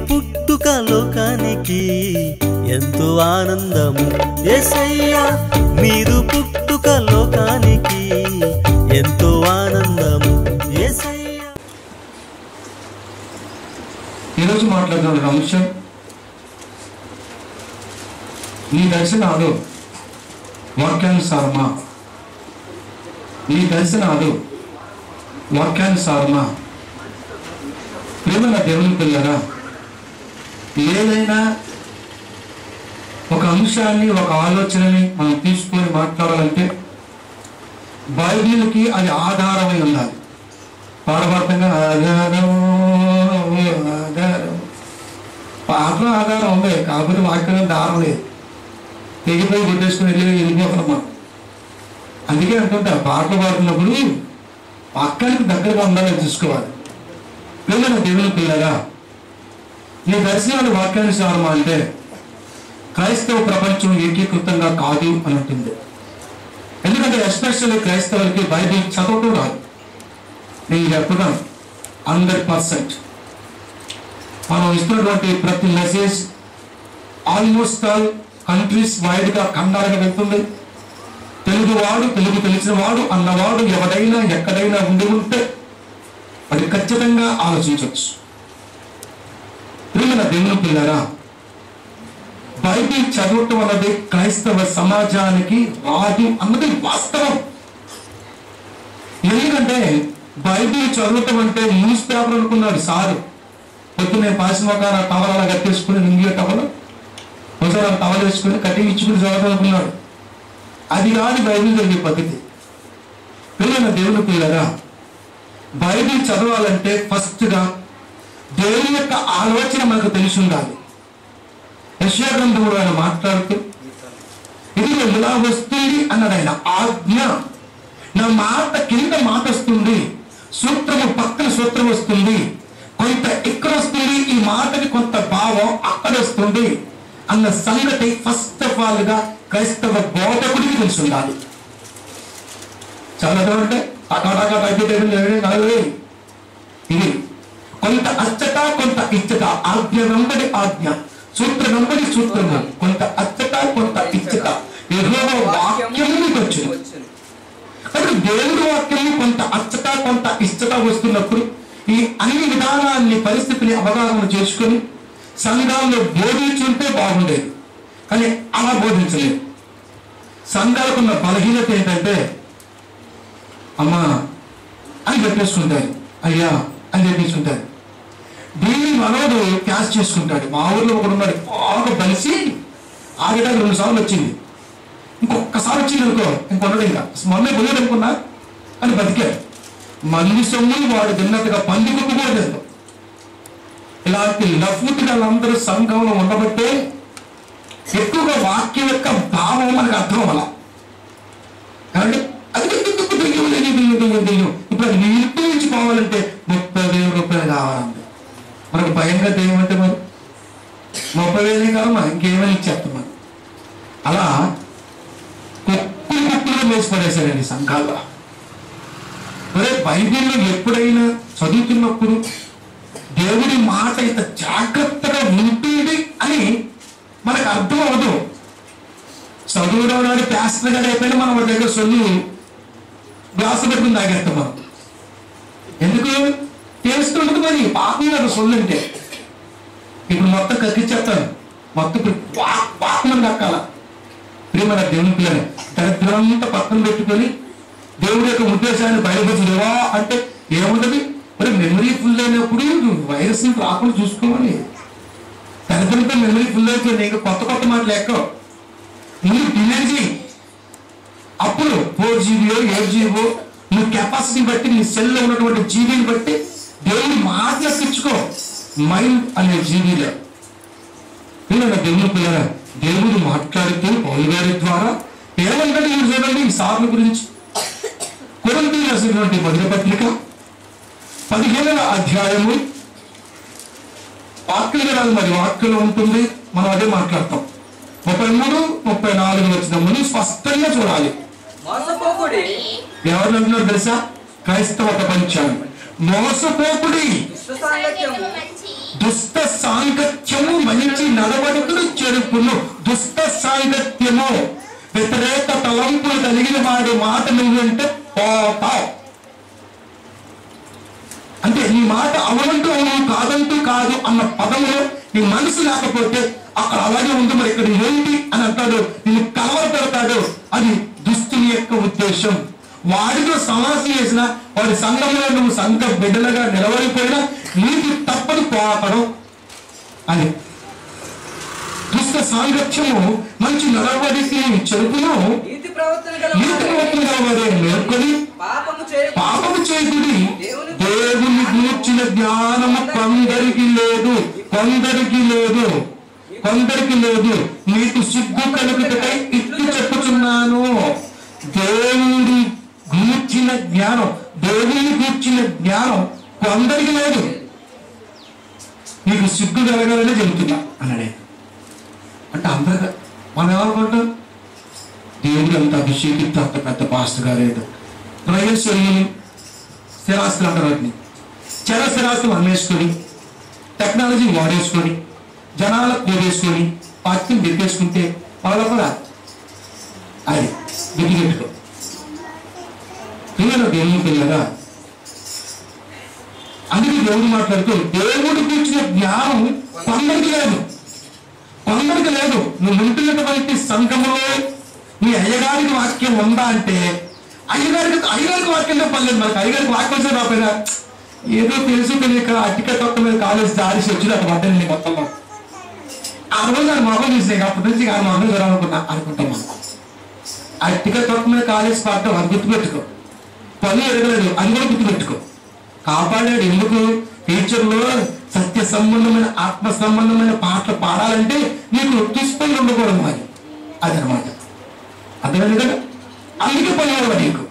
పుట్టుక లోకానికి ఎంతో ఆనందము ఎసయ్యా మీరు పుట్టుక లోకానికి ఎంతో ఆనందము ఎసయ్యా ఈరోజు మాట్లాడుతున్న అంశం నీ దర్శనాలు వాక్యానుసారమా నీ దర్శనాలు వాక్యానుసారమా ప్రేమల దేవుని పిల్లరా ఏదైనా ఒక అంశాన్ని ఒక ఆలోచనని మనం తీసుకొని మాట్లాడాలంటే బైబిల్కి అది ఆధారమై ఉండాలి పాడబడతంగా ఆధారం ఆధారం పాటలో ఆధారం ఉంది కాకపోతే వాక్యం దారం లేదు తెగిపోయి కొట్టేసుకుని వెళ్ళి వెళ్ళిపోతున్నాం మనం అందుకే అనుకుంటా పాటలు పాడుతున్నప్పుడు పక్కనికి దగ్గరగా ఉండాలని చూసుకోవాలి పిల్లల దేవుని పిల్లరా నీ దర్శనాలు వాక్యానుసారమా అంటే క్రైస్తవ ప్రపంచం ఏకీకృతంగా కాదు అని ఉంటుంది ఎందుకంటే ఎస్పెషల్లీ క్రైస్తవులకి బైబిల్ చదవటం రాదు నేను చెప్పడం హండ్రెడ్ పర్సెంట్ మనం ఇస్తున్నటువంటి ప్రతి మెసేజ్ ఆల్మోస్ట్ ఆల్ కంట్రీస్ వైడ్గా ఖండాలుగా వెళ్తుంది తెలుగువాడు తెలుగు తెలిసిన వాడు అన్నవాడు ఎవడైనా ఎక్కడైనా ఉండి ఉంటే అది ఖచ్చితంగా ఆలోచించవచ్చు ప్రియమైన దేవుని పిల్లరా బైబిల్ చదవటం అన్నది క్రైస్తవ సమాజానికి రాదు అన్నది వాస్తవం ఎందుకంటే బైబిల్ చదవటం అంటే న్యూస్ పేపర్ అనుకున్నాడు సారు పొద్దున్నే పాసిమొకాన టవల్ అలా కట్టేసుకుని నింగి టవల్ ఒకసారి ఆ టవల్ వేసుకుని కట్టి ఇచ్చుకుని చదవడం అనుకున్నాడు అది కాదు బైబిల్ చదివే పద్ధతి పిల్లల దేవుని పిల్లరా బైబిల్ చదవాలంటే ఫస్ట్గా దేవుని యొక్క ఆలోచన మనకు తెలిసి ఉండాలి యశ్యా గ్రంథంలో ఆయన మాట్లాడుతూ ఇది ఇలా వస్తుంది అన్నది ఆయన ఆజ్ఞ నా మాట కింద మాట వస్తుంది సూత్రము పక్కన సూత్రం వస్తుంది కొంత ఇక్కడ వస్తుంది ఈ మాటకి కొంత భావం అక్కడ వస్తుంది అన్న సంగతి ఫస్ట్ ఆఫ్ ఆల్ గా క్రైస్తవ బోధకుడికి తెలిసి ఉండాలి చాలా అంటే అటాటా టైప్ ఇది కొంత అచ్చట కొంత ఇచ్చట ఆజ్ఞ వెంబడి ఆజ్ఞ సూత్ర వెంబడి సూత్రము కొంత అచ్చట కొంత ఇచ్చట యెహోవా వాక్యము మీకు వచ్చును అంటే దేవుడి వాక్యం కొంత అచ్చట కొంత ఇచ్చట వస్తున్నప్పుడు ఈ అన్ని విధానాన్ని పరిస్థితిని అవగాహన చేసుకొని సంఘాల్లో బోధించుంటే బాగుండేది కానీ అలా బోధించలేదు సంఘాలకు ఉన్న బలహీనత ఏంటంటే అమ్మా అని చెప్పేసుకుంటారు అయ్యా అని చెప్పేసుకుంటారు దీన్ని మనోడు క్యాష్ చేసుకుంటాడు మా ఊర్లో ఒకడు ఉన్నాడు బాగా బలిసి ఆగడానికి రెండు సార్లు వచ్చింది ఇంకొకసారి వచ్చింది అనుకో ఇంకొన్నాడు ఇంకా మొన్నే పోయాడు అనుకున్నా అని బతికాడు మంది సొమ్ములు వాడు తిన్నట్టుగా పందికొక్కు కూడా తింటాం ఇలాంటి లఫ్ముతులందరూ సంఘంలో ఉండబట్టే ఎక్కువగా వాక్యం యొక్క భావం మనకు అర్థం అవ్వాల కాబట్టి అది ఎందుకు దెయ్యం, దెయ్యం, దెయ్యం, దెయ్యం, దెయ్యం. ఇప్పుడు అది నీ ఇంటి నుంచి పోవాలంటే ముప్పై వేల రూపాయలు కావాలంటే మనకు భయంగా దెయ్యం అంటే మరి ముప్పై వేలే కాదమ్మా ఇంకేమైనా ఇచ్చేస్తాం మనం అలా కుక్కులు కుక్కులు వేసి పడేశారండి సంఘాల్లో ఒరే బైబిల్లో ఎప్పుడైనా చదువుతున్నప్పుడు దేవుడి మాట ఇంత జాగ్రత్తగా ఉంటుంది అని మనకు అర్థం అవ్వదు చదువులో నాడు ప్యాస్టర్ గారు అయిపోయినా మనం వాడి దగ్గర సొల్లు గ్లాసు పెట్టుకుని తాగేస్తాం మనం ఎందుకు టేస్ట్ ఉంటుంది మరి పాపం కదా సొల్లు అంటే ఇప్పుడు మొత్తం కక్కిచ్చేస్తాను మొత్తం ఇప్పుడు వాక్ వాక్మని కక్కాల ప్రియమైన దేవుని పిల్లని దరిద్రంతా పక్కన పెట్టుకొని దేవుడి యొక్క ఉద్దేశాన్ని బయలుపరచలేవా అంటే ఏముంటది మరి మెమరీ ఫుల్ అయినప్పుడు నువ్వు వైరస్ ని రాకుండా చూసుకోవాలి దరిద్రంతో మెమరీ ఫుల్ అయిపోయింది ఇంకా కొత్త కొత్త మాటలు ఎక్కవు నువ్వు డిలీట్ చేయి అప్పుడు ఫోర్ జీబీఓ ఎయిట్ జీబో నువ్వు కెపాసిటీ బట్టి నీ సెల్లో ఉన్నటువంటి జీబీని బట్టి దేవుని మాట ఎక్కించుకో మైండ్ అనే జీబీలో పిల్లల దేవుని పిల్లల దేవుడు మాట్లాడుతూ పౌలు గారి ద్వారా ఏమంటాడు మీరు చూడండి ఈ సార్ల గురించి కొరంతి రాసినటువంటి మొదటి పత్రిక పదిహేనవ అధ్యాయము వాక్యం రాదు మరి వాక్యంలో ఉంటుంది మనం అదే మాట్లాడతాం ముప్పై మూడు ముప్పై నాలుగు వచ్చిన ముందు స్పష్టంగా చూడాలి మోసపోకుడి ఎవరు అంటున్నారు తెలుసా క్రైస్తవ ప్రపంచాన్ని మోసపోకుడి దుష్ట సాంగత్యము దుష్ట సాంగత్యము మంచి నడవడికలు చెరుపును దుష్ట సాంగత్యము వ్యతిరేక తలంపులు కలిగిన వాడి మాట నువ్వంటే పోతావు అంటే నీ మాట అవునంటూ అవును కాదంటూ కాదు అన్న పదములో నీ మనసు లేకపోతే అక్కడ అలాగే ఉంది మరి ఇక్కడ ఏంటి అని అంటాడు నిన్ను కలవర పెడతాడు అది దుస్తుని యొక్క ఉద్దేశం వాడితో సమాసం చేసిన వాడి సంఘంలో నువ్వు సంఘ బిడ్డలుగా నిలవడిపోయినా నీకు తప్పని పోకడం అని దుష్ట సాంగత్యము మంచి నడవడికి చెరుపును నీతి ప్రవర్తన గల నీతి ప్రవర్తన వారే మేల్కొని పాపము చేయ పాపము చేయకుడి దేవుని గూర్చిన జ్ఞానము కొందరికి లేదు కొందరికి లేదు కొందరికి లేదు నీకు సిగ్గు కలుగుటకై ఇట్లు చెప్పుచున్నాను దేవుడి గూర్చిన జ్ఞానం దేవుని గూర్చిన జ్ఞానం కొందరికి లేదు నీకు సిగ్గు కలగాలని చెబుతున్నా అన్నాడే అంటే అందరు మనం ఏమనుకుంటాం దేవుడు అంత అభిషేకితో అంత పెద్ద పాస్టర్ గారేదో ప్రయోజనం స్థిరాస్తులు అంటారు వాటిని చర స్థిరాస్తులు అమ్మేసుకొని టెక్నాలజీ వాడేసుకొని జనాల కోరేసుకొని వాటిని దిప్పేసుకుంటే వాళ్ళ కూడా అది దిగిపెట్టుకో పిల్లలు దేవుని పిల్లగా అందుకే దేవుడు మాట్లాడుతూ దేవుడు కూర్చున్న జ్ఞానం కొందరికి లేదు కొందరికి లేదు నువ్వు ఉంటున్నటువంటి సంఘములో నీ అయ్యగారికి వాక్యం ఉందా అంటే అయ్యగారికి అయ్యగారికి వాక్యంలో పర్లేదు మనకి అయ్యగారికి వాక్యం వచ్చే రాపోయినా ఏదో తెలుసు తెలియక అట్టిక తొక్క మీద కాలేజ్ దారిసి వచ్చి నాకు పడ్డాను మొత్తంలో ఆ రోజు ఆయన మొహం చూసాక అప్పటి నుంచి ఆయన మొహం చూడాలనుకున్నా అనుకుంటాం మనం అట్టిక తొక్క మీద కాలేజ్ పడ్డాం అది గుర్తుపెట్టుకో పని ఎరగలేదు అది కూడా గుర్తుపెట్టుకో కాపాడాడు ఎందుకు టీచర్లో సత్య సంబంధమైన ఆత్మ సంబంధమైన పాటలు పాడాలంటే నీకు దుష్పని ఉండకూడదు మరి అదనమాట అర్థమైంది కదా అందుకే పనివాడు నీకు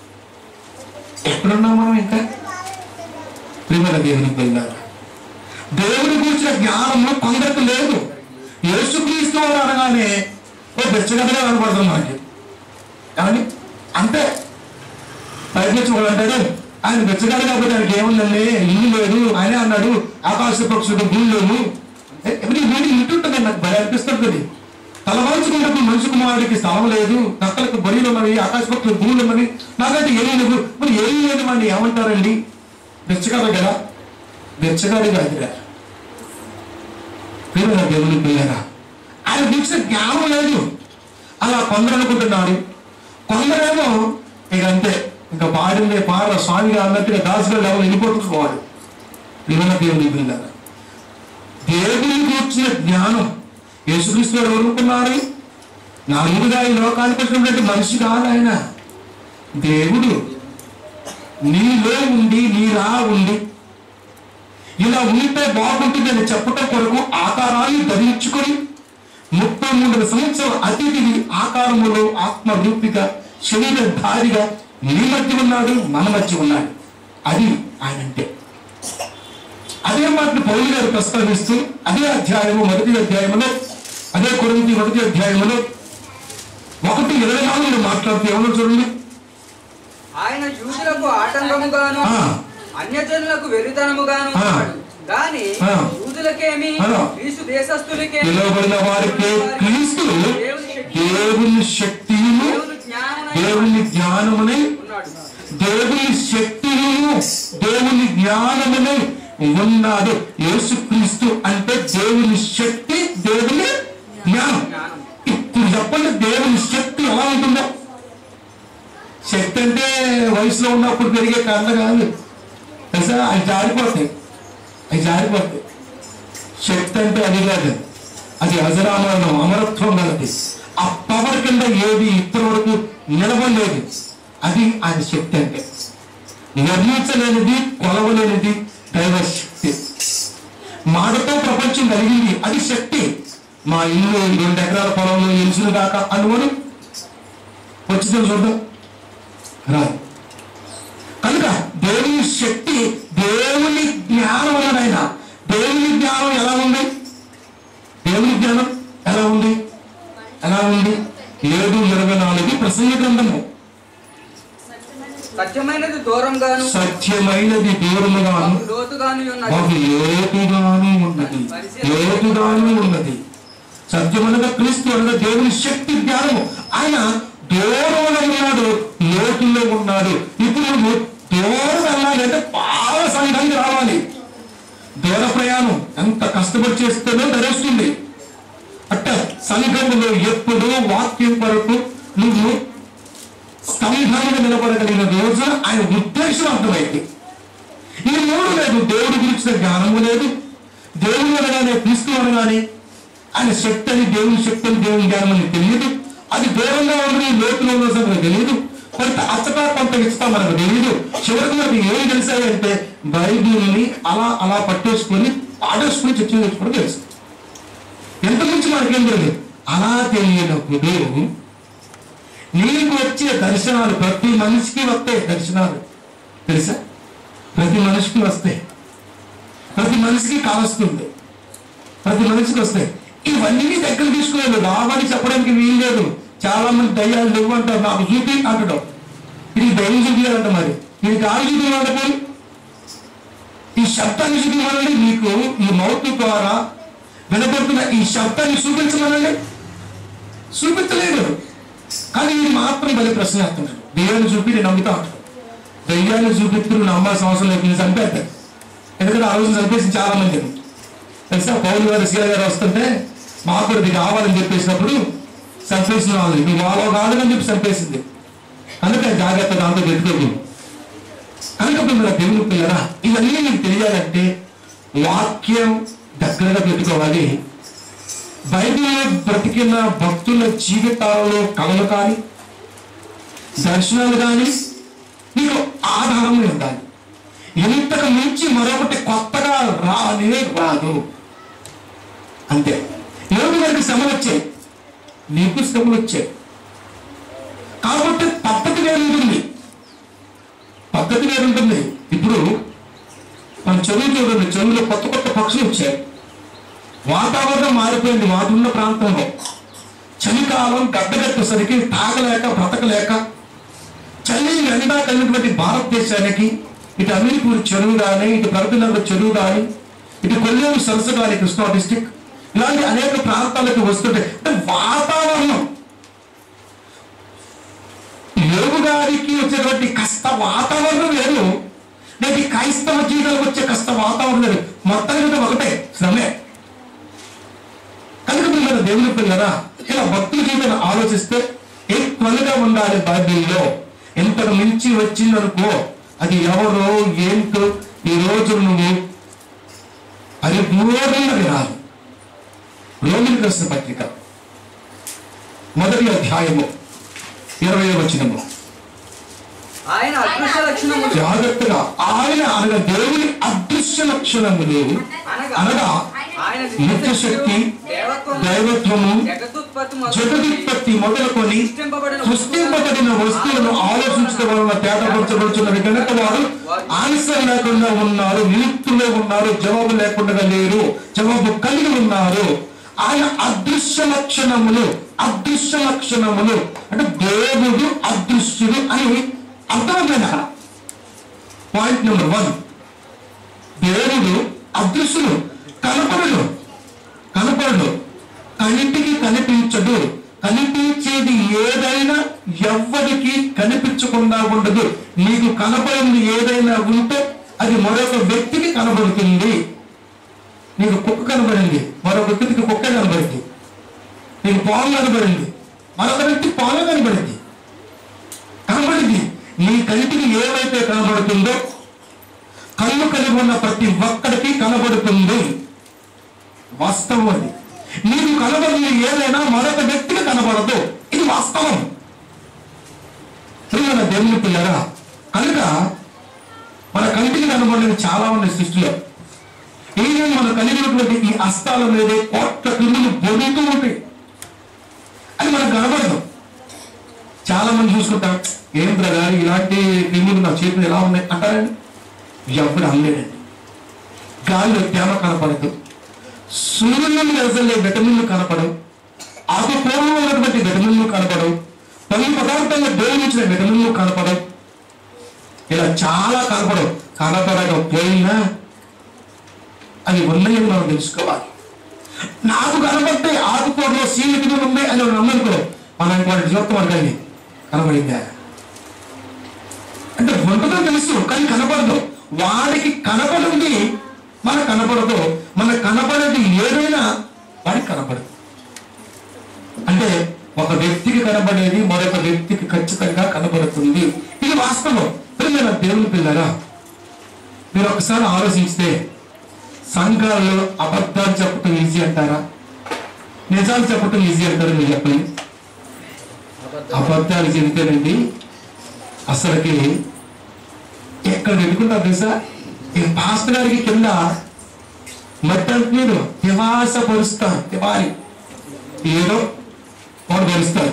ఎక్కడున్నాం మనం ఇంకా ప్రియమైన దేవుని పిల్లలు దేవుని గురించిన జ్ఞానము కొందరికి లేదు యేసుక్రీస్తు వారు అనగానే ఓ బెచ్చగదగా కనపడుతుంది మనకి ఏమండి అంటే ప్రయత్నించుకోవాలి అంటాడు ఆయన బెచ్చగాడు కాబట్టి ఆయనకి ఏముందండి ఇల్లు లేదు ఆయనే అన్నాడు ఆకాశ పక్షుడు భూమి లేవు ఎవరి వీడి ఇంటుంటుంది నాకు భయ అనిపిస్తుంది అది తలవాల్చుకున్నప్పుడు మనిషి కుమారుడికి స్థలం లేదు నక్కలకు బొరియలు ఉన్నవి ఆకాశ పక్షులు భూములు ఉన్నవి నాకైతే ఏమీ లేవు మరి ఏమీ లేదు వాడిని ఏమంటారండి బెచ్చగాడు కదా బెచ్చగాడు కాదురా ప్రియమైన దేవుని పిల్లరా ఆయన గురించిన జ్ఞానం లేదు అలా కొందరు అనుకుంటున్నారు కొందరేమో ఇక అంతే ఇంకా పాడిందే పాడ స్వామిగా అన్నట్టుగా దాసుగా ఎవరు వెళ్ళిపోతుకోవాలి ప్రియమైన దేవుని పిల్లరా దేవుని కూర్చిన జ్ఞానం యేసుక్రీస్తు వారు ఎవరుకున్నారు నలుగురుగా ఈ లోకానికి వచ్చినటువంటి మనిషి కాదు ఆయన దేవుడు నీలో ఉండి నీలా ఉండి ఇలా ఉంటే బాగుంటుందని చెప్పటం కొరకు ఆకారాన్ని ధరించుకొని ముప్పై మూడు సంవత్సరాల అతిథిని ఆకారములో ఆత్మ రూపిగా శరీరధారిగా నీ మధ్య ఉన్నాడు మన మధ్య ఉన్నాడు అది ఆయన అంటే అదే మాటను పౌరులు గారు ప్రస్తావిస్తూ అదే అధ్యాయము మొదటి అధ్యాయములో అదే కొరింది మొదటి అధ్యాయములో ఒకటి ఇరవై నాలుగులో మాట్లాడుతూ ఏమన్నా చూడండి ఆయన యూదులకు ఆటంకముగాను ఆ. అన్యజనులకు వెరితనముగాను ఆ. ఉన్నాడు గాని ఆ. యూదులకేమి ఆ. క్రీస్తు దేశస్థులకేమి పిలువబడిన వారికి క్రీస్తు దేవుని శక్తి దేవుని శక్తియును దేవుని జ్ఞానమునై దేవుని జ్ఞానమునై ఉన్నాడు దేవుని శక్తియును దేవుని జ్ఞానమునై ఉన్నాడు యేసుక్రీస్తు అంటే దేవుని శక్తి దేవుని జ్ఞానం జ్ఞానం ఇప్పుడు చెప్పండి దేవుని శక్తి ఎలా ఉంటుందో శక్తి అంటే వయసులో ఉన్నప్పుడు పెరిగే కళ్ళ కాదు తెలుసా అవి జారిపోతాయి అవి జారిపోతాయి శక్తి అంటే అది కాదు అది అజరామరణం అమరత్వం కలది ఆ పవర్ కింద ఏది ఇప్పటి వరకు నిలవలేదు అది ఆయన శక్తి అంటే నిర్మించలేనిది కొలవలేనిది దైవ శక్తి మాటతో ప్రపంచం కలిగింది అది శక్తి మా ఇల్లు రెండు ఎకరాల పొలంలో ఎలుసులు దాకా అనుకొని వచ్చి చూద్దాం రాదు కనుక దేవుని శక్తి దేవుని జ్ఞానం అన్నాడు ఆయన దేవుని జ్ఞానం ఎలా ఉంది దేవుని జ్ఞానం ఎలా ఉంది ఎలా ఉంది ఏడు ఇరవై నాలుగు ప్రసంగ గ్రంథము సత్యమైనది దూరంగాను సత్యమైనది దూరముగాను లోతుగాను ఉన్నది మాకు లోతుగాను ఉన్నది లోతుగాను ఉన్నది సత్యమనగా క్రీస్తు అనగా దేవుని శక్తి జ్ఞానము ఆయన దూరంలో ఉన్నాడు లోతుల్లో ఉన్నాడు ఇప్పుడు నువ్వు దూరం వెళ్ళాలంటే బాగా సంఘానికి రావాలి దూర ప్రయాణం ఎంత కష్టపడి చేస్తేనో ధరిస్తుంది అట్ట సంఘంలో ఎప్పుడు వాక్యం కొరకు నువ్వు స్తంభంగా నిలబడగలిగిన రోజున ఆయన ఉద్దేశం అర్థమైంది ఇది మూడు లేదు దేవుడి గురించిన జ్ఞానము లేదు దేవుడు అనగానే క్రీస్తు అనగానే ఆయన శక్తి అని దేవుని శక్తి అని దేవుని జ్ఞానం అని తెలియదు అది దూరంగా ఉన్నది లోతులో ఉన్న సంగతి తెలియదు కొంత అచ్చట కొంత ఇచ్చట మనకు తెలియదు చివరికి మనకి ఏం తెలిసాయంటే బైబిల్ని అలా అలా పట్టేసుకొని పాడేసుకొని చర్చలు తెచ్చుకోవడం తెలుసు ఎంత నుంచి మనకేం తెలియదు అలా తెలియనప్పుడు నీకు వచ్చే దర్శనాలు ప్రతి మనిషికి వస్తాయి దర్శనాలు తెలుసా ప్రతి మనిషికి వస్తాయి ప్రతి మనిషికి కావస్తుంది ప్రతి మనిషికి వస్తాయి ఇవన్నీ దగ్గర తీసుకోలేదు రావని చెప్పడానికి వీలు లేదు చాలా మంది దయ్యాలు లేవు అంటారు నాకు చూపి అంటడం ఇది దయ్యం చూపించాలంట మరి ఇది కాలు చూపించాలంట పోయి ఈ శబ్దాన్ని చూపించమనండి మీకు ఈ మౌత్ ద్వారా వినబడుతున్న ఈ శబ్దాన్ని చూపించమనండి చూపించలేదు కానీ ఇది మాత్రం బలి ప్రశ్న వేస్తున్నాడు దెయ్యాన్ని చూపి నేను నమ్ముతా ఉంటాను దెయ్యాన్ని చూపిస్తూ నువ్వు నమ్మాల్సిన అవసరం లేదు నేను చంపేస్తాను ఎందుకంటే ఆ రోజు చంపేసి చాలా మంది తెలుసా పౌరు గారు సీల గారు వస్తుంటే మాకు కూడా ఇది కావాలని చెప్పేసినప్పుడు చంపేసిన వాళ్ళు నువ్వు వాళ్ళ కాదని చెప్పి చంపేసింది అందుకే జాగ్రత్త దాంతో పెట్టుకోకు కనుక పిల్లల దేవుని పిల్లరా ఇవన్నీ మీకు తెలియాలంటే వాక్యం దగ్గరగా పెట్టుకోవాలి బైబిల్లో బ్రతికిన భక్తుల జీవితాలలో కళలు కానీ దర్శనాలు కానీ మీకు ఆధారం ఉండాలి ఇంతకు మించి మరొకటి కొత్తగా రానే రాదు అంతే ఏడు గారికి శ్రమలు వచ్చాయి నీకు శ్రమలు వచ్చాయి కాబట్టి పద్ధతి వేరుంటుంది పద్ధతి వేరుంటుంది ఇప్పుడు మన చెరువు చూడండి చెరువులో కొత్త కొత్త పక్షులు వచ్చాయి వాతావరణం మారిపోయింది వాటిన్న ప్రాంతంలో చలికాలం గడ్డగట్టేసరికి తాగలేక బ్రతకలేక చలి ఎండా కలిగినటువంటి భారతదేశానికి ఇటు అమీర్పూర్ చెరువు కానీ ఇటు ప్రగతినగర్ చెరువు కానీ ఇటు కొల్లేరు సరస్సు కానీ కృష్ణా డిస్టిక్ ఇలాంటి అనేక ప్రాంతాలకు వస్తుంటే అంటే వాతావరణం యోగు గారికి వచ్చేటువంటి కష్ట వాతావరణం వేరు నేటి క్రైస్తవ జీవితాలకు వచ్చే కష్ట వాతావరణం వేరు మొత్తం మీద ఒకటే శ్రమే కనుక పిల్లల దేవుని పిల్లరా ఇలా భక్తుల జీవితం ఆలోచిస్తే ఎక్కువగా ఉండాలి బైబిల్లో ఎంతకు మించి వచ్చిందనుకో అది ఎవరో ఏంటో ఈ రోజు నువ్వు అది దూరంగా వినాలి రోమిలి కృష్ణ పత్రిక మొదటి అధ్యాయము ఇరవై వచనము ఆయన అదృశ్య లక్షణములు జాగ్రత్తగా ఆయన అనగా దేవుని అదృశ్య లక్షణములు అనగా ఆయన నిత్య శక్తి దేవత్వం దైవత్వము జగదుత్పత్తి మొదలుకొని జగదుత్పత్తి మొదలుకొని సృష్టింపబడిన సృష్టింపబడిన వస్తువులను ఆలోచించడం వలన తేటపరచబడుతున్నది కనుక వారు ఆన్సర్ లేకుండా ఉన్నారు నిలుపులో ఉన్నారు జవాబు లేకుండా లేరు జవాబు కలిగి ఉన్నారు ఆయన అదృశ్య లక్షణములు అదృశ్య లక్షణములు అంటే దేవుడు అదృశ్యుడు అని అర్థమైన పాయింట్ నెంబర్ వన్ దేవుడు అదృశ్యుడు కనపడడు కనపడడు కంటికి కనిపించడు కనిపించేది ఏదైనా ఎవ్వరికి కనిపించకుండా ఉండదు నీకు కనపడింది ఏదైనా ఉంటే అది మరొక వ్యక్తికి కనబడుతుంది నీకు కుక్క కనబడింది మరొక వ్యక్తికి కుక్క కనబడింది నీకు పాము కనబడింది మరొక వ్యక్తి పాము కనబడింది కనబడింది నీ కంటికి ఏమైతే కనబడుతుందో కళ్ళు కలిగి ఉన్న ప్రతి ఒక్కడికి కనబడుతుంది వాస్తవం అది నీకు కనబడింది ఏదైనా మరొక వ్యక్తికి కనబడదు ఇది వాస్తవం ప్రియమైన దేవుని పిల్లరా కనుక మన కంటికి కనబడినవి చాలా ఉన్నాయి సృష్టిలో ఏమేమి మన కలిగినటువంటి ఈ అస్తాల మీదే కోట్ల క్రిములు బొడుతూ ఉంటాయి అది మనకు కనబడదు చాలా మంది చూసుకుంటాం ఏం బ్రదర్ ఇలాంటి క్రిములు నా చేతులు ఎలా ఉన్నాయి అంటారండి ఎప్పుడు అనలేదండి గాలిలో తేమ కనపడదు సూర్యుని వెళ్తే విటమిన్లు కనపడవు ఆకుకూరలో ఉన్నటువంటి విటమిన్లు కనపడవు పలు పదార్థాల్లో ఉపయోగించిన విటమిన్లు కనపడవు ఇలా చాలా కనపడవు కనపడకపోయినా అవి ఉన్నాయని మనం తెలుసుకోవాలి నాకు కనబడితే ఆకుకూరలో సీలు గిన్నెలు ఉన్నాయి అని మనం అనుకో మనం వాటి జీవితం అడగండి కనబడిందా అంటే ఉంటుందో తెలుసు కానీ కనపడదు వాడికి కనపడింది మనకు కనపడదు మనకు కనపడేది ఏదైనా వాడికి కనపడదు అంటే ఒక వ్యక్తికి కనబడేది మరొక వ్యక్తికి ఖచ్చితంగా కనబడుతుంది ఇది వాస్తవం పిల్లల దేవుని పిల్లరా మీరు ఒకసారి ఆలోచిస్తే సంఘాల్లో అబద్ధాలు చెప్పటం ఈజీ అంటారా నిజాలు చెప్పటం ఈజీ అంటారా మీరు చెప్పండి అబద్ధాలు చెబితేనండి అసలుకి ఎక్కడ పెట్టుకుంటారు తెలుసా ఈ పాస్టర్ గారికి కింద మట్టి అంటున్నాడు తివాస పరుస్తారు తివాలి ఏదో వాడు భరిస్తారు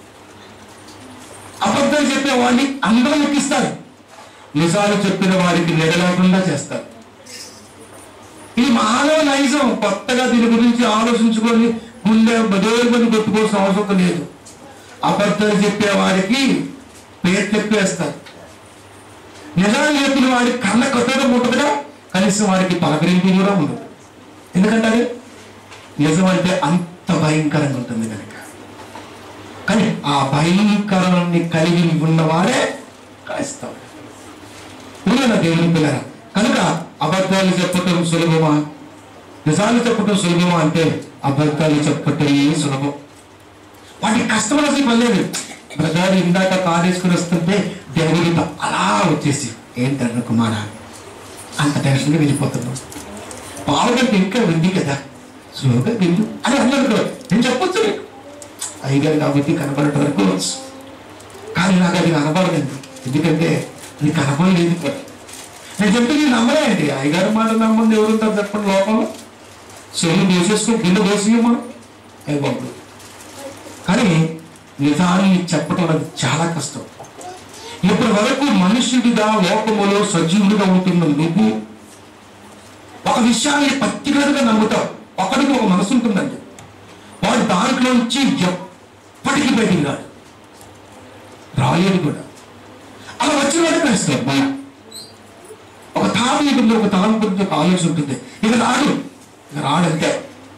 అబద్ధాలు చెప్పే వాడిని అందరూ ఎక్కిస్తారు నిజాలు చెప్పిన వారికి నెడ లేకుండా చేస్తారు ఈ మానవ నైజం కొత్తగా దీని గురించి ఆలోచించుకొని గుండె బదేమని కొట్టుకోవాల్సిన అవసరం లేదు అబద్ధాలు చెప్పే వారికి పేర్లెప్పేస్తారు నిజాలు చెప్పిన వాడికి కన్న కట్టడం ఉంటుందిగా కనీసం వాడికి పలకరింపు కూడా ఉండదు ఎందుకంటే నిజం అంటే అంత భయంకరంగా ఉంటుంది కనుక కానీ ఆ భయంకరాన్ని కలిగి ఉన్నవాడే క్రైస్తవుడు ఉన్న దేవుని పిల్లల కనుక అబద్ధాలు చెప్పటం సులభమా నిజాలు చెప్పటం సులభమా అంటే అబద్ధాలు చెప్పటమే సులభం వాటికి కష్టం అసలు పర్లేదు బ్రదర్ ఇందాక కార్ వేసుకుని వస్తుంటే దేవుడితో అలా వచ్చేసి ఏంటన్న కుమారా అంత టెన్షన్గా వెళ్ళిపోతున్నాం పావుగంట ఇంకా ఉంది కదా స్లోగా వెళ్ళు అని అన్నాడు నేను చెప్పొచ్చు నీకు అయ్యగారు కాబట్టి కనపడటం వరకు వచ్చు కానీ నాకు అది కనపడదండి ఎందుకంటే అది కనపడలేదు కూడా నేను చెప్తే నేను నమ్మలే అండి అయ్యగారు మాట నమ్మంది ఎవరుంటారు చెప్పండి లోపల చెల్లి దోసేసుకో గిన్నె దోసేయమ్మా అయ్యి బాబు కానీ నిజాన్ని చెప్పడం అనేది చాలా కష్టం ఇప్పటి వరకు మనుషుడిగా లోకములో సజీవుడిగా ఉంటున్న నువ్వు ఒక విషయాన్ని పర్టికులర్గా నమ్ముతావు ఒకడికి ఒక మనసు ఉంటుందండి వాడు దాంట్లో నుంచి ఎప్పటికీ బయటికి రాడు రాలేదు కూడా అలా వచ్చిన వాడే కలుస్తారు మన ఒక తాత ఉంటుంది ఒక తలం గురించి ఒక ఆలోచన ఉంటుంది ఇక రాడు ఇక రాడంతే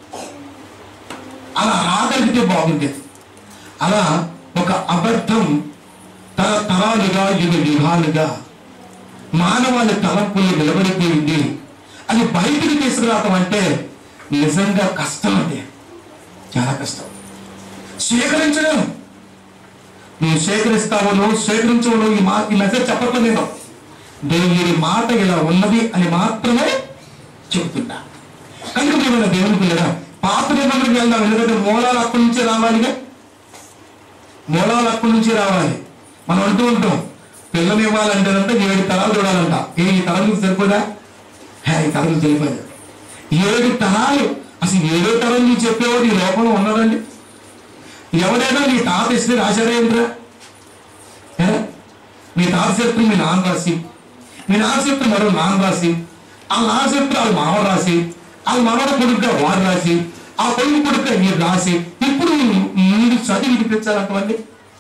అలా రాగలిగితే బాగుండేది అలా ఒక అబద్ధం తరతరాలుగా యుగ యుగాలుగా మానవాళి తలంపులు నిలబడిపోయింది అది బయటికి తీసుకురావటం అంటే నిజంగా కష్టం అంటే చాలా కష్టం స్వీకరించడం నువ్వు సేకరిస్తావనో సేకరించవనో ఈ మా ఈ మెసేజ్ చెప్పటం నేను దేవుని మాట ఇలా ఉన్నది అని మాత్రమే చెబుతున్నా కనుక మేము దేవుని పిల్లగా పాత నిబంధనకు వెళ్దాం ఎందుకంటే మూలాలు అక్కడి నుంచే రావాలిగా మూలాలు అక్కడి నుంచి రావాలి మనం అంటూ ఉంటాం పిల్లని ఇవ్వాలంటేనంటే ఏడు తరాలు చూడాలంట ఏ ఈ తరాలకు సరిపోదా హే ఈ తరాలు సరిపోదా ఏడు తరాలు అసలు ఏడో తరం నుంచి చెప్పేవాడు ఈ లోకంలో ఉన్నాడండి ఎవడైనా నీ తాత ఇస్తే రాశారేంట్రా ఏ? మీ తాత చెప్తే మీ నాన్న రాసి మీ నాన్న చెప్తే మరో నాన్న రాసి ఆ నాన్న చెప్తే వాళ్ళ మామ రాసి వాళ్ళ మనవడ కొడుకుగా వాడు రాసి ఆ కొడుకు కొడుకుగా మీరు రాసి ఇప్పుడు మీరు చదివి వినిపించాలంటండి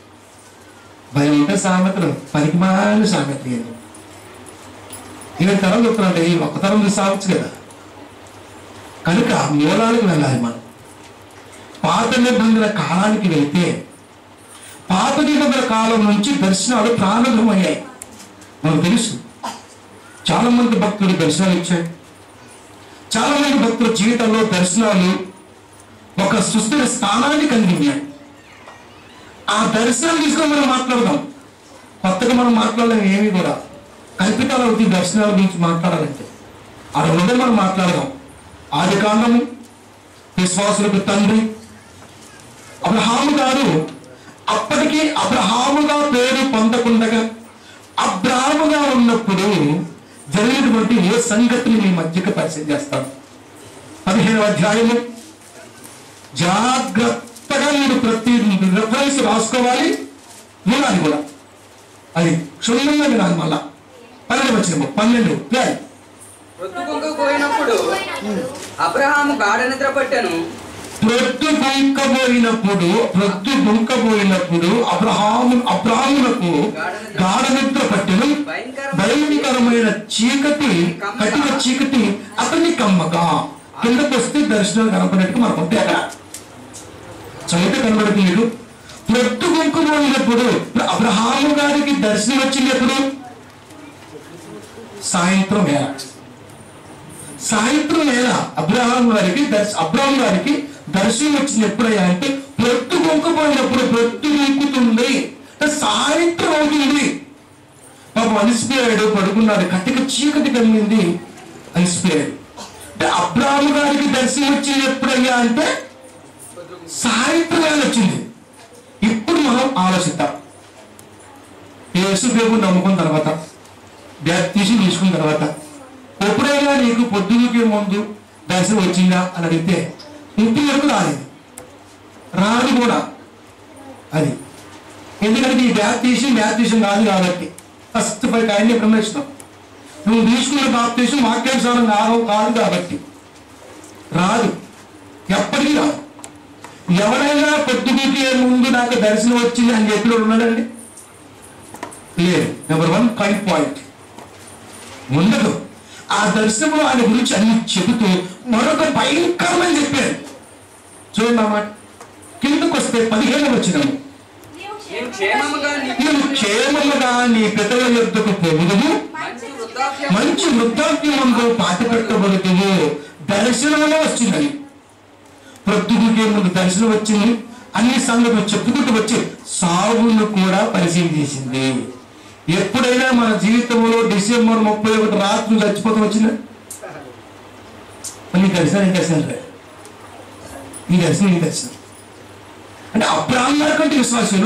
భయం ఉంటే సామెతలు పనికి మాలి సామెతలు ఇవన్నీ. ఇరవై తరం చెప్తున్నాంటే ఈ ఒక్క తరం చూసి సాగచ్చు కదా కనుక మూలాలకు వెళ్ళాలి మనం పాత నిబంధన కాలానికి వెళ్తే పాత నిబంధన కాలం నుంచి దర్శనాలు ప్రారంభమయ్యాయి మనకు తెలుసు చాలా మంది భక్తులు దర్శనాలు ఇచ్చాయి చాలా మంది భక్తుల జీవితంలో దర్శనాలు ఒక సుస్థిర స్థానాన్ని కలిగినాయి ఆ దర్శనం తీసుకొని మనం మాట్లాడదాం కొత్తగా మనం మాట్లాడలేం ఏమి కూడా కల్పితాలు అవుతాయి దర్శనాల గురించి మాట్లాడాలంటే ఆ రెండే మనం మాట్లాడదాం ఆది కాండము విశ్వాసులకు తండ్రి అబ్రహాము గారు అప్పటికి అబ్రహాముగా పేరు పొందకుండగా అబ్రాహముగా ఉన్నప్పుడు జరిగినటువంటి ఏ సంగతిని మీ మధ్యకి పరిచయం చేస్తాను పదిహేను అధ్యాయము జాగ్రత్తగా మీరు ప్రతి రిఫరెన్స్ రాసుకోవాలి వినాలి కూడా అది క్షుణ్ణంగా వినాలి మళ్ళా పన్నెండు వచ్చిన పన్నెండు ప్లాన్ ప్రొద్దుకుంకు పోయినప్పుడు అబ్రహాము గాఢ నిద్ర పట్టాను ప్రొద్దు బొంకబోయినప్పుడు ప్రొద్దు బొంకబోయినప్పుడు అబ్రహాము అబ్రాహ్ములకు గాఢ నిద్ర పట్టెను భయంకర కఠినమైన చీకటి కఠిన చీకటి అతన్ని కమ్మగా కిందకు వస్తే దర్శనం కనపడినట్టు మనకు ఉంటే అక్కడ చైత కనబడట్లేదు ప్రొట్టు కుంకుమ ఉన్నప్పుడు అబ్రహాము గారికి దర్శనం వచ్చింది ఎప్పుడు సాయంత్రం వేళ సాయంత్రం వేళ అబ్రహాం గారికి దర్శ అబ్రహాం గారికి దర్శనం వచ్చింది ఎప్పుడయ్యా అంటే ప్రొట్టు కుంకుపోయినప్పుడు ప్రొట్టు కుంకుతుంది అంటే సాయంత్రం అవుతుంది పాపం అలిసిపోయాడు పడుకున్నాడు కట్టిక చీకటి కలిగింది అలిసిపోయాడు అంటే అబ్రాహ్మ గారికి దర్శనం వచ్చింది ఎప్పుడయ్యా అంటే సాయంత్రం వేళ వచ్చింది ఇప్పుడు మనం ఆలోచిద్దాం యేసు దేవుని నమ్ముకున్న తర్వాత బ్యాప్తీసి తీసుకున్న తర్వాత ఎప్పుడైనా నీకు పొద్దునకే ముందు దర్శనం వచ్చిందా అని అడిగితే ఇంటి వరకు రాలేదు రాదు కూడా అది ఎందుకంటే ఈ బ్యాప్తీసం బ్యాప్తీసం కాదు కాబట్టి ఫస్ట్ ఫైవ్ ఆయన్ని బ్రహ్మేశ్వరం నువ్వు తీసుకున్న బాప్తీసం వాక్యానుసారం కాదు కాదు కాబట్టి రాదు ఎప్పటికీ రాదు ఎవరైనా పొద్దుగుకే ముందు నాకు దర్శనం వచ్చింది అని చెప్పిన వాడు ఉన్నాడండి లేదు నెంబర్ వన్ పాయింట్ పాయింట్ ఉండదు ఆ దర్శనంలో ఆయన గురించి అన్ని చెబుతూ మరొక భయంకరమని చెప్పారు చూడండి అన్నమాట కిందకు వస్తే పదిహేను వచ్చినాము నీవు క్షేమముగా నీ- నీవు క్షేమముగా నీ పితల యొద్దకు పోవుదుము మంచి వృద్ధాప్యం మంచి వృద్ధాప్యమందు పాతి పెట్టబడుతువు దర్శనంలో వచ్చిందని ప్రొద్దుగుకే ముందు దర్శనం వచ్చింది అన్ని సంగతులు చెప్పుకుంటూ వచ్చి సాగును కూడా పరిశీలన చేసింది ఎప్పుడైనా మన జీవితంలో డిసెంబర్ ముప్పై ఒకటి రాత్రి చచ్చిపోతాం వచ్చిందా నీ దర్శనం ఈ దర్శనం రే. ఈ దర్శనం ఈ దర్శనం అంటే అబ్రాహ్మణ కంటే విశ్వాసులు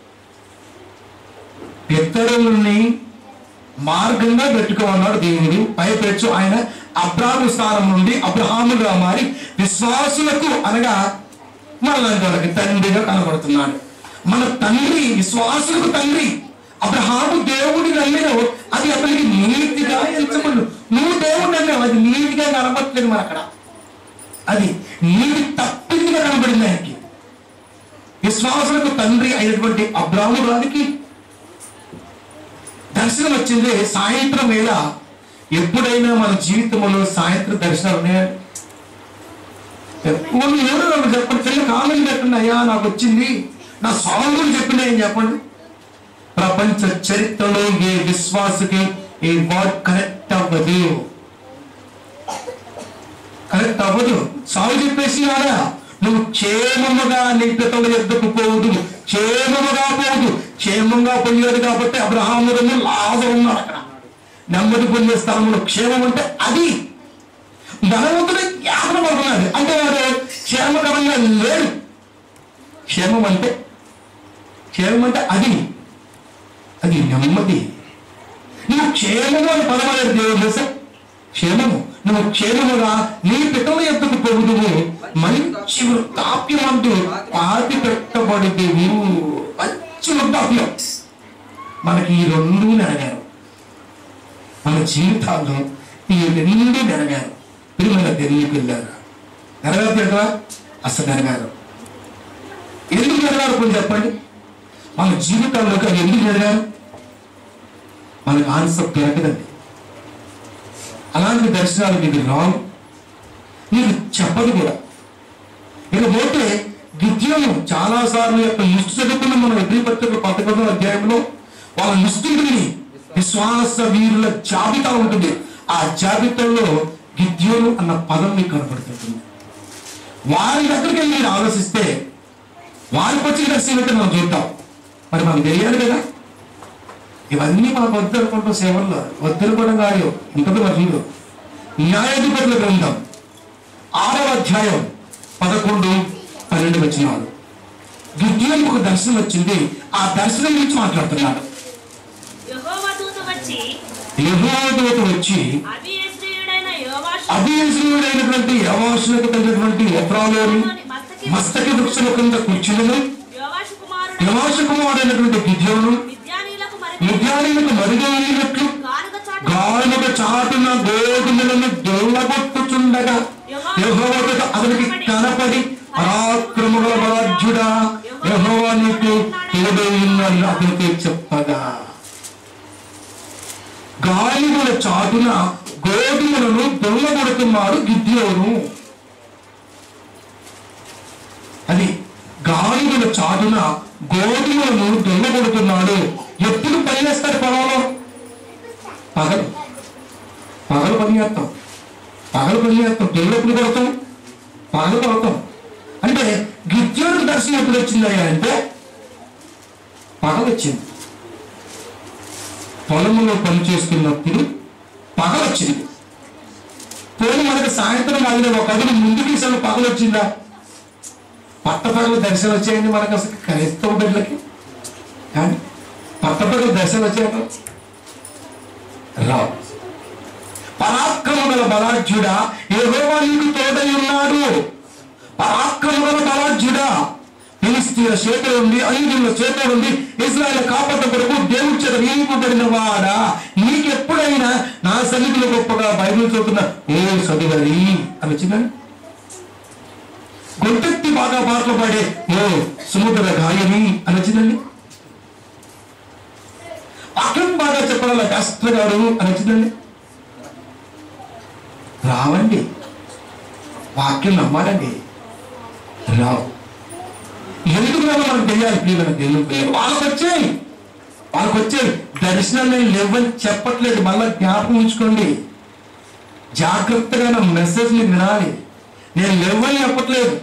పితరుల్ని మార్గంగా పెట్టుకోమన్నాడు దేవుడు పైపెచ్చు ఆయన అబ్రాహము స్థానం నుండి అబ్రహాముగా మారి విశ్వాసులకు అనగా మనలాంటి వాళ్ళకి తండ్రిగా కనబడుతున్నాడు మన తండ్రి విశ్వాసులకు తండ్రి అబ్రహాము దేవుడి నమ్మిన అది అతనికి నీతిగా ఎంచబడు నువ్వు దేవుడు నమ్మావు అది నీతిగా కనబడట్లేదు మన అక్కడ అది నీతి తప్పిందిగా కనబడింది ఆయనకి విశ్వాసులకు తండ్రి అయినటువంటి అబ్రాహ్ము గారికి దర్శనం వచ్చింది సాయంత్రం వేళ ఎప్పుడైనా మన జీవితంలో సాయంత్రం దర్శనాలు ఉన్నాయండి వాళ్ళు ఎవరు నాకు చెప్పండి చిన్న కామెంట్ పెట్టండి అయ్యా నాకు వచ్చింది నా స్వామి గురించి చెప్పింది ఏం చెప్పండి ప్రపంచ చరిత్రలో ఏ విశ్వాసకి ఈ వర్డ్ కరెక్ట్ అవ్వదు కరెక్ట్ అవ్వదు సాగు చెప్పేసి ఆడా నువ్వు క్షేమముగా నీ పితల ఎద్దకు పోదు క్షేమముగా పోదు క్షేమంగా పొందాడు కాబట్టి అబ్రహాములను లాభం ఉన్నాడు అక్కడ నెమ్మది పొందే స్థలంలో క్షేమం అంటే అది ధనవంతుడు యాభై పడుతున్నాడు అంటే వాడు క్షేమకరంగా లేడు క్షేమం అంటే క్షేమం అంటే అది అది నెమ్మది నువ్వు క్షేమము అని పదమలేదు దేవుడు తెలుసా క్షేమము నువ్వు క్షేమముగా నీ పితల ఎద్దుకు పొగుదువు మంచి వృద్ధాప్యమంటూ పాతి పెట్టబడుదువు మంచి వృద్ధాప్యం మనకి ఈ రెండు నెరగారు మన జీవితాల్లో ఈ రెండు నెరగారు పిల్లల తెలియకు వెళ్ళారు నెరవేరుతారా అసలు నెరగారు ఎందుకు నెరగారు కొంచెం చెప్పండి మన జీవితాల్లోకి అవి ఎందుకు నెరగారు మనకు ఆన్సర్ దొరకదండి అలాంటి దర్శనాలు మీకు రావు నీకు చెప్పదు కూడా ఇకపోతే విద్యను చాలా సార్లు యొక్క లిస్టు చదువుకున్న మనం ఎదురు పత్రిక పథకంలో అధ్యాయంలో వాళ్ళ లిస్టు ఉంటుంది విశ్వాస వీరుల జాబితా ఉంటుంది ఆ జాబితాలో విద్యను అన్న పదం మీకు కనపడుతుంటుంది వారి దగ్గరికి వెళ్ళి మీరు ఆలోచిస్తే వారికి వచ్చి దర్శనం అయితే మనం చూద్దాం మరి మనకు తెలియాలి కదా ఇవన్నీ మనకు వద్దు అనుకుంటాం సేవల్లో వద్దనుకోవడం కాదు ఉంటుంది మరి చూడు న్యాయాధిపతుల గ్రంథం ఆరవ అధ్యాయం పదకొండు పన్నెండు వచ్చినాడు గిద్యోనికి ఒక దర్శనం వచ్చింది ఆ దర్శనం గురించి మాట్లాడుతున్నాడు యెహోవా దూత వచ్చి యహోదోత వచ్చి అభియశ్రీయుడైన యోవాషు అభియసుడైనటువంటి యవాసులకు తగినటువంటి ఎఫ్రాలోని మస్తకి మస్తకి వృక్షల కింద కూర్చుని యోవాషు కుమారుడు యవాసు కుమారుడైనటువంటి గిద్యోను విద్యానీయులకు మరి ముఖ్యానికి మరుగైనట్లు గానుగ చాటు గానుగ చాటున గోధుమలను దొల్లగొట్టుచుండగా యెహోవా అతనికి కనపడి పరాక్రమముల బలాఢ్యుడా యెహోవా నీకు తోడై ఉన్నాడు అతనికి చెప్పగా గాలిముల చాటున గోధుమలను దొంగగొడుతున్నాడు గిద్యోను అది గాలిముల చాటున గోధుమలను దొంగగొడుతున్నాడు ఎప్పుడు పని చేస్తాడు పొలంలో పగలు పగలు పని చేస్తాం పగలు పని చేస్తాం దొంగలు ఎప్పుడు కొడతాం పగలు కొడతాం అంటే గిద్యోనికి దర్శనం ఎప్పుడు వచ్చిందయ్యా అంటే పగలు వచ్చింది పొలంలో పని చేస్తున్నప్పుడు పగలు వచ్చింది పోనీ మనకి సాయంత్రం ఆగిన ఒక అడుగు ముందుకు అసలు పగలు వచ్చిందా పట్టపగలు దర్శనం వచ్చాయండి మనకు అసలు క్రైస్తవ బిడ్డలకి కానీ పట్టపగలు దర్శనం వచ్చాయంట రావు పరాక్రమ గల బలాఢ్యుడా యెహోవా నీకు తోడై ఉన్నాడు పరాక్రమ గల బలాఢ్యుడా ఫిలిస్తీన్ల చేతుల నుండి ఐదుల చేతుల నుండి ఇస్రాయల్ కాపాడ కొరకు దేవుడి చేత నియమింపబడిన వాడా నీకెప్పుడైనా నా సన్నిధిలో గొప్పగా బైబిల్ చదువుతున్న ఓ చదువని అని వచ్చిందని గొంతెత్తి బాగా పాటలు పాడే ఓ సముద్ర గాయని అని వచ్చిందండి అక్కడ బాగా చెప్పడాల శాస్త్ర గారు అని వచ్చిందండి రావండి వాక్యం నమ్మాలండి రావు ఎందుకు రావు మనకు తెలియాలి ప్రియమైన దేవుని పిల్లలు వాళ్ళకి వచ్చాయి వాళ్ళకి వచ్చాయి దర్శనం నేను లేవని చెప్పట్లేదు మళ్ళీ జ్ఞాపకం ఉంచుకోండి జాగ్రత్తగా నా మెసేజ్ ని వినాలి నేను లేవని చెప్పట్లేదు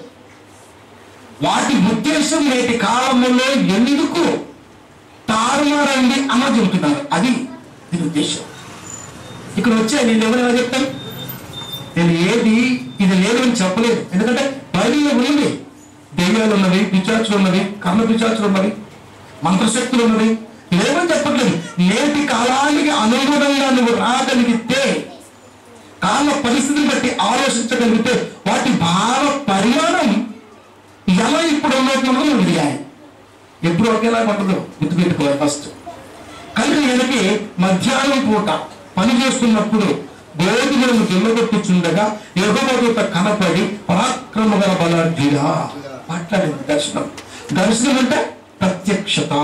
వాటి ఉద్దేశం నేటి కాలంలో ఎందుకు తారుమారండి అన్న చెబుతున్నారు అది దీని ఉద్దేశం ఇక్కడ వచ్చాయి నేను ఎవరు ఎలా చెప్తాను నేను ఏది ఇది లేదు అని చెప్పలేదు ఎందుకంటే బైబిల్లో ఉంది దెయ్యాలు ఉన్నవి పిచాచులు ఉన్నవి కర్ణ పిచాచులు ఉన్నవి మంత్రశక్తులు ఉన్నవి లేవని చెప్పట్లేదు నేటి కాలానికి అనుగుణంగా నువ్వు రాగలిగితే కాల పరిస్థితిని బట్టి ఆలోచించగలిగితే వాటి భావ పరిమాణం ఎలా ఇప్పుడు ఉన్నట్టున్నదో నువ్వు తెలియాలి ఎప్పుడు ఒకేలా ఉండదు గుర్తుపెట్టుకోవాలి ఫస్ట్ కనుక ఈయనకి మధ్యాహ్నం పూట పని చేస్తున్నప్పుడు గోధుమలను గిల్లగొట్టుచుండగా ఎగబోత కనపడి పరాక్రమ గల బలాఢ్యుడా మాట్లాడింది దర్శనం దర్శనం అంటే ప్రత్యక్షత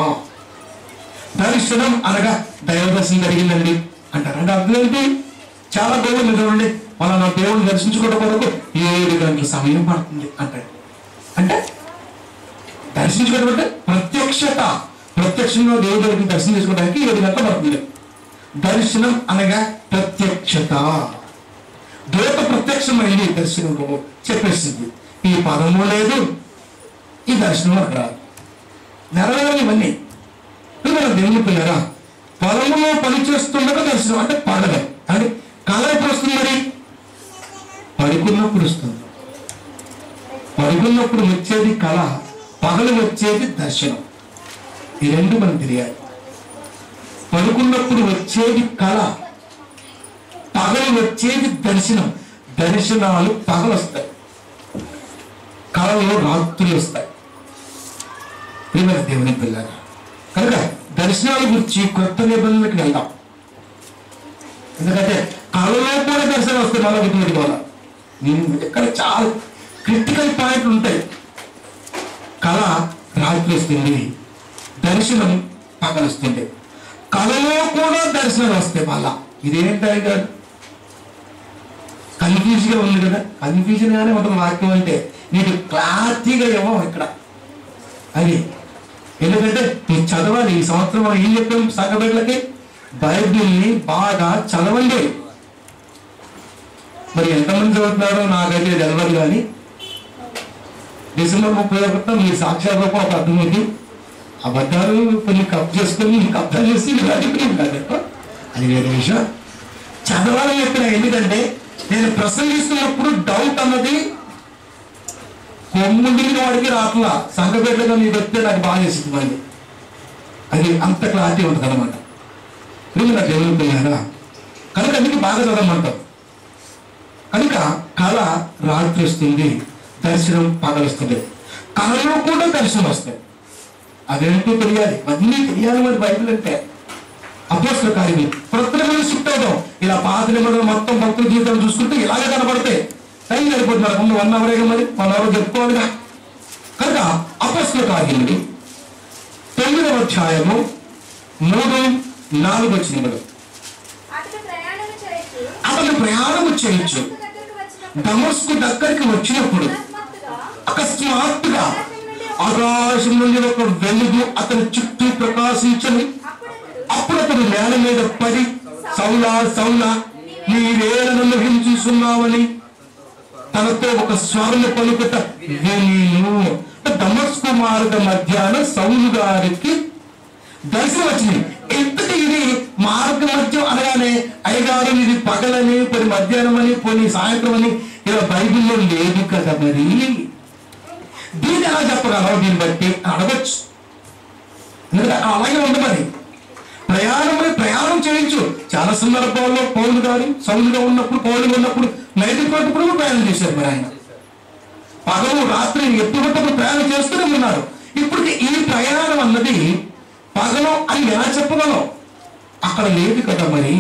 దర్శనం అనగా దైవ దర్శనం జరిగిందండి అంటారు అంటే అర్థం ఏంటి చాలా దేవుళ్ళు చూడండి మన నా దేవుని దర్శించుకోవడం కొరకు ఏడు గంటల సమయం పడుతుంది అంటాడు అంటే దర్శించుకోవడం అంటే ప్రత్యక్షత ప్రత్యక్షంగా దేవుడి దగ్గరికి దర్శనం చేసుకోవడానికి ఏడు గంటలు పడుతుంది దర్శనం అనగా ప్రత్యక్షత దూత ప్రత్యక్షమైంది దర్శనంలో చెప్పేసింది ఈ పదము లేదు ఈ దర్శనం మనకు రాదు నెరవేరని ఇవన్నీ పిల్లల దేవుని పిల్లరా పొలంలో పని చేస్తుండగా దర్శనం అంటే పడగ అంటే కళ ఎప్పుడు వస్తుంది మరి పడుకున్నప్పుడు వస్తుంది పడుకున్నప్పుడు వచ్చేది కళ పగలు వచ్చేది దర్శనం ఈ రెండు మనకు తెలియాలి పడుకున్నప్పుడు వచ్చేది కళ పగలు వచ్చేది దర్శనం దర్శనాలు పగలు వస్తాయి కళలో రాత్రులు వస్తాయి ప్రియమైన దేవుని పిల్లలు కనుక దర్శనాల గురించి కొత్త నిబంధనలకు వెళ్దాం ఎందుకంటే కళలో కూడా దర్శనం వస్తాయి మళ్ళీ గుర్తుపెట్టి వాళ్ళ నేను ఇక్కడ చాలా క్రిటికల్ పాయింట్లు ఉంటాయి కళ రాత్రి వస్తుంది దర్శనం పగలొస్తుంది కళలో కూడా దర్శనం వస్తాయి మళ్ళా ఇదేంటాయి కాదు కన్ఫ్యూజ్ గా ఉంది కదా కన్ఫ్యూజన్ గానే ఉంటుంది వాక్యం అంటే నీకు క్లారిటీగా ఇవ్వం ఇక్కడ అది ఎందుకంటే నువ్వు చదవాలి ఈ సంవత్సరం మనం ఏం చెప్పాం సంఘబిడ్డలకి బైబిల్ని బాగా చదవండి మరి ఎంతమంది చదువుతున్నారో నాకైతే తెలియదు కానీ డిసెంబర్ ముప్పై ఒకటిన మీ సాక్షాత్ రూపం ఒక అర్థమైంది అబద్ధాలు కొన్ని కప్ చేసుకొని కబ్జా చేసి రాజకీయం కాదు అది వేరే విషయం చదవాలని చెప్పిన ఎందుకంటే నేను ప్రసంగిస్తున్నప్పుడు డౌట్ అన్నది కొమ్ముండిన వాడికి రాట్లా సంఘపేటగా నీకు వస్తే నాకు బాగా చేసింది మళ్ళీ అది అంత క్లారిటీ ఉంటుంది అనమాట ఇప్పుడు నా దేవుని పిల్లారా కనుక అందుకే బాగా చదవమంటాం కనుక కళ రాత్రి వస్తుంది దర్శనం పగలుస్తుంది కళలో కూడా దర్శనం వస్తాయి అదేంటో తెలియాలి అన్నీ తెలియాలి మరి బైబిల్ అంటే అపోస్తుల కార్యం ప్రతి నెలలో షిఫ్ట్ అవుతాం ఇలా పాత నిబంధనలు మొత్తం భక్తుల జీవితాలు చూసుకుంటే ఇలాగే కనపడతాయి టైం సరిపోతుంది మనకు ముందు వన్ అవరే మరి వన్ అవర్ చెప్పుకోవాలిగా కనుక అపోస్తుల కార్యములు తొమ్మిదవ అధ్యాయము మూడు నాలుగు వచ్చినప్పుడు ప్రయాణము చేయొచ్చు దమస్కు దగ్గరికి వచ్చినప్పుడు అకస్మాత్తుగా ఆకాశం నుండి ఒక వెలుగు అతని చుట్టూ ప్రకాశించని అప్పుడు అతడు నేల మీద పడి సౌలా సౌలా నీవేళ నన్ను హింసిస్తున్నావని తనతో ఒక స్వరము పలుకుట వినిను దమస్కు మార్గ మధ్యాహ్నం సౌలు గారికి దర్శనం వచ్చింది ఎంతటి ఇది మార్గ మధ్యం అనగానే అయ్యగారు ఇది పగలని పోయి మధ్యాహ్నం అని పోయి సాయంత్రం అని ఇలా బైబిల్లో లేదు కదా మరి దీన్ని ఎలా చెప్పగలవు దీన్ని బట్టి అడగచ్చు ఎందుకంటే అక్కడ అలాగే ఉంది మరి ప్రయాణమై ప్రయాణం చేయొచ్చు చాలా సందర్భాల్లో పౌరులు గారు సౌలుగా ఉన్నప్పుడు పౌరులు ఉన్నప్పుడు నైట్ కూడా ప్రయాణం చేశారు మరి ఆయన పగలు రాత్రి ఎప్పుడు పట్టప్పుడు ప్రయాణం చేస్తూనే ఉన్నారు ఇప్పుడు ఈ ప్రయాణం అన్నది పగలు అని ఎలా చెప్పగలం అక్కడ లేదు కదా మరి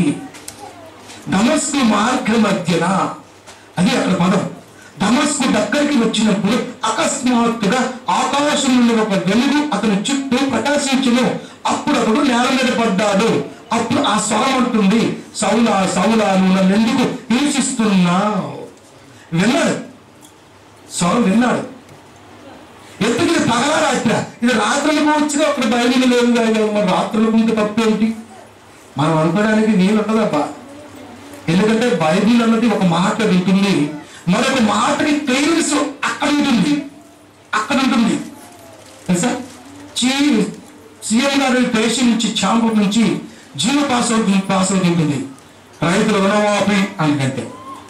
దమస్కు మార్గ మధ్యన అది అక్కడ పదం దమస్కు దగ్గరికి వచ్చినప్పుడు అకస్మాత్తుగా ఆకాశం నుండి ఒక వెలుగు అతని చుట్టూ ప్రకాశించును అప్పుడు అతడు నేల మీద పడ్డాడు అప్పుడు ఆ స్వరం అంటుంది సౌలా సౌలా నువ్వు నన్ను ఎందుకు హింసిస్తున్నావు విన్నాడు స్వరం విన్నాడు ఎందుకు ఇది పగల రాత్రి ఇది రాత్రులకు వచ్చిన అక్కడ బయలు లేదు కదా మరి రాత్రులకు ఉంటే తప్పు ఏంటి మనం అనుకోవడానికి నేను ఉండదబ్బా ఎందుకంటే బైబిల్ అన్నది ఒక మాట ఉంటుంది మరొక మాటకి క్లియరెన్స్ అక్కడ ఉంటుంది అక్కడ ఉంటుంది తెలుసా చీ సీఎం గారి పేషెంట్ నుంచి చాంపూర్ నుంచి zero pass out pass out ఉంటుంది రైతులు రుణమాఫీ అందుకంటే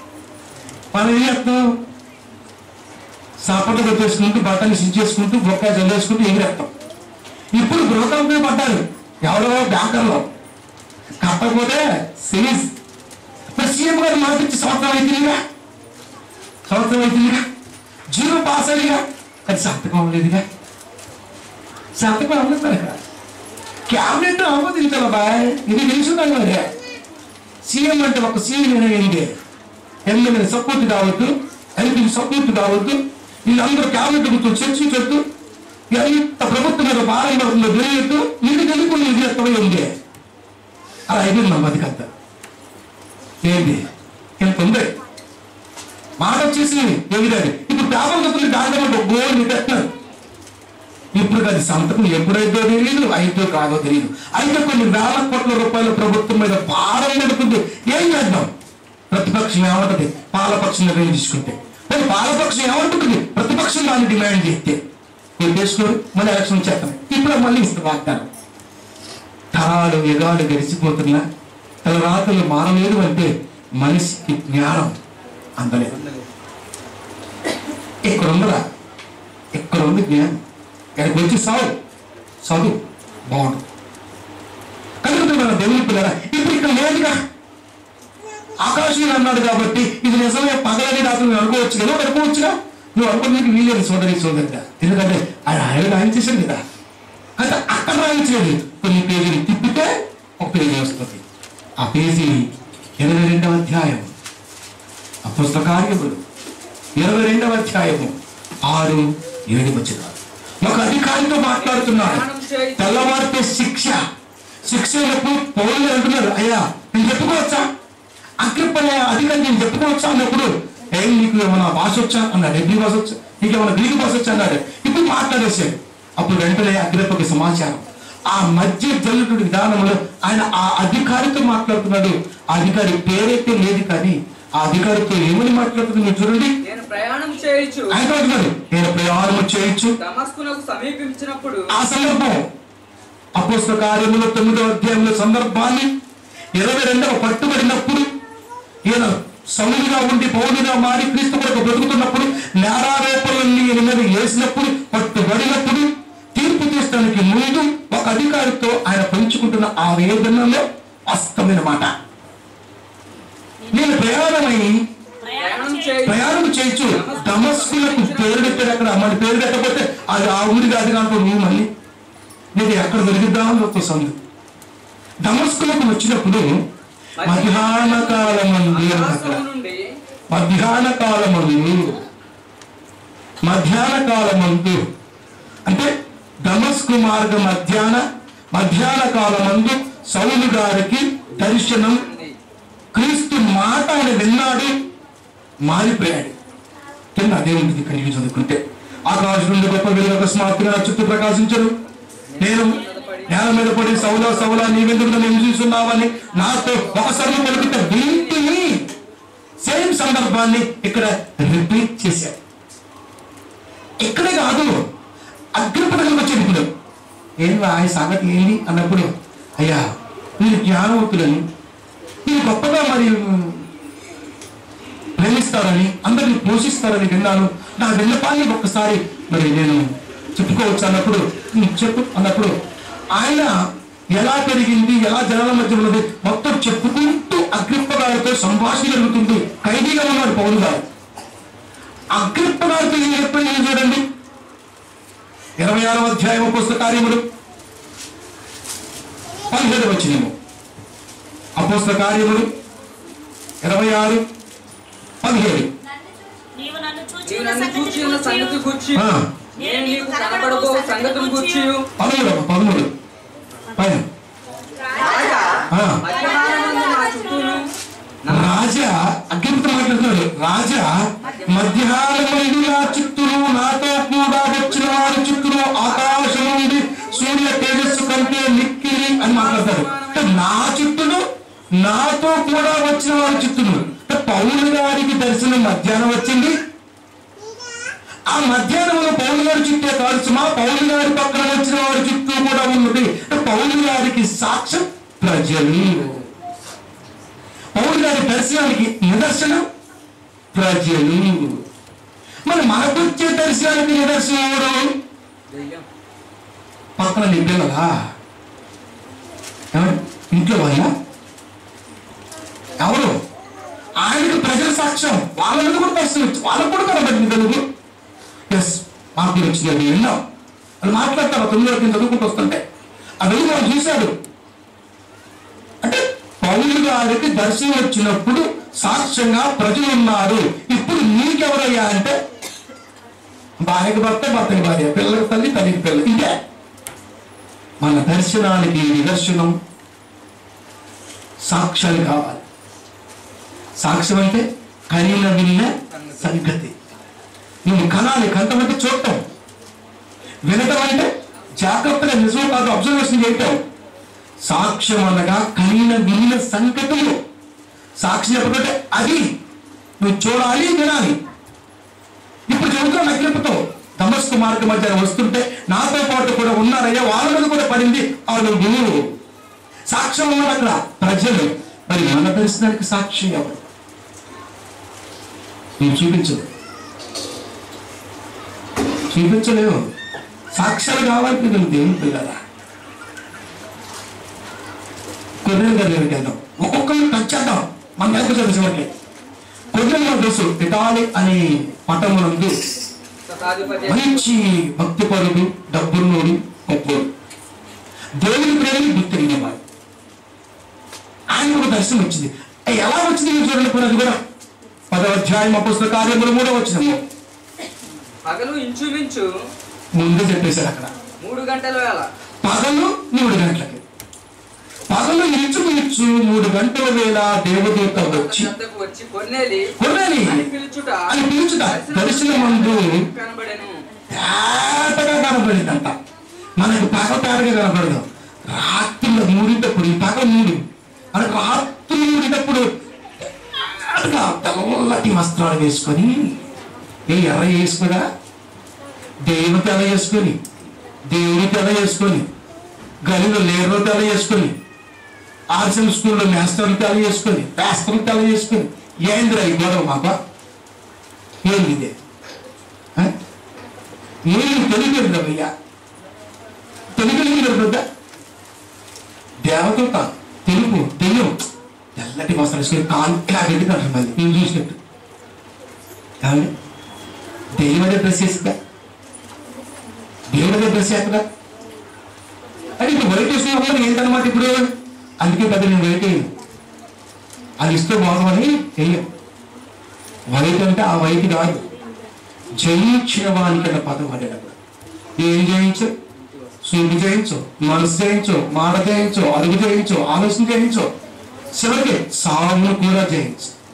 మనం ఏం చేస్తాం సాపట్లు పెట్టేసుకుంటూ బట్టలు సిచ్చేసుకుంటూ బొక్కా చల్లేసుకుంటూ ఎగిరేస్తాం ఇప్పుడు గృహకంపెనీ పడ్డారు ఎవరో బ్యాంకర్లో కట్టకపోతే సిరీస్ ఇప్పుడు సీఎం గారు మాట ఇచ్చి సంవత్సరం అవుతుందిగా సంవత్సరం అవుతుందిగా జీరో పాస్ అయ్యిగా అది సంతకం అవ్వలేదుగా సంతకం అవ్వలేదు మరి ఇక్కడ క్యాబినెట్ ఆమోదించాలి బాయ్ ఇది తెలుసున్నాను మరి సీఎం అంటే ఒక సీఎం ఏంటి ఎమ్మెల్యే సపోర్ట్ కావద్దు ఎంపీకి సపోర్ట్ కావద్దు వీళ్ళందరూ క్యాబినెట్ గుర్తు చర్చించొద్దు ఎంత ప్రభుత్వం మీద భారం పడుతుందో తెలియద్దు ఇది తెలుగుని ఇది ఎక్కడ ఉంది అలా అయిపోయింది మా బతికంతా ఏంటి ఇంత ఉంది మాట వచ్చేసి ఎగిరాడు ఇప్పుడు పేపర్ చదువుతుంది దాంట్లో గోల్ పెట్టారు ఇప్పుడు అది సంతకం ఎప్పుడైతే తెలియదు అయితే కాదో తెలియదు అయితే కొన్ని వేల కోట్ల రూపాయల ప్రభుత్వం మీద భారం పడుతుంది ఏం చేద్దాం ప్రతిపక్షం ఏమంటది పాలపక్షం నిర్ణయం తీసుకుంటే మరి పాలపక్షం ఏమంటుంది ప్రతిపక్షం దాన్ని డిమాండ్ చేస్తే మీరు చేసుకోరు మళ్ళీ ఎలక్షన్ చేస్తాం ఇప్పుడు మళ్ళీ ఇస్తే వాగ్దానం తరాలు యుగాలు గడిచిపోతున్నా తన రాతలు మారలేదు అంటే మనిషికి జ్ఞానం అందలేదు ఇక్కడ ఉందరా ఇక్కడ ఉంది జ్ఞానం ఇక్కడికి వచ్చి సావు చదువు బాగుంటుంది కనుక మన దేవుని పిల్లరా ఇప్పుడు ఇక్కడ లేదుగా ఆకాశం అన్నాడు కాబట్టి ఇది నిజమే పగలని రాత్రి నువ్వు అనుకోవచ్చు కదా అనుకోవచ్చుగా నువ్వు అనుకోడానికి వీలేదు సోదరి సోదరిగా ఎందుకంటే ఆయన ఆయన రాయించేసాడు కదా అయితే అక్కడ రాయించలేదు కొన్ని పేజీలు తిప్పితే ఒక పేజీ వస్తుంది ఆ పేజీ ఇరవై రెండవ అధ్యాయం ఆ పుస్తకార్యములు ఇరవై రెండవ అధ్యాయము ఆరు ఏడు వచ్చిన ఒక అధికారితో మాట్లాడుతున్నాడు తెల్లవారితే శిక్ష శిక్ష అయినప్పుడు పౌరులు అంటున్నారు అయ్యా నేను చెప్పుకోవచ్చా అగ్రిపల్లి అధికారి నేను చెప్పుకోవచ్చా అన్నప్పుడు ఏం నీకు ఏమైనా భాష వచ్చా అన్నాడు ఎన్ని భాష వచ్చా నీకు ఏమైనా గ్రీకు భాష వచ్చా అన్నాడు ఇప్పుడు మాట్లాడేసాడు అప్పుడు వెంటనే అగ్రిపకి సమాచారం ఆ మధ్య జల్లుడు విధానంలో ఆయన ఆ అధికారితో మాట్లాడుతున్నాడు ఆ అధికారి పేరైతే లేదు కానీ ఆ అధికారితో ఏమని మాట్లాడుతున్నాడు చూడండి నేను ప్రయాణం చేయొచ్చు ఆయన అంటున్నాడు నేను ప్రయాణం చేయొచ్చు దమస్కునకు సమీపించినప్పుడు ఆ సందర్భం అపోస్త కార్యములు తొమ్మిదవ అధ్యాయంలో సందర్భాన్ని ఇరవై రెండవ పట్టుబడినప్పుడు ఈయన సౌలుగా ఉండి పౌరుగా మారి క్రీస్తు కొరకు బ్రతుకుతున్నప్పుడు నేరారోపణలన్నీ ఈయన మీద వేసినప్పుడు పట్టుబడినప్పుడు తీర్పు తీసడానికి ముందు ఒక అధికారితో ఆయన పంచుకుంటున్న ఆ వేదనలో వాస్తవమైన మాట నేను ప్రయాణమై ప్రయాణం ప్రయాణం చేయి చేయొచ్చు ప్రయాణం చేయొచ్చు దమస్కులకు పేరు పెట్టాడు అక్కడ మరి పేరు పెట్టకపోతే అది ఆ ఊరి కాదు కాదు నువ్వు మళ్ళీ నీకు ఎక్కడ దొరికిద్దామని ఒక సందు దమస్కులకు వచ్చినప్పుడు మధ్యాహ్న కాలమందు దమస్కు నుండి మధ్యాహ్న కాలమందు మధ్యాహ్న కాలమందు అంటే దమస్కు మార్గ మధ్యాహ్న మధ్యాహ్న కాలమందు సౌలు గారికి దర్శనం ఉంది. క్రీస్తు మాట ఆయన విన్నాడు మారిపోయాడు కింద అదే ఉంటుంది ఇక్కడ ఇవి చదువుకుంటే ఆకాశం నుండి గొప్ప వెలుగు అకస్మాత్తుగా నా చుట్టూ ప్రకాశించరు నేను నేల మీద పడి సౌలా సౌలా నీవెందుకు నన్ను చూస్తున్నావని నాతో ఒకసారి పలుకుతే వీటిని సేమ్ సందర్భాన్ని ఇక్కడ రిపీట్ చేశారు ఇక్కడే కాదు అగ్రపదం వచ్చేది ఇప్పుడు ఏం ఆ సంగతి ఏంటి అన్నప్పుడు అయ్యా మీరు జ్ఞానవంతులని మీరు గొప్పగా మరి ప్రేమిస్తారని అందరిని పోషిస్తారని విన్నాను నా విన్నపాన్ని ఒక్కసారి మరి నేను చెప్పుకోవచ్చు అన్నప్పుడు "ఉమ్, చెప్పు అన్నప్పుడు ఆయన ఎలా పెరిగింది ఎలా జనాల మధ్య ఉన్నది మొత్తం చెప్పుకుంటూ అగ్రిప్ప గారితో సంభాషణ జరుగుతుంది ఖైదీగా ఉన్నాడు పౌరు గారు అగ్రిప్ప గారితో ఏం చెప్పండి ఏం చూడండి ఇరవై ఆరవ అధ్యాయం పుస్తక కార్యములు పదిహేడు వచ్చినేమో అపోస్త కార్యములు ఇరవై ఆరు పదిహేడు నీవు నన్ను చూచి నీవు ఉన్న నన్ను చూచి ఉన్న సంగతి సంగతిని గుర్చి ఆ, నేను నీకు కనబడబో సంగతిని గుర్చి పదమూడు అమ్మ, పదమూడు పైన రాజా ఆ, మధ్యాహ్నమందు నా చుట్టూను రాజా అగ్గిపుత్ర మాట్లాడుతున్నాడు రాజా మధ్యాహ్నం నా చుట్టూను నాతో కూడా వచ్చిన వారి చుట్టూను ఆకాశం నుండి సూర్య తేజస్సు కంటే మిక్కిలి అని మాట్లాడతాడు అంటే నా చుట్టూను నాతో కూడా వచ్చిన వారి చుట్టూను అంటే పౌలు గారికి దర్శనం మధ్యాహ్నం వచ్చింది ఆ మధ్యాహ్నంలో పౌలు గారి చుట్టే కాదు సుమా పౌలు గారి పక్కన వచ్చిన వారి చుట్టూ కూడా ఉన్నది అంటే పౌలు గారికి సాక్ష్యం ప్రజలు పౌరు గారి దర్శనానికి నిదర్శనం ప్రజలు మరి మనకు వచ్చే దర్శనానికి నిదర్శనం ఎవరు దెయ్యం. పక్కన నీ పిల్లలా ఎవరు? ఇంట్లో వాళ్ళ ఎవరు ఆయనకు ప్రజల సాక్ష్యం వాళ్ళ మీద కూడా దర్శనం ఇచ్చి వాళ్ళకు కూడా కనబడింది తెలుగు ఎస్ మాకు కూడా వచ్చింది అది విన్నాం వాళ్ళు మాట్లాడతారు తొమ్మిది కింద చదువుకుంటూ వస్తుంటే ఆ వెలుగు వాళ్ళు చూశాడు అంటే పౌలు గారికి దర్శనం వచ్చినప్పుడు సాక్ష్యంగా ప్రజలు ఉన్నారు ఇప్పుడు నీకెవరయ్యా అంటే భార్యకి భర్త భర్తకి భార్య పిల్లకి తల్లి తల్లికి పిల్ల ఇదే మన దర్శనానికి నిదర్శనం సాక్ష్యాలు కావాలి సాక్ష్యం అంటే కనిన విన్న సంగతి నువ్వు కనాలి కంటమంటే చూడటం వినటం అంటే జాగ్రత్తగా నిజం కాదు అబ్జర్వేషన్ చేయటం సాక్ష్యం అనగా కనిన విన్న సంగతులు సాక్షి చెప్పకంటే అది నువ్వు చూడాలి వినాలి ఇప్పుడు చెబుతున్నా నగ్లిపుతో తమస్కు మార్గం మధ్య వస్తుంటే నాతో పాటు కూడా ఉన్నారయ్యా వాళ్ళ మీద కూడా పడింది వాళ్ళు గురువు సాక్ష్యం ఉన్నారు అక్కడ ప్రజలు మరి మన దర్శనానికి సాక్షి ఎవరు నేను చూపించదు చూపించలేవు సాక్ష్యాలు కావాలి పిల్లలు దేవుని పిల్లల కొర్రెల గారి దగ్గరికి వెళ్దాం ఒక్కొక్కరిని టచ్ చేద్దాం మన దగ్గర చదివినట్లే కొర్రెల తెలుసు ఇటాలి అనే పట్టణమునందు శతాధిపతి మంచి భక్తిపరుడు డబ్బున్నోడు గొప్పోడు దేవుని ప్రేమ గుర్తిరిగినవాడు ఆయనకు ఒక దర్శనం వచ్చింది అది ఎలా వచ్చింది మీరు చూడండి పోనీ అది కూడా పదవ అధ్యాయం పుస్తక కార్యములు మూడో వచ్చింది పగలు ఇంచుమించు ముందే చెప్పేశారు అక్కడ మూడు గంటల వేళ పగలు మూడు గంటలకి పగలు ఇంచుమించు మూడు గంటల వేళ దేవదూత వచ్చి చెత్తకు వచ్చి కొన్నేలి కొన్నాని అని పిలుచుట అని పిలుచుట దర్శనమందు కనబడెను తేటగా కనపడిందంట మనకు పగ తేటగా కనపడదు రాత్రుల మూడింటప్పుడు ఈ పగ మూడు మనకు రాత్రులు మూడినప్పుడు తేటగా తెల్లటి వస్త్రాలు వేసుకొని ఏ ఎర్ర వేసుకురా దేవుని తెల వేసుకొని దేవుని తెల వేసుకొని గలిలో లేరో తెల వేసుకొని ఆర్సన్ స్కూల్లో మేస్టర్లు తెల వేసుకొని పేస్తర్లు తెల వేసుకొని ఏంద్రా ఈ గొడవ మాకు ఏంది ఇదే ఆ? నేను తెలియదు తెలియగలిగిన పెద్ద దేవత తెలుపు దెయ్యం తెల్లటి వస్త్రం వేసుకొని కాలు ఇలా ఎదుగుతాడు మళ్ళీ నేను చూసినట్టు ఏమండి దెయ్యం అదే డ్రెస్ వేసుకుందా దేవుడు అదే డ్రెస్ వేస్తుందా అది ఇప్పుడు వైట్ వేసిన వాళ్ళు ఏంటన్నమాట ఇప్పుడు అందుకే పెద్ద నేను వైట్ వేయను అది ఇస్తే బాగుమని వేయం వైట్ అంటే ఆ వైట్ కాదు జయించిన వానికన్న పదం అనేటప్పుడు ఏం జయించు సూర్యుడు జయించు మనసు జయించు మాట జయించు అడుగు జయించు ఆలోచన జయించు చివరికి సాగును కూడా జయించు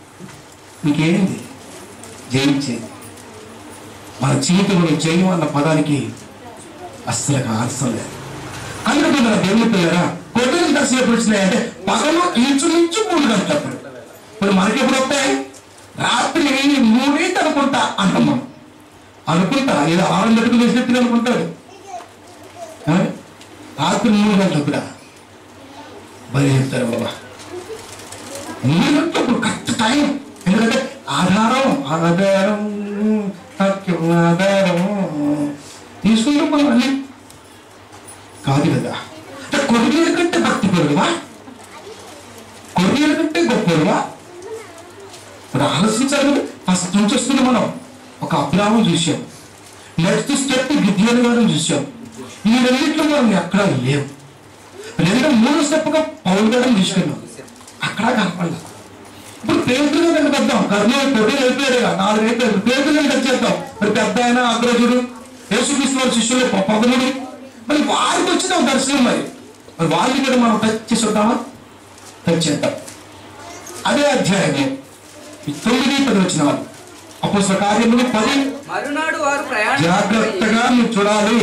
నీకేంది జయించేది మన జీవితంలో జయం అన్న పదానికి అస్సలు అర్థం లేదు అందుకే మన దేవుని పిల్లరా కొద్దిగా దర్శనం ఎప్పుడు వచ్చినాయంటే పగలు ఇంచుమించు మూడు గంటలప్పుడు ఇప్పుడు మనకి ఎప్పుడు వస్తాయి రాత్రి మూడేంటి అనుకుంటా అంటాం మనం అనుకుంటా ఏదో ఆరు గంటలకు వేసినట్టుగా అనుకుంటాడు ఆ? రాత్రి మూడు గంటలప్పుడా బలి చెప్తారు బాబా మూడు గంటలప్పుడు కరెక్ట్ టైం ఎందుకంటే ఆధారం ఆధారం సత్యం ఆధారం తీసుకుంటాం మనం అన్ని కాదు కదా అంటే కొరియర్ కంటే భక్తి పరుడువా కొరియర్ కంటే గొప్పడువా ఇప్పుడు ఆలోచించాలి కదా ఫస్ట్ నుంచి వస్తుంది మనం ఒక అబ్రాహం చూసాం నెక్స్ట్ స్టెప్ గిద్యోని గారిని చూసాం ఈ రెండింటిలో మనం ఎక్కడ లేవు రెండు మూడు స్టెప్గా పౌరు గారిని తీసుకున్నాం అక్కడ కనపడలేదు ఇప్పుడు పేదలు రెండు పెద్దాం కర్నూలు పొడి అయిపోయారు కదా, నాలుగు అయిపోయారు పేదలు టచ్ చేద్దాం మరి పెద్ద ఆయన అగ్రజుడు యేసుక్రీస్తు వారి శిష్యులు ప- పదముడు మరి వారికి వచ్చిన ఒక దర్శనం మరి మరి వాళ్ళని కూడా మనం టచ్ చేసి వద్దామా టచ్ చేద్దాం అదే అధ్యాయము ఈ తొమ్మిది పది వచ్చిన వాళ్ళు అప్పుడు కార్యములు పది మరునాడు వారు ప్రయాణం జాగ్రత్తగా నువ్వు చూడాలి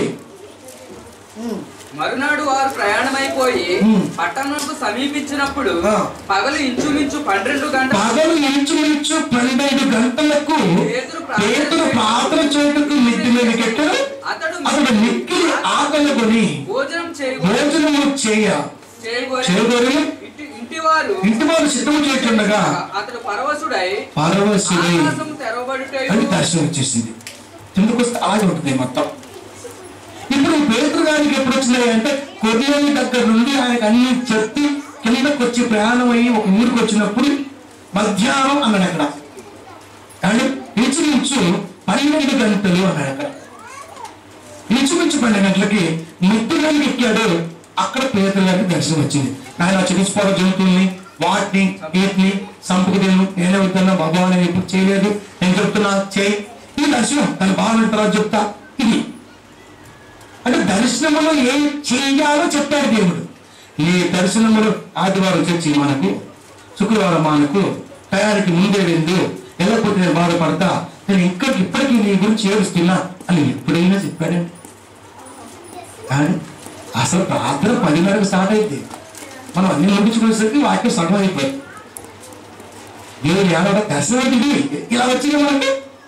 మరునాడు వారు ప్రయాణమైపోయి ఉమ్. పట్టణంకు సమీపించినప్పుడు ఆ. పగలు ఇంచుమించు పన్నెండు గంటలు పగలు ఇంచుమించు పన్నెండు గంటలకు పేతురు ప్రార్థన పేతురు ప్రార్థన చేయటకు మిద్ది మీదకి ఎక్కడు అతడు అతడు మిక్కిలి ఆకలి కొని భోజనం చేయు భోజనము చేయ చేయగోరి చేయగోరి ఇంటి ఇంటి వారు ఇంటి వారు సిద్ధం చేస్తుండగా అతడు పరవశుడై పరవశుడి ఆకాశం తెరవబడుట అని దర్శనం వచ్చేసింది కిందకు వస్తే అలాగే ఉంటుంది మొత్తం ఇప్పుడు పేతురు గారికి ఎప్పుడు వచ్చినాయి అంటే కొరియని దగ్గర నుండి ఆయనకు అన్ని చెప్పి కిందకు వచ్చి ప్రయాణం అయ్యి ఒక ఊరికి వచ్చినప్పుడు మధ్యాహ్నం అన్నాడు అక్కడ అండ్ ఇంచుమించు పన్నెండు గంటలు అన్నాడు అక్కడ ఇంచుమించు పన్నెండు గంటలకి ముట్టుగానికి ఎక్కాడు అక్కడ పేదల గారికి దర్శనం వచ్చింది ఆయన చికిత్సపోవడం జరుగుతుంది వాటిని వీటిని సంపుకు తిను నేనే వద్దన్నా బాబా నేను ఎప్పుడు చేయలేదు నేను చెప్తున్నా చేయి ఈ దర్శనం తన భావన తర్వాత చెప్తా ఇది అంటే దర్శనములో ఏం చేయాలో చెప్పాడు దేవుడు ఈ దర్శనములు ఆదివారం చర్చి మనకు శుక్రవారం మనకు తయారీకి ముందే వెందు వెళ్ళకపోతే నేను బాధపడతా నేను ఇంకా ఇప్పటికీ నీ గురించి ఏడుస్తున్నా అని ఎప్పుడైనా చెప్పాడండి కానీ అసలు ప్రార్థన పదిన్నరకు స్టార్ట్ అయింది మనం అన్ని ముగించుకునేసరికి వాక్యం సగం అయిపోయింది దేవుడు ఏడవ దర్శనం అంటే ఇది ఇలా వచ్చింది మనకి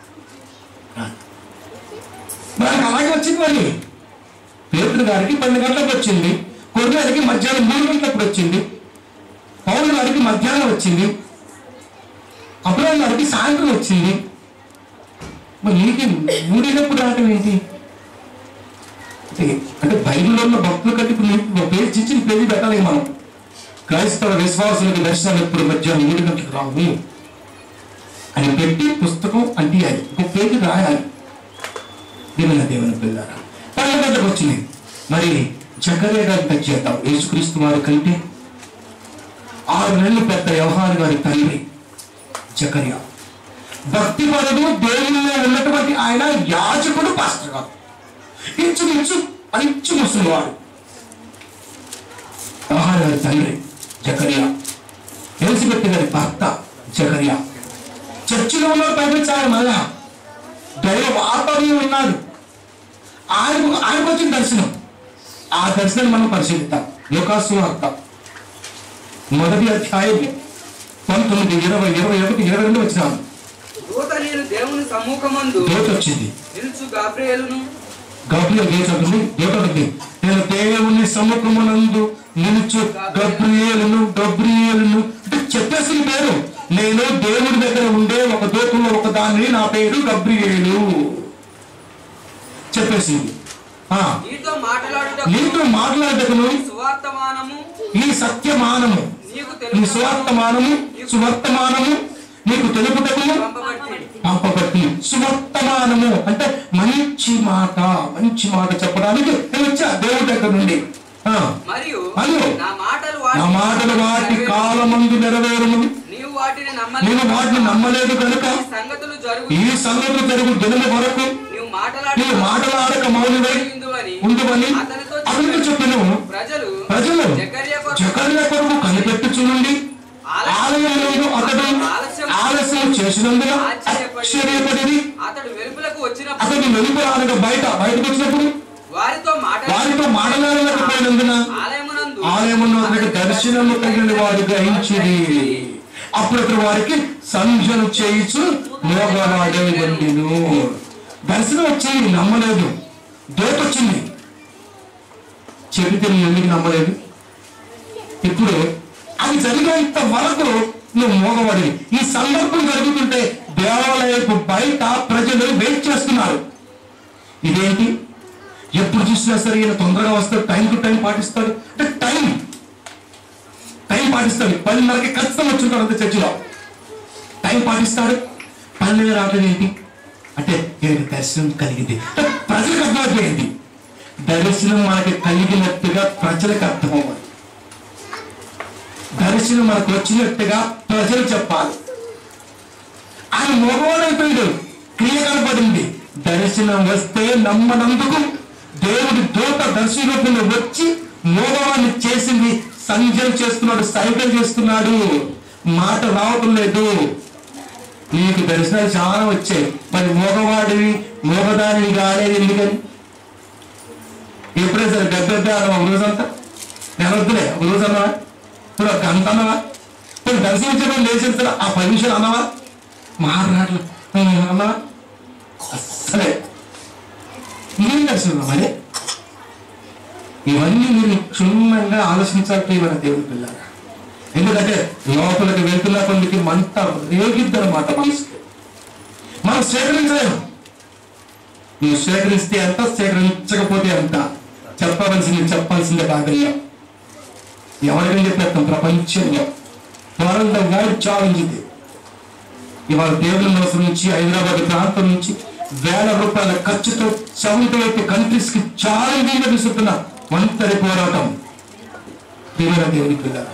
మనకి అలాగే వచ్చింది మరి పేతురు గారికి పన్నెండు గంటలకు వచ్చింది కొర్రెలకి మధ్యాహ్నం మూడు గంటలకు వచ్చింది పౌరు గారికి మధ్యాహ్నం వచ్చింది అబ్రాహం గారికి సాయంత్రం వచ్చింది మరి నీకు మూడినప్పుడు రావటం ఏంటి అంటే అంటే బైబిల్లో ఉన్న భక్తుల కంటే ఇప్పుడు నీకు ఒక పేరు చిచ్చిన పేరు పెట్టాలి మనం క్రైస్తవ విశ్వాసులకు దర్శనాలు ఎప్పుడు మధ్యాహ్నం మూడు గంటలకు రావు అని పెట్టి పుస్తకం అంటియాలి ఒక పేరు రాయాలి దేవుని దేవుని పిల్లారా పన్నెండు గంటలకు వచ్చింది మరి జకర్య గారిని టచ్ చేద్దాం యేసుక్రీస్తు వారి కంటే ఆరు నెలలు పెద్ద వ్యవహార గారి తండ్రి జకర్య భక్తిపరుడు దేవునిలో ఉన్నటువంటి ఆయన యాజకుడు పాస్టర్ గారు ఇంచుమించు మంచి ముసలివాడు వ్యవహార గారి తండ్రి జకర్య ఎలిజబెత్ గారి భర్త జకర్య చర్చిలో ఉన్న పంపించాలి మళ్ళా దైవ వాతావరణం ఉన్నాడు ఆయనకు ఆయనకు వచ్చిన దర్శనం ఆ దర్శనం మనం పరిశీలిద్దాం యోకాసు వార్త మొదటి అధ్యాయం పంతొమ్మిది ఇరవై ఇరవై ఒకటి ఇరవై రెండు వచ్చినాము దూత నేను దేవుని సమ్ముఖమందు దోట వచ్చింది నిలుచు గాబ్రియేలును గబ్రియల్ దేశంలో దోట ఉంది నేను దేవుని సముఖమునందు నిలుచు గబ్రియేలును గబ్రియేలును అంటే చెప్పేసి పేరు నేను దేవుడి దగ్గర ఉండే ఒక దూతంలో ఒక దాన్ని నా పేరు గబ్రియేలు చెప్పేసింది ఆ నీతో మాట్లాడుట నీతో మాట్లాడటకును సువార్తమానము ఈ సత్యమానము నీకు ఈ తెలుసు సువర్తమానము సువర్తమానము నీకు తెలుపుటకును పంపబట్టి పంపబట్టి సువర్తమానము అంటే మంచి మాట మంచి మాట చెప్పడానికి నేను వచ్చా దేవుడి దగ్గర నుండి ఆ, మరియు మరియు నా మాటలు నా మాటలు వాటి కాలమందు నెరవేరును నీవు వాటిని నేను నమ్మలేదు వాటిని నమ్మలేదు కనుక ఈ సంగతులు జరుగు ఈ సంగతులు జరుగు దినము వరకు నీవు మాట్లాడి నీవు మాటలాడక మౌనివై ఉందువని ఉండువని అతనితో అతనితో చెప్పిన ప్రజలు ప్రజలు జకర్యా కొరకు జకర్య కొరకు కనిపెట్టుచునుండి ఆలయంలో అతడు ఆలస్యం చేసి చూసినందున ఆశ్చర్యపడి అతడు వెలుపులకు వచ్చినప్పుడు అతడు వెలుపు అనగా బయట బయటకు వచ్చినప్పుడు వారితో మాట వారితో మాట్లాడలేకపోయినందున ఆలయమునందు ఆలయమును అతనికి దర్శనము కలిగిన వారు గ్రహించిది అప్పుడు అతడు వారికి సంజను చేయించు మోగవాడే వండిను దర్శనం వచ్చి నమ్మలేదు దోత వచ్చింది చెబితే నువ్వు ఎందుకు నమ్మలేదు ఇప్పుడు అది జరిగేంత వరకు నువ్వు మోగవాడి ఈ సందర్భం జరుగుతుంటే దేవాలయపు బయట ప్రజలు వెయిట్ చేస్తున్నారు ఇదేంటి ఎప్పుడు చూసినా సరే ఈయన తొందరగా వస్తాడు టైం టు టైం పాటిస్తాడు అంటే టైం టైం పాటిస్తాడు పన్నెండున్నరకి ఖచ్చితంగా వచ్చుంటాడు అంతే చర్చిలో టైం పాటిస్తాడు పన్నెండు రావడం ఏంటి అంటే ఈయనకి దర్శనం కలిగింది అంటే ప్రజలకు అర్థమైపోయింది దర్శనం మనకి కలిగినట్టుగా ప్రజలకు అర్థం అవ్వాలి దర్శనం మనకు వచ్చినట్టుగా ప్రజలు చెప్పాలి ఆయన మగవాడైపోయాడు క్రియ కనపడింది దర్శనం వస్తే నమ్మనందుకు దేవుడి దూత దర్శన రూపంలో వచ్చి మోగవాడిని చేసింది సంజయం చేస్తున్నాడు సైకిల్ చేస్తున్నాడు మాట రావటం లేదు నీకు దర్శనాలు చాలా వచ్చాయి మరి మోగవాడివి మోగదానివి కాలేదు ఎందుకని ఎప్పుడే సరే పెద్ద అన్నవా ఒక రోజంతా నెలొద్దులే ఒక రోజు అన్నవా ఇప్పుడు ఒక గంట అన్నవా ఇప్పుడు దర్శించడం లేచిన సరే ఆ పది నిమిషాలు అన్నవా మాట్లాడలు అన్నవా అస్సలే ఏం దర్శనం మరి ఇవన్నీ మీరు క్షుణ్ణంగా ఆలోచించాలి మన దేవుడి పిల్లగా ఎందుకంటే లోపలికి వెళ్తున్న కొందికి మంట రేగిద్దనమాట మనసుకి మనం సేకరించలేము నువ్వు సేకరిస్తే ఎంత సేకరించకపోతే ఎంత చెప్పవలసింది చెప్పాల్సిందే కాగల్లా ఎవరికైనా చెప్పేస్తాం ప్రపంచంలో వరల్డ్ వైడ్ ఛాలెంజ్ ఇది ఇవాళ దేవుని మోసం నుంచి హైదరాబాద్ ప్రాంతం నుంచి వేల రూపాయల ఖర్చుతో సెవెంటీ ఎయిట్ కంట్రీస్ కి ఛాలెంజింగ్ విసురుతున్న ఒంటరి పోరాటం దేవుని దేవుని పిల్లలు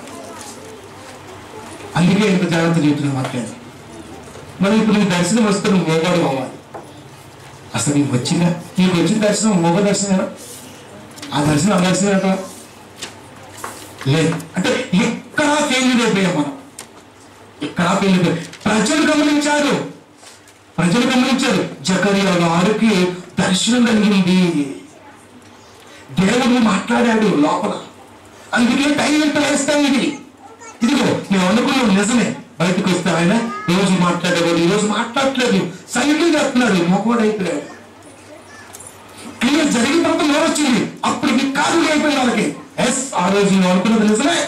అందుకే ఇంత జాగ్రత్త చెబుతున్నా మాట్లాడి మరి ఇప్పుడు నీ దర్శనం వస్తే నువ్వు మోగాడు అవ్వాలి అసలు నీకు వచ్చిన నీకు వచ్చిన దర్శనం మోగ దర్శనం ఆ దర్శనం ఆ దర్శనం ఎక్కడ లేదు అంటే ఎక్కడా ఫెయిల్యూర్ అయిపోయాం మనం ఇక్కడ పెళ్లి ప్రజలు గమనించారు ప్రజలు గమనించారు జకరియా గారికి దర్శనం కలిగింది దేవుడు మాట్లాడాడు లోపల అందుకే టైం ఎంత వేస్తాం ఇది ఇదిగో మేము అనుకున్నాం నిజమే బయటకు వస్తే ఆయన రోజు మాట్లాడేవాడు ఈ రోజు మాట్లాడట్లేదు సైకిల్ చేస్తున్నాడు మొక్కవాడు అయిపోయాడు క్లియర్ జరిగిన తర్వాత నోరు వచ్చింది అప్పటికి కాదు అయిపోయింది వాళ్ళకి ఎస్ ఆ రోజు నువ్వు అనుకున్నది నిజమే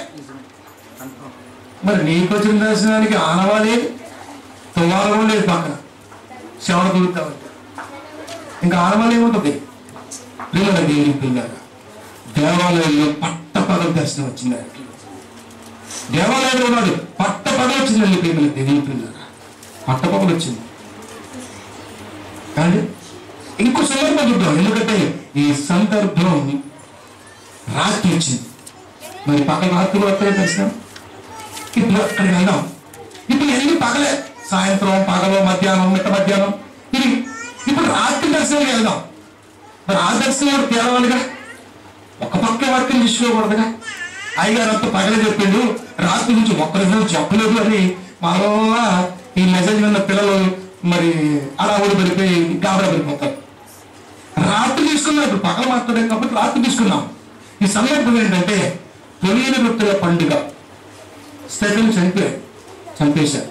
మరి నీకు వచ్చిన దర్శనానికి ఆనవా లేదు తువారం లేదు పక్కన శవణ కుదురుతామంటే ఇంకా ఆనవాలు ఏముంటుంది పిల్లల దేవుని పిల్లగా దేవాలయంలో పట్ట పగల దర్శనం వచ్చింది ఆయనకి దేవాలయంలో ఉన్నాడు పట్ట పగల వచ్చిందండి పిల్లల దేవుని పిల్లగా పట్ట పగల వచ్చింది కానీ ఇంకో సందర్భం చూద్దాం ఎందుకంటే ఈ సందర్భం రాత్రి వచ్చింది మరి పక్కన రాత్రి వస్తాయి దర్శనం ఇప్పుడు అక్కడికి వెళ్దాం ఇప్పుడు ఎన్ని పగలే సాయంత్రం పగలు మధ్యాహ్నం మిట్ట మధ్యాహ్నం ఇది ఇప్పుడు రాత్రి దర్శనానికి వెళ్దాం మరి ఆ దర్శనం కూడా తేలవాలిగా ఒక పక్క వాక్యం తీసుకోకూడదుగా అయ్యగారు అంతా పగలే చెప్పిండు రాత్రి నుంచి ఒక్క నిజం చెప్పలేదు అని మరలా ఈ మెసేజ్ విన్న పిల్లలు మరి అలా ఊడి పడిపోయి గాబరా పడిపోతారు రాత్రి తీసుకున్నాం ఇప్పుడు పగల మాట్లాడాం కాబట్టి రాత్రి తీసుకున్నాం ఈ సందర్భం ఏంటంటే తొలిన రొట్టెల పండుగ స్టెఫెన్ చనిపోయాడు చంపేశారు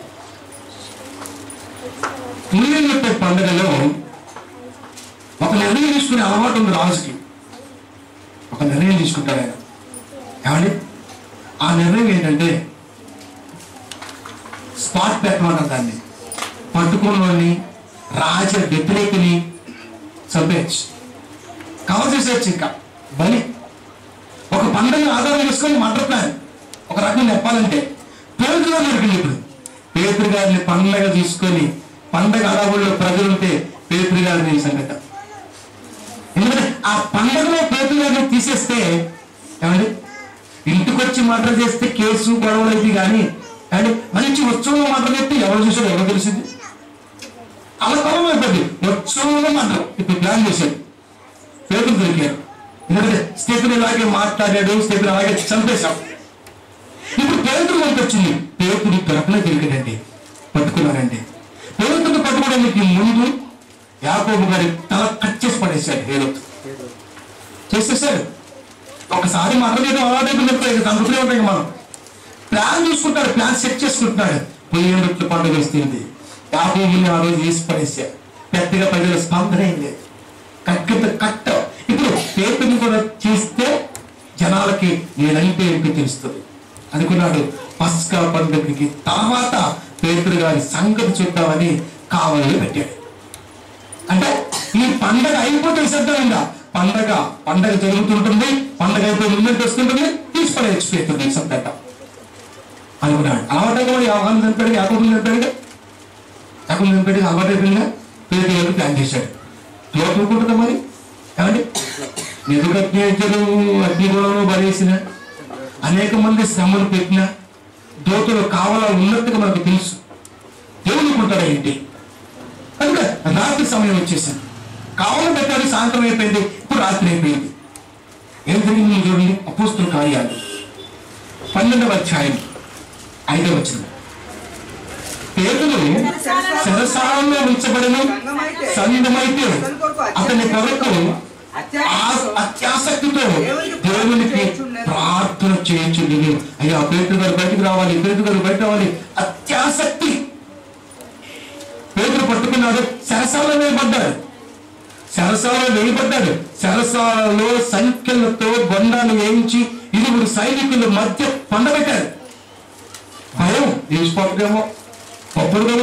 తొలిన రొట్టె పండుగలో ఒక నిర్ణయం తీసుకునే అలవాటు ఉంది రాజుకి ఒక నిర్ణయం తీసుకుంటాడు ఆయన ఏమండి ఆ నిర్ణయం ఏంటంటే స్పాట్ పెట్టమంటారు దాన్ని పట్టుకున్నవాడిని రాజ వ్యతిరేకిని చంపేయచ్చు కవర్ చేసేయచ్చు ఇంకా బలి ఒక పండుగ ఆధారం చేసుకొని మటర్ ప్లాన్ ఒక రకం చెప్పాలంటే పేదలు దొరికింది ఇప్పుడు పేతురు గారిని పండగ తీసుకొని పండగ అడవుల్లో ప్రజలుంటే పేతురు గారిని సంగతి ఎందుకంటే ఆ పండగలో పేతురు గారిని తీసేస్తే ఏమండి ఇంటికి వచ్చి మటర్ చేస్తే కేసు గొడవలు అయితే కానీ ఏమండి మంచి ఉత్సవంలో మటర్ చేస్తే ఎవరు చూసారో ఎవరు తెలిసింది అలా తరం అయిపోయింది ఉత్సవంలో మటర్ ఇప్పుడు ప్లాన్ చేశాడు పేతులు దొరికారు ఎందుకంటే స్టెఫెన్ ఇలాగే మాట్లాడాడు స్టెఫెన్ అలాగే చంపేశాం ఇప్పుడు పేతురు వంతు వచ్చింది పేతురు దొరకనే దొరికాడండి పట్టుకున్నారండి పేరుతుని పట్టుకోవడానికి ముందు యాకోబు గారి తల కట్ చేసి పడేశాడు హేరోతు చేసేసాడు ఒకసారి మరణం చేయడం అలవాటైపోయినప్పుడు ఇక తగ్గుతూనే ఉంటాయి మనం ప్లాన్ చూసుకుంటాడు ప్లాన్ సెట్ చేసుకుంటున్నాడు పొయ్యి రొట్టెల పండుగ వస్తుంది యాకోబుని ఆ రోజు వేసి పడేశాడు పెద్దగా ప్రజల స్పందన ఏం లేదు కట్టిత కట్ట ఇప్పుడు పేపర్ని కూడా చేస్తే జనాలకి నేనంటే ఏంటో తెలుస్తుంది అనుకున్నాడు పస్కా పండుగకి తర్వాత పేతురు గారి సంగతి చూద్దామని కావాలని పెట్టాడు అంటే ఈ పండగ అయిపోతే సిద్ధమైందా పండగ పండగ జరుగుతుంటుంది పండగ అయిపోయి ముందంటే వస్తుంటుంది తీసి పడేయచ్చు పేతురు సబ్దట అనుకున్నాడు అలవాటు కూడా అవగాహన చంపాడు యాకోబు చంపాడు యాకోబు చంపాడు అలవాటు అయిపోయిందా పేరు గారు ప్లాన్ చేశాడు లోటు ఊరుకుంటుందా మరి ఏమండి నిరుగజ్ఞేతులు అగ్నిగోళంలో బలేసిన అనేక మంది శ్రమలు పెట్టిన దోతులు కావాలా ఉన్నట్టుగా మనకు తెలుసు దేవుడు ఊరుకుంటాడా ఏంటి కనుక రాత్రి సమయం వచ్చేసింది కావాలని పెట్టాలి సాయంత్రం అయిపోయింది ఇప్పుడు రాత్రి అయిపోయింది ఏం జరిగింది చూడండి అపోస్తుల కార్యాలు పన్నెండవ అధ్యాయం ఐదవ వచ్చింది పేదలు శరసాలలో ఉంచబడిన సంఘమైతే అతని కొరకు ఆ- అత్యాసక్తితో దేవునికి ప్రార్థన చేయొచ్చు అయ్యా పేరు గారు బయటకు రావాలి పేరు గారు బయట రావాలి అత్యాసక్తి పేదలు పట్టుకున్నాడు సరసాలలో వేయబడ్డాడు సరసాలలో వేయబడ్డాడు సరసాలలో సంఖ్యలతో బొండాలు వేయించి ఇరువురు సైనికుల మధ్య పండబెట్టాడు భయం తీసిపోతుందేమో పప్పుడుదేమో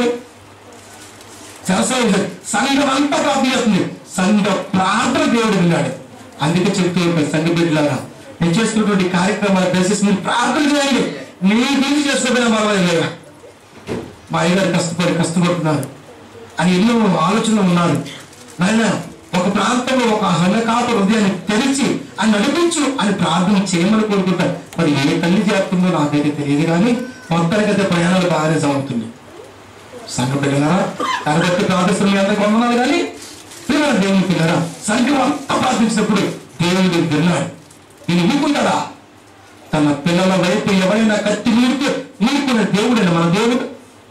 సరసాలు సంఘం అంతా ప్రార్థన చేస్తుంది సంఘ ప్రార్థన దేవుడు విన్నాడు అందుకే చెప్తూ ఉంటాడు సంఘ బిడ్డలారా నేను చేసుకున్నటువంటి కార్యక్రమాలు దయచేసి మీరు ప్రార్థన చేయండి మీ గురించి చేసుకోకపోయినా పర్వాలేదు మా అయ్యగారు కష్టపడి కష్టపడుతున్నారు అని ఎన్నో ఆలోచనలు ఉన్నారు నాయన ఒక ప్రాంతంలో ఒక హనకాప హృదయాన్ని తెరిచి అని నడిపించు అని ప్రార్థన చేయమని కోరుకుంటారు మరి ఏ తల్లి చేస్తుందో నాకైతే తెలియదు కానీ మొత్తానికైతే ప్రయాణాలు బాగానే సాగుతుంది సంఘ పిల్లలారా దాన్ని బట్టి ప్రార్థిస్తున్న మీ అందరికి వందనాలు కానీ పిల్లల దేవుని పిల్లరా సంఘం అంతా ప్రార్థించినప్పుడు దేవుడు విన్నాడు నేను ఊరుకుంటాడా తన పిల్లల వైపు ఎవరైనా కత్తి నీరుకు నీరుకున్న దేవుడైన మన దేవుడు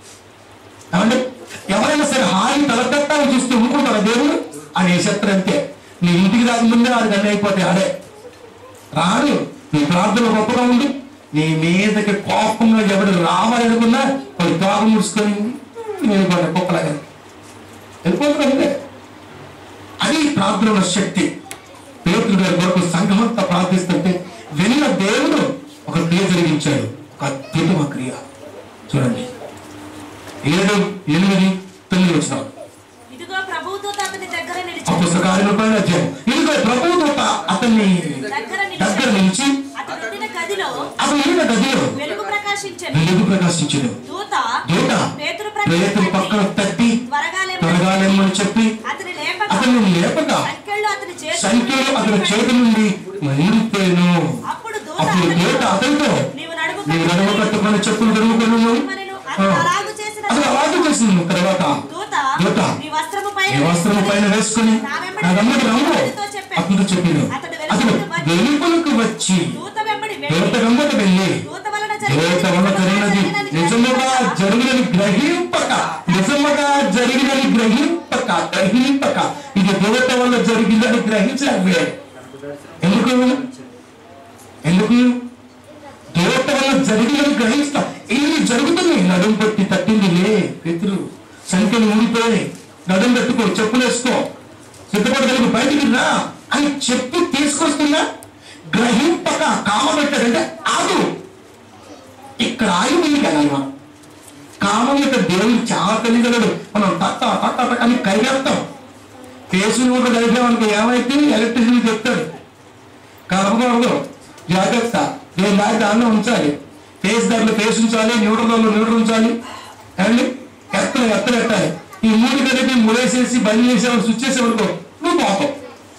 ఏమంటే ఎవరైనా సరే హాయి తలపెట్టాలని చూస్తూ ఊరుకుంటారా దేవుడు అని శత్రు అంతే నీ ఇంటికి రాకముందే అది గన్ని అయిపోతే ఆడే రాడు నీ ప్రార్థన గొప్పగా ఉంది నీ మీదకి కోపంగా ఎవడు రావాలనుకున్నా వాడు తోక ముడుచుకొని వెళ్ళిపోతాడు కుక్కలాగా వెళ్ళిపోతున్నాడు అంతే అది ప్రార్థన శక్తి పేతులు గారి కొరకు సంఘమంతా ప్రార్థిస్తుంటే విన్న దేవుడు ఒక క్రియ జరిగించాడు ఒక అద్భుతమ క్రియ చూడండి ఏడు ఎనిమిది తొమ్మిది వచ్చిన ఇదిగో ప్రభువుతో అతని దగ్గర నిలిచి పుస్తకాలను పైన అధ్యాయం ఇదిగో ప్రభుత్వ అతన్ని దగ్గర దగ్గర నిలిచి నుంచి అతడు ఉండిన గదిలో అతను ఈయన గదిలో వెలుగు ప్రకాశించను వెలుగు ప్రకాశించడు దూత దూత పేతురు ప్రేతం పక్కన తట్టి త్వరగా లేవని త్వరగా లేమని చెప్పి అతని లేపక అతన్ని లేపగా సంఖ్యలు అతని చేతులు సంఖ్యలో అతని చేతి నుండి మండిపోయాను అప్పుడు దూత అప్పుడు దూత అతనితో నీవు నడుము నీ నడుము కట్టుకొని చెప్పులు జరుగుతున్నాను అతడు అలాగు చేసిన అది అలాగే చేసింది తర్వాత దూత దూత నీ వస్త్రము పైన ఏ వస్త్రం పైన వేసుకుని నా వెంబడి రమ్ము అతను చెప్పాను అతను వెలుపలకు వచ్చి దూత వెంబడి దూత వెళ్ళి వెంబడి వెళ్ళి దూత వలన దూత వల్ల జరిగినది నిజముగా జరిగినది గ్రహింపక నిజముగా జరిగినది గ్రహింపక గ్రహింపక ఇది దూత వల్ల జరిగిందని గ్రహించలేకపోయాడు ఎందుకు ఎందుకు దూత వల్ల జరిగినది గ్రహిస్తా ఇది జరుగుతుంది నడుము పట్టి తట్టింది లే పితృ సంఖ్యలు ఊడిపోయాయి నడుము పెట్టుకో చెప్పులు వేసుకో సిద్ధపడగలిగి బయటికి రా అని చెప్పి తీసుకొస్తున్నా గ్రహింపక కామబెట్టాడంటే ఆగు ఇక్కడ ఆగి ముందుకు వెళ్ళాలి మనం కామం యొక్క దేవుడు చాలా తెలియగలడు మనం తట్ట తట్ట తట్ట అని కైగెత్తాం కేసులు కూడా కలిపామనుకో ఏమైతే ఎలక్ట్రిసిటీ చెప్తాడు కలపకూడదు జాగ్రత్త నేను దాటి దాన్ని ఉంచాలి ఫేస్ దాంట్లో ఫేస్ ఉంచాలి న్యూట్రల్ దాంట్లో న్యూట్రల్ ఉంచాలి అండి ఎత్తలు ఎత్తలు పెట్టాలి ఈ మూడు కలిపి ముడేసేసి బంద్ చేసేవాడు స్విచ్ చేసేవాడు నువ్వు పోతావు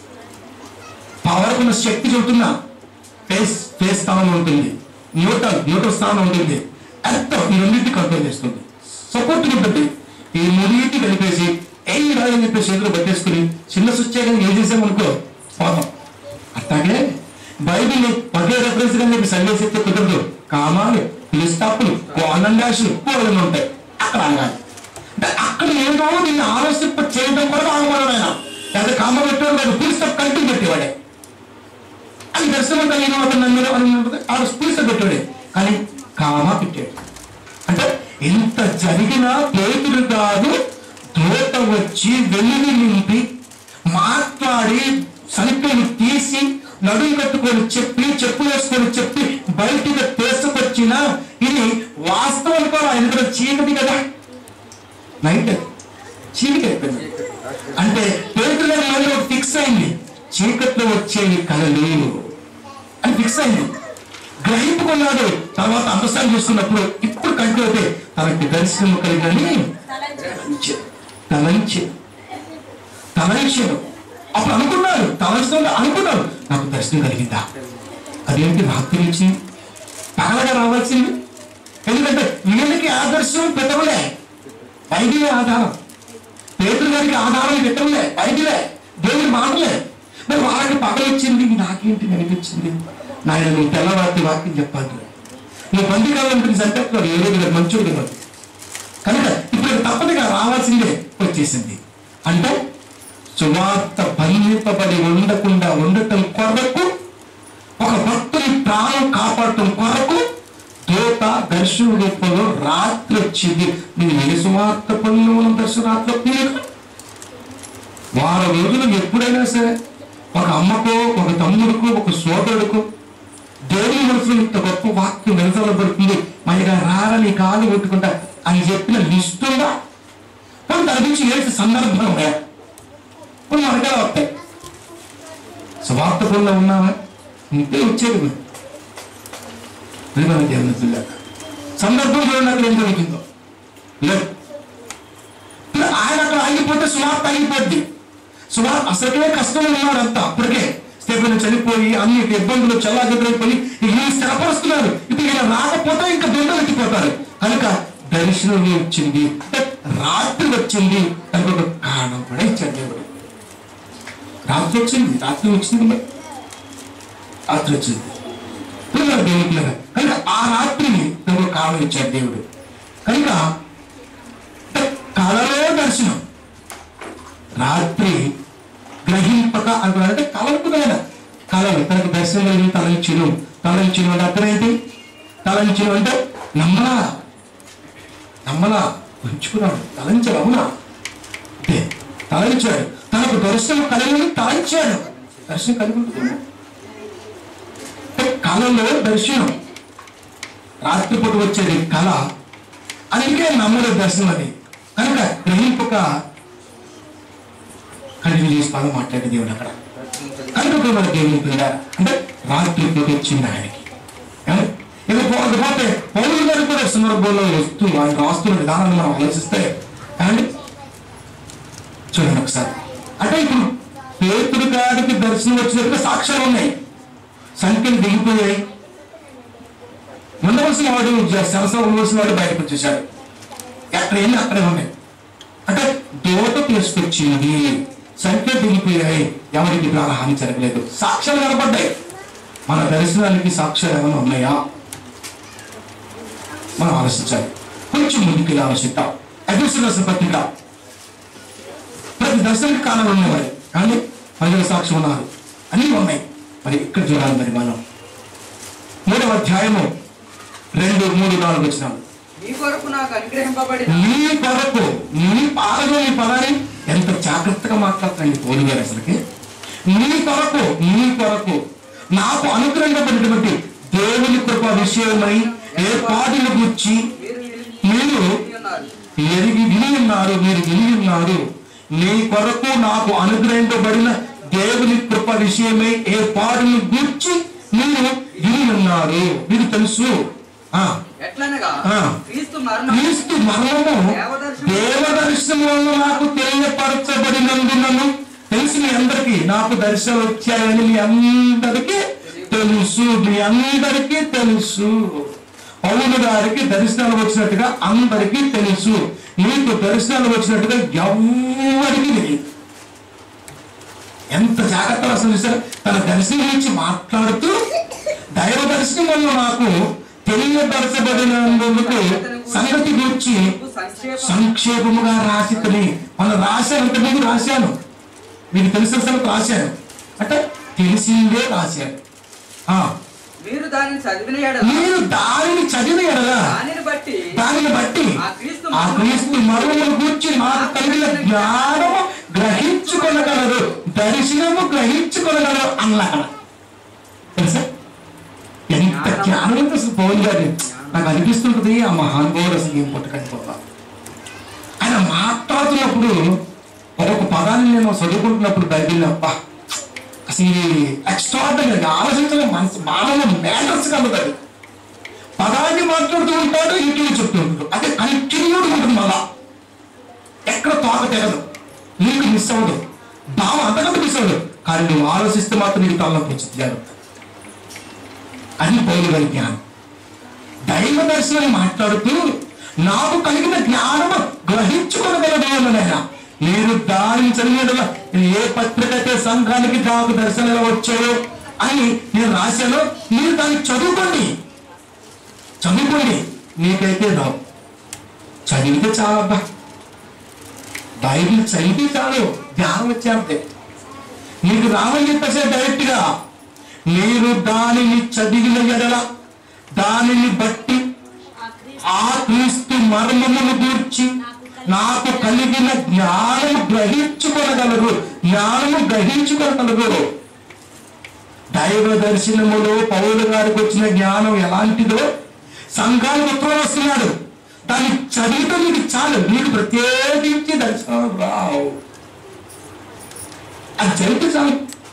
పవర్ ఉన్న శక్తి చెబుతున్నా ఫేస్ ఫేస్ స్థానం ఉంటుంది న్యూట్రల్ న్యూట్రల్ స్థానం ఉంటుంది అర్థం ఈ రెండింటి కంట్రోల్ చేస్తుంది సపోర్ట్ ఉంటుంది ఈ మూడింటి కలిపేసి ఏ రాదని చెప్పి చేతులు పట్టేసుకుని చిన్న స్విచ్ కానీ ఏం చేసామనుకో పోతాం అట్లాగే బైబిల్ ఒకే రెఫరెన్స్ గా చెప్పి సందేశం చెప్తే కుదరదు కామాలు పిలిస్తాపులు కోనండాషులు పూలను ఉంటాయి అక్కడ ఆగాలి అంటే అక్కడ ఏదో నిన్ను ఆలోచింప చేయడం కూడా ఆగమన్నాడు ఆయన లేదా కామ పెట్టాడు కాదు పులిస్తో కంటి పెట్టేవాడే అది దర్శనం కలిగిన వాడు నన్ను అని ఉంటుంది. ఆడ పులిస్తో పెట్టాడే కానీ కామ పెట్టాడు అంటే ఇంత జరిగినా పేతుడు కాదు దూత వచ్చి వెలుగు నింపి మాట్లాడి సంఖ్యను తీసి నడుము కట్టుకొని చెప్పి చెప్పు వేసుకొని చెప్పి బయటికి తీసుకొచ్చిన ఇది వాస్తవం కూడా ఆయన దగ్గర చీకటి కదా నైట్ చీకటి అయిపోయింది అంటే పేతుడు గారి మైండ్ ఒకటి ఫిక్స్ అయింది చీకట్లో వచ్చేవి కళలు అని ఫిక్స్ అయింది గ్రహింపుకున్నాడు తర్వాత అంతస్థానం చూసుకున్నప్పుడు ఇప్పుడు కంటి అయితే తనకి దర్శనం కలిగని తలంచి తలంచి తలంచాడు అప్పుడు అనుకున్నారు తలంచడం అనుకున్నారు నాకు దర్శనం కలిగిందా అదేంటి రాత్రి నుంచి పగలగా రావాల్సింది ఎందుకంటే వీళ్ళకి ఆదర్శం పెట్టవులే బైబిలే ఆధారం పేదల గారికి ఆధారం పెట్టవులే బైబిలే దేవుడి మాటలే మరి వాళ్ళకి పగలు వచ్చింది నాకేంటి అనిపించింది నాయన నువ్వు తెల్లవారి వాక్యం చెప్పాలి నువ్వు బండి కావాలంటే సంతట్లో ఏ రోజు మంచోడు కాదు కనుక ఇప్పుడు తప్పదుగా రావాల్సిందే వచ్చేసింది అంటే సువార్త బంధింపబడి ఉండకుండా ఉండటం కొరకు ఒక భక్తుని ప్రాణం కాపాడటం కొరకు దూత దర్శన రూపంలో రాత్రి వచ్చింది నేను ఏ సువార్త పనులు మనం దర్శన రాత్రి తీయదు వారం రోజులు ఎప్పుడైనా సరే ఒక అమ్మకో ఒక తమ్ముడికో ఒక సోదరుడికో దేవుని మనసులో ఇంత గొప్ప వాక్యం నిలబడుతుంది మనగా రారని కాలు కొట్టుకుంటా అని చెప్పిన లిస్ట్ ఉందా కొన్ని దాని గురించి ఏసి సందర్భం ఉన్నాయా కొన్ని మనకే వస్తాయి స్వార్థ పనులు ఉన్నావా ఇంతే వచ్చేది మరి. అది మన దేవుని పిల్ల సందర్భం చూడండి అక్కడ ఏం జరుగుతుందో లేదు ఇప్పుడు ఆయన అక్కడ ఆగిపోతే సువార్త ఆగిపోద్ది సువార్త అసలే కష్టం ఉన్నాడు అంతా అప్పటికే స్టెఫెన్ చనిపోయి అన్ని ఇబ్బందులు చల్లాగడ్రైపోయి వీళ్ళు స్థిరపరుస్తున్నారు ఇప్పుడు ఈయన రాకపోతే ఇంకా దొంగలు ఎత్తిపోతారు కనుక దర్శనం వచ్చింది అంటే రాత్రి వచ్చింది దానికి ఒక కారణం కూడా ఇచ్చాడు దేవుడు రాత్రి వచ్చింది రాత్రి వచ్చింది మరి. రాత్రి వచ్చింది పిల్లలు దేవుడు పిల్లలు కనుక ఆ రాత్రిని దానికి ఒక కారణం ఇచ్చాడు దేవుడు కనుక కళలో దర్శనం రాత్రి గ్రహింపక అనుకున్నాడంటే కలర్పుదైన కళలు తనకు దర్శనం కలిగి తలంచును తలంచును అంటే అర్థమైంది తలంచును అంటే నమ్మలా నమ్మలా ఉంచుకున్నాడు తలంచాడు అవునా అంటే తలంచాడు తనకు దర్శనం కలిగి తలంచాడు దర్శనం కలిగి ఉంటుంది అంటే కళలో దర్శనం రాత్రిపూట వచ్చేది కళ అందుకే నమ్మడు దర్శనం అది కనుక గ్రహింపక కలిగి చేసి పదం మాట్లాడే దేవుడు అక్కడ కనుక ఇప్పుడు మన దేవుని పిల్లారా అంటే రాత్రి పూట వచ్చింది ఆయనకి ఏమండి? ఇక పోకపోతే పౌరులు గారు కూడా సందర్భంలో వస్తూ ఆయన రాస్తున్న విధానాన్ని మనం ఆలోచిస్తే ఏమండి చూడండి ఒకసారి అంటే ఇప్పుడు పేతుడు గారికి దర్శనం వచ్చినట్టుగా సాక్ష్యాలు ఉన్నాయి సంఖ్యలు దిగిపోయాయి ఉండవలసిన వాడు సరసన ఉండవలసిన వాడు బయటకు వచ్చేసాడు ఎక్కడ ఏంది అక్కడే ఉన్నాయి అంటే దోట తీసుకొచ్చింది సంఖ్య దిగిపోయాయి ఎవరికి ప్రాణ హాని జరగలేదు సాక్ష్యాలు కనపడ్డాయి మన దర్శనానికి సాక్ష్యాలు ఏమైనా ఉన్నాయా మనం ఆలోచించాలి కొంచెం ముందుకు ఇలా ఆలోచిద్దాం అభిశ్వాస పత్రిక ప్రతి దర్శనానికి కారణాలు ఉన్నాయి మరి కానీ ప్రజల సాక్ష్యం ఉన్నారు అన్నీ ఉన్నాయి మరి ఇక్కడ చూడాలి మరి మనం మూడవ అధ్యాయము రెండు మూడు నాలుగు వచ్చినాము మీ కొరకు నాకు అనుగ్రహింపబడిన నీ కొరకు నీ పాలన నీ పదాన్ని ఎంత జాగ్రత్తగా మాట్లాడతాండి పోలి గారు అసలుకి నీ కొరకు నీ కొరకు నాకు అనుగ్రహించబడినటువంటి దేవుని కృప విషయమై ఏ పాటిని గుర్చి మీరు మీరు విని ఉన్నారు ఎరిగి విని ఉన్నారు మీరు విని ఉన్నారు నీ కొరకు నాకు అనుగ్రహించబడిన దేవుని కృప విషయమై ఏ పాటిని గుర్చి మీరు విని ఉన్నారు మీకు తెలుసు ఆ ఎట్లనగా ఆ. క్రీస్తు మరణం క్రీస్తు మరణము దేవదర్శనము నాకు తెలియపరచబడినందునను తెలుసు మీ అందరికీ నాకు దర్శనం వచ్చాయని మీ అందరికీ తెలుసు మీ అందరికీ తెలుసు పౌలు గారికి దర్శనాలు వచ్చినట్టుగా అందరికీ తెలుసు నీకు దర్శనాలు వచ్చినట్టుగా ఎవరికి తెలియదు ఎంత జాగ్రత్తగా అసలు చూసారు తన దర్శనం గురించి మాట్లాడుతూ దైవ దర్శనం వల్ల నాకు తెలియపరచబడినందుకు సంగతి గురించి సంక్షేపం సంక్షేపముగా రాసితని మనం రాశాను అంటే ముందు రాశాను మీకు తెలిసిన సంగతి రాశాను అంటే తెలిసిందే రాశాను ఆ, మీరు దానిని చదివిన ఎడల మీరు దానిని చదివిన ఎడలా దానిని బట్టి దానిని బట్టి ఆ క్రీస్తు ఆ క్రీస్తు మరువును గూర్చి నాకు కలిగిన జ్ఞానము గ్రహించుకొనగలరు దర్శనము గ్రహించుకొనగలరు అన్నాడు తెలుసా ఎంత జ్ఞానం ఉంది అసలు పౌల్ గారి నాకు అనిపిస్తుంటది ఆ మహానుభావుడు అసలు ఏం పుట్టకపోతా ఆయన మాట్లాడుతున్నప్పుడు ఒక్కొక్క పదాన్ని నేను చదువుకుంటున్నప్పుడు బైబిల్ అబ్బా అసలు ఎక్స్ట్రాడనరీ ఆలోచించడం మనసు మానవ మేనర్స్ కలుగుతుంది పదాన్ని మాట్లాడుతూ ఉంటాడు ఇంటిని చెప్తూ ఉంటాడు అదే కంటిన్యూడ్ ఉంటుంది మళ్ళా ఎక్కడ తోక తెగదు నీకు మిస్ అవ్వదు భావం అంతకంటే మిస్ అవ్వదు కానీ నువ్వు ఆలోచిస్తే మాత్రం నీకు తలలోకి వచ్చింది జాగ్రత్త అది పౌరు గారి జ్ఞానం దైవ దర్శనం మాట్లాడుతూ నాకు కలిగిన జ్ఞానము గ్రహించుకోగలదు అన్నదైనా మీరు దానిని చదివేటలా నేను ఏ పత్రిక అయితే సంఘానికి నాకు దర్శనాలు వచ్చాయో అని నేను రాశానో మీరు దాన్ని చదువుకోండి చదువుకోండి నీకైతే రావు చదివితే చాలబ్బా బైబిల్ చదివితే చాలు జ్ఞానం వచ్చేంతే నీకు రామని చెప్పేసే డైరెక్ట్ గా మీరు దానిని చదివిన ఎడల దానిని బట్టి ఆ క్రీస్తు ఆ క్రీస్తు మర్మమును గూర్చి నాకు కలిగిన జ్ఞానము గ్రహించుకొనగలరు జ్ఞానము గ్రహించుకొనగలరు దైవ దర్శనములో పౌలు గారికి వచ్చిన జ్ఞానం ఎలాంటిదో సంఘానికి ఉత్తరం వస్తున్నాడు దాన్ని చదివితే నీకు చాలు నీకు ప్రత్యేకించి దర్శనం రావు అది చదివితే చాలు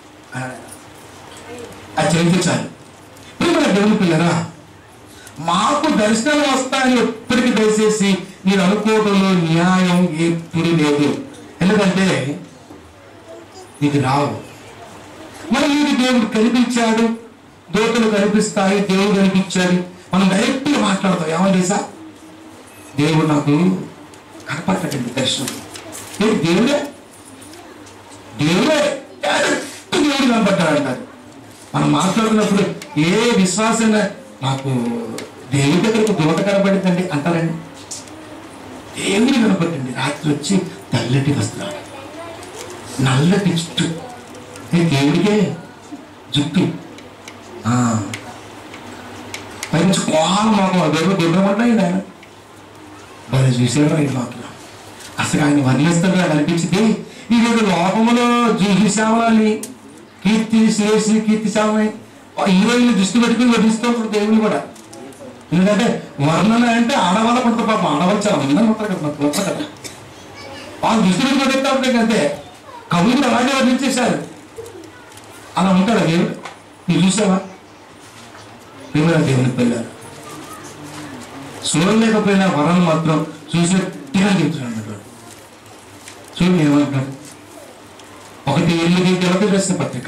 అది చదివితే చాలు ఇప్పుడు దేవుని పిల్లరా మాకు దర్శనాలు వస్తాయని ఎప్పటికీ దయచేసి మీరు అనుకోవడంలో న్యాయం ఎప్పుడు లేదు ఎందుకంటే నీకు రావు మరి మీకు దేవుడు కనిపించాడు దోతలు కనిపిస్తాయి దేవుడు కనిపించాడు మనం డైరెక్ట్ గా మాట్లాడతాం ఏమని తెలుసా దేవుడు నాకు కనపడటండి దర్శనం ఏంటి దేవుడే దేవుడే డైరెక్ట్ దేవుడు కనపడ్డాడు అంటారు మనం మాట్లాడుతున్నప్పుడు ఏ విశ్వాసంగా నాకు దేవుడి దగ్గరకు దూత కనపడిందండి అంటారండి దేవుడి కనపడింది రాత్రి వచ్చి తెల్లటి వస్త్రాలు నల్లటి జుట్టు ఏ దేవుడికే జుట్టు ఆ. పైనుంచి కోహం మాకు అదేమో దుర్గమన్నాయి ఆయన మరి చూసాడు ఈ మాత్రం అసలు ఆయన వర్ణిస్తాడు నాకు అనిపించింది ఇది లోకములో జూహి సేవలని కీర్తి శ్రేషి కీర్తి సేవని హీరోయిన్ దృష్టి పెట్టుకుని వర్ణిస్తూ ఉంటారు దేవుని కూడా ఎందుకంటే వర్ణన అంటే ఆడవాళ్ళ పడుతుంది పాపం ఆడవాళ్ళు చాలా అందంగా ఉంటారు కదా మనకు ఉంటారు కదా వాళ్ళు దృష్టి పెట్టి పెడతా ఉంటాయి అంతే కవులు కూడా అలాగే వర్ణించేశారు అలా ఉంటాడు దేవుడు నువ్వు చూసావా ప్రేమ దేవుని పిల్లలు చూడలేకపోయినా వరం మాత్రం చూసినట్టుగా చెప్తున్నాడు అన్నమాట. చూడండి ఏమంటున్నాడు ఒకటి ఎనిమిది గెలక రాసిన పత్రిక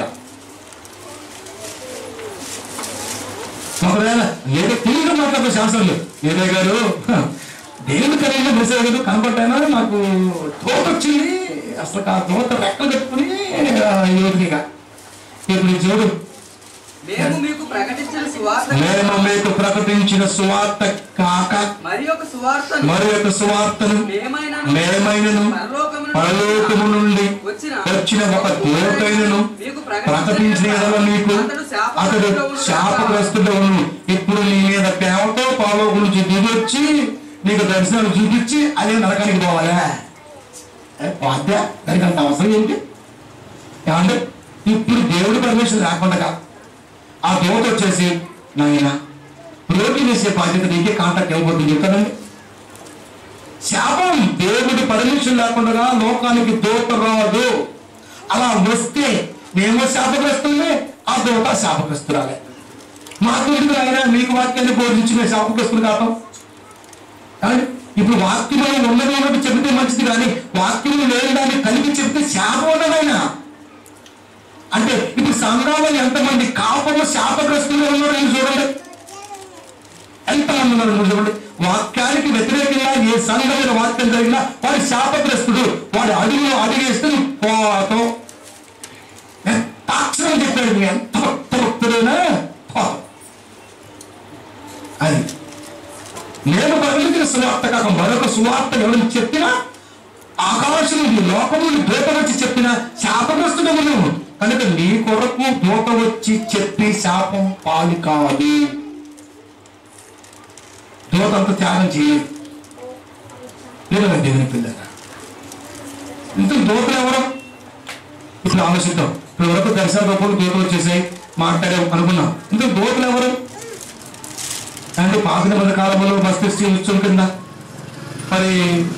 ఒకవేళ ఏదో తెలుగులో మాట్లాడే శాస్త్రంలో ఏదే గారు హ, దేవుడు కలిగిన మెసేజ్ గారు కనపడ్డానా నాకు తోట వచ్చింది అసలు ఆ తోట రెక్కలు కట్టుకుని యువతిగా ఇప్పుడు ఈ చూడు మేము మీకు ప్రకటించిన సువార్త నేను మీకు ప్రకటించిన సువార్త కాక మరి ఒక సువార్తను మరి యొక్క సువార్తను మేమైనను మేమైనను పరలోకము పరలోకము నుండి వచ్చిన వచ్చిన ఒక దూతైనను మీకు ప్రకటించిన ఎడల మీకు అతడు శాపగ్రస్తుడవును ఇప్పుడు నీ మీద ప్రేమతో పరలోకం నుంచి దిగొచ్చి నీకు దర్శనాలు చూపించి అదే నరకానికి పోవాలా ఏ, పోద్దా దానికి అంత అవసరం ఏంటి ఏమంటే ఇప్పుడు దేవుడి పర్మిషన్ లేకుండా ఆ దూత వచ్చేసి నాయన ప్రోటీన్ వేసే బాధ్యత నీకే కాంటాక్ట్ ఇవ్వబోతుంది చెప్తానండి శాపం దేవుడి పర్మిషన్ లేకుండా లోకానికి దూత రాదు అలా వస్తే మేము శాపగ్రస్తులే ఆ దూత శాపగ్రస్తురాలే మాకు ఎందుకు ఆయన మీకు వాక్యాన్ని బోధించి మేము శాపగ్రస్తులు కావటం ఏమండి? ఇప్పుడు వాక్యంలో ఉన్నది ఉన్నట్టు చెబితే మంచిది కానీ వాక్యంలో లేని దాన్ని కలిపి చెప్తే శాపం ఉన్నదైనా అంటే ఇప్పుడు సంఘంలో ఎంతమంది కాపము శాపగ్రస్తులుగా ఉన్నారో మీరు చూడండి ఎంతమంది ఉన్నారు మీరు చూడండి వాక్యానికి వ్యతిరేకంగా ఏ సంఘమైన వాక్యం జరిగినా వాడు శాపగ్రస్తుడు వాడు అడుగులో అడిగేస్తే నువ్వు పోతావు ఎంత అక్షరం చెప్పాడు నువ్వు ఎంత భక్త భక్తుడైనా పోతావు అది నేను ప్రకటించిన సువార్త కాక మరొక సువార్త ఎవరిని చెప్పినా ఆకాశం ఈ లోకము దూత వచ్చి చెప్పిన శాపగ్రస్తుడము నువ్వు కనుక నీ కొరకు దూత వచ్చి చెప్పి శాపం పాలు కావాలి దూత అంత త్యాగం చేయలేదు లేదా దేవుని పిల్లగా ఇంత దూతలు ఎవరు ఇప్పుడు ఆలోచిద్దాం ఇప్పుడు వరకు దర్శన రూపంలో దూతలు వచ్చేసాయి మాట్లాడే అనుకున్నాం ఇంత దూతలు ఎవరు అంటే పాత నిబంధన కాలంలో మస్తిష్టి ఉత్సవం కింద మరి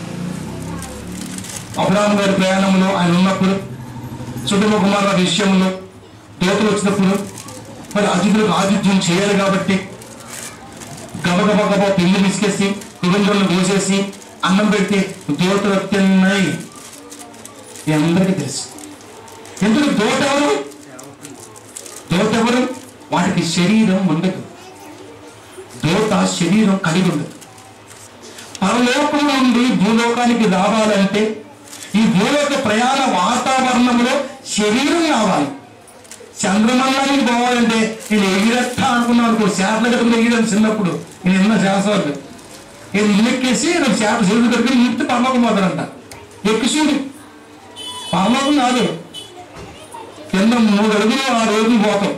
అబ్రాహం గారి ప్రయాణంలో ఆయన ఉన్నప్పుడు సుధమ కుమారుల విషయంలో దోతలు వచ్చినప్పుడు మరి అతిథులకు ఆతిథ్యం చేయాలి కాబట్టి గబగబ గబ పెళ్లి విసికేసి కుటుంబంలో కోసేసి అన్నం పెట్టి దోతలు తిన్నాయి ఇది అందరికీ తెలుసు ఎందుకు దోత ఎవరు దోత ఎవరు వాటికి శరీరం ఉండదు దోత శరీరం కలిగి ఉండదు పరలోకం నుండి భూలోకానికి రావాలంటే ఈ భూలోక ప్రయాణ వాతావరణంలో శరీరం కావాలి చంద్రమండలానికి పోవాలంటే నేను ఎగిరెత్తా అనుకున్నాను అనుకో శాపల దగ్గర ఎగిరాను చిన్నప్పుడు నేను ఎన్న శాసవాళ్ళు నేను ఇల్లెక్కేసి నేను శాప శివుడి దగ్గర ఇంటి పరలోకం పోతానంట ఎక్కి చూడు పరలోకం కాదు కింద మూడు అడుగులు ఆ రోజు పోతాం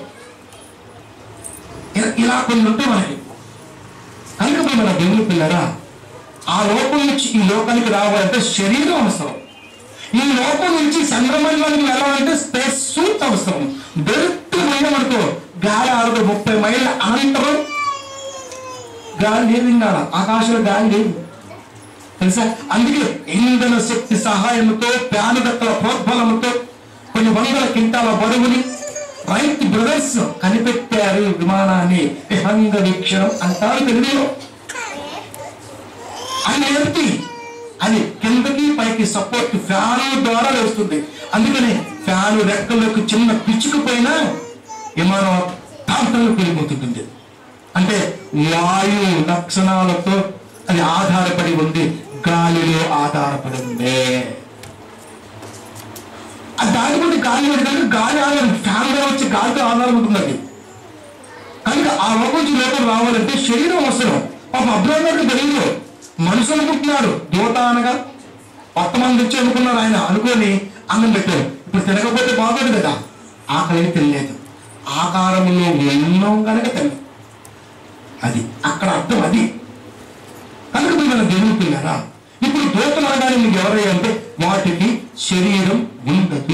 ఇలా- ఇలా కొన్ని ఉంటాయి మనకి కనుక మన దేవుని పిల్లరా ఆ లోకం నుంచి ఈ లోకానికి రావాలంటే శరీరం అవసరం ఈ లోకం నుంచి చంద్రమండలానికి వెళ్ళాలంటే స్పేస్ సూట్ అవసరం డైరెక్ట్ పోయామనుకో గాలి ఆడదు ముప్పై మైళ్ళ అనంతరం గాలి లేదు ఇంకా ఆకాశంలో గాలి లేదు తెలుసా అందుకే ఇంధన శక్తి సహాయంతో ప్యానుదక్కల ప్రోద్బలంతో కొన్ని వందల క్వింటాల బరువుని రైతు బ్రదర్స్ కనిపెట్టారు విమానాన్ని విహంగ వీక్షణం అంటారు తెలుగులో అది ఏంటి అది కిందకి పైకి సపోర్ట్ ఫ్యాన్ ద్వారా వేస్తుంది అందుకని ఫ్యాన్ రెక్కలకు చిన్న పిచ్చుకుపోయినా విమానం ప్రాంతంలోకి వెళ్ళిపోతుంది అంటే వాయు లక్షణాలతో అది ఆధారపడి ఉంది గాలిలో ఆధారపడి ఉంది అది దాని బట్టి గాలి పెడితే గాలి ఆధారం ఫ్యాన్ ద్వారా వచ్చి గాలితో ఆధారం ఉంటుంది అది కనుక ఆ లోకం నుంచి లోకం రావాలంటే శరీరం అవసరం పాప అబ్రాహ్మణుడికి తెలియదు మనుషులు అనుకుంటున్నాడు దూత అనగా కొత్త మంది వచ్చి అనుకున్నారు ఆయన అనుకొని అన్నం పెట్టారు ఇప్పుడు తినకపోతే బాగోదు కదా ఆకలి తెలియలేదు ఆకారంలో ఎన్నో కనుక తెలియదు అది అక్కడ అర్థం అది కనుక మీరు మన దేవుని పిల్లరా ఇప్పుడు దూతలు అనగానే మీకు ఎవరయ్యా అంటే వాటికి శరీరం ఉండదు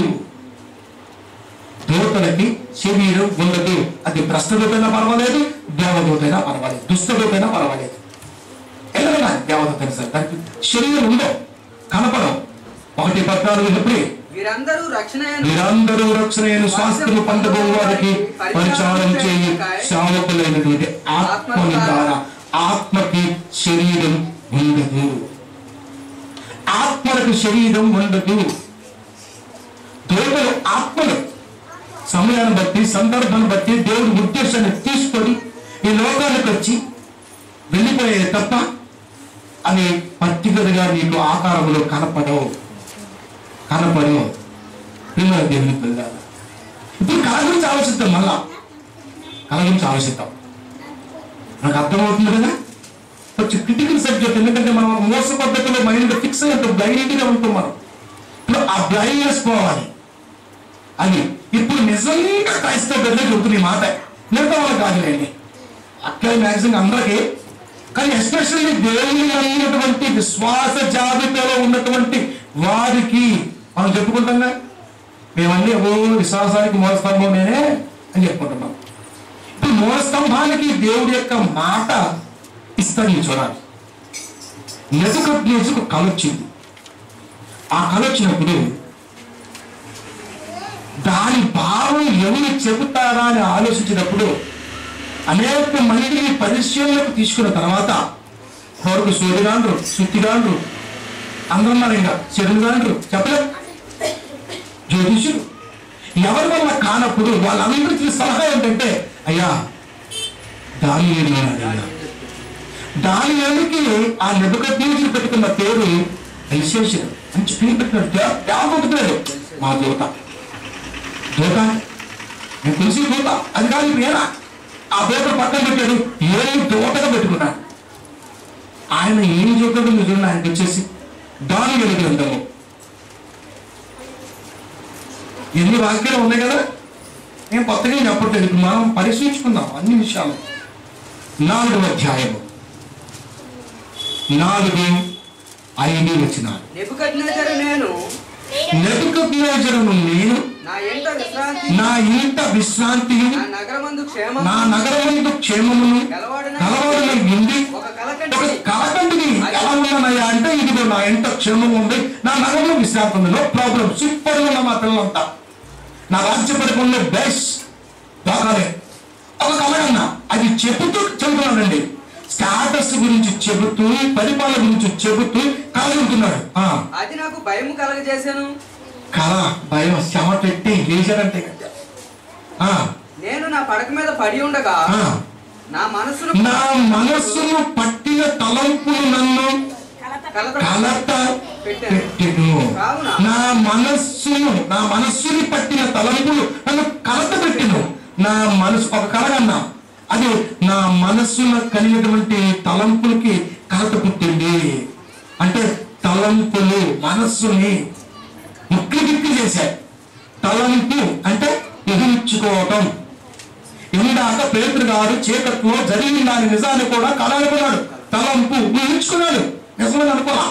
దూతలకి శరీరం ఉండదు అది భ్రష్టదూతైనా పర్వాలేదు దేవదూతైనా పర్వాలేదు దుష్టదూతైనా పర్వాలేదు ఎవరైనా దేవదూతైనా సరే దానికి శరీరం ఉండవు కనపడం ఒకటి పద్నాలుగు ఎప్పుడే వీరందరూ రక్షణ మీరందరూ రక్షణ స్వాస్థ్యము పొందబో వారికి పరిచారం చేయి సేవకులైనటువంటి ఆత్మల ద్వారా ఆత్మకి శరీరం ఉండదు ఆత్మలకు శరీరం ఉండదు దేవుడు ఆత్మలు సమయాన్ని బట్టి సందర్భాన్ని బట్టి దేవుడి ఉద్దేశాన్ని తీసుకొని ఈ లోకానికి వచ్చి వెళ్ళిపోయే తప్ప అవి పర్టికులర్గా నీకు ఆకారంలో కనపడవు కనపడవు ప్రియ దేవుని పిల్లలు ఇప్పుడు కళ గురించి ఆలోచిద్దాం మళ్ళా కళ గురించి ఆలోచిద్దాం నాకు అర్థమవుతుంది కదా కొంచెం క్రిటికల్ సబ్జెక్ట్ ఎందుకంటే మనం మోస పద్ధతిలో మైండ్ ఫిక్స్ అయ్యి బ్లైండ్గా ఉంటాం మనం ఇప్పుడు ఆ బ్లైండ్నెస్ పోవాలి అది ఇప్పుడు నిజంగా క్రైస్తవ బిడ్డలే చెబుతుంది ఈ మాట మిగతా వాళ్ళకి కాదులేండి అక్కడ మ్యాక్సిమం అందరికీ కానీ ఎస్పెషల్లీ దేవుని నమ్మినటువంటి విశ్వాస జాబితాలో ఉన్నటువంటి వారికి మనం చెప్పుకుంటాంగా మేమన్నీ ఓ విశ్వాసానికి మూలస్తంభం నేనే అని చెప్పుకుంటున్నాం ఇప్పుడు మూలస్తంభానికి దేవుడి యొక్క మాట ఇస్తాను నేను చూడాలి నెజుకు నెజుకు కలొచ్చింది ఆ కలొచ్చినప్పుడు దాని భావం ఎవరు చెబుతారా అని ఆలోచించినప్పుడు అనేక మందిని పరిశీలనకు తీసుకున్న తర్వాత కొరకు సూర్యుగాండ్రు సుత్తిగాండ్రు అందరూ ఉన్నారు ఇంకా చెడుగాండ్రు చెప్పలేదు జ్యోతిషులు ఎవరి వల్ల కానప్పుడు వాళ్ళందరికీ సలహా ఏంటంటే అయ్యా దాని అయ్యా దాని ఏమికి ఆ నెబదీజులు పెట్టుకున్న పేరు ఎలిసేషన్ మంచి పేరు పెట్టినాడు దేవ- దేవదూత పేరు మా దూత దూత నేను తెలిసి దూత అది కాదు నేనా ఆ దూత పక్కన పెట్టాడు ఏమి దూతగా పెట్టుకున్నాడు ఆయన ఏం చూడడం చూడండి ఆయనకి వచ్చేసి దాని గ్రంథము ఎన్ని వాక్యాలు ఉన్నాయి కదా నేను కొత్తగా చెప్పట్లేదు ఇప్పుడు మనం పరిశీలించుకుందాం అన్ని విషయాలు నాలుగు అధ్యాయము నాలుగు ఐదు వచ్చినాలు నెబుకద్నెజరు నేను నెబుకద్నెజరును నేను నా ఎంట విశ్రాంతి నా ఇంట విశ్రాంతియు నా నగరమందు క్షేమం నా నగరముందు క్షేమమును కలవాడున ఉండి ఒక ఒక కలకంటి కలకంటిని ఎలా ఉన్నానయ్యా అంటే ఇదిగో నా ఎంత క్షేమం ఉంది నా నగరంలో విశ్రాంతి ఉంది నో ప్రాబ్లం సూపర్ ఉన్న మా పిల్లలంతా నా రాజ్య పరిపాలన బెస్ట్ బాగానే ఒక కలగన్న అది చెబుతూ చెబుతున్నానండి స్టాటస్ గురించి చెబుతూ పరిపాలన గురించి చెబుతూ కలగలుగుతున్నాడు ఆ అది నాకు భయము కలగజేశాను కళ భయం శ్రమ పెట్టి లేచారంటే ఆ, నేను నా పడక మీద పడి ఉండగా ఆ. నా మనసును నా మనస్సును పట్టిన తలంపులు నన్ను కలత కలత పెట్టెను కావున నా మనస్సును నా మనస్సుని పట్టిన తలంపులు నన్ను కలత పెట్టెను నా మనసు ఒక కలగన్నా అది నా మనస్సున కలిగినటువంటి తలంపులకి కలత పుట్టింది అంటే తలంపులు మనస్సుని ముక్కి గిక్కి చేశాయి తలంపు అంటే ఊహించుకోవటం ఇందాక పేతురు గారు చీకట్లో జరిగిన దాని నిజాన్ని కూడా కళ అనుకున్నాడు తలంపు ఊహించుకున్నాడు నిజమని అనుకోలా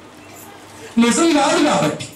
నిజం కాదు కాబట్టి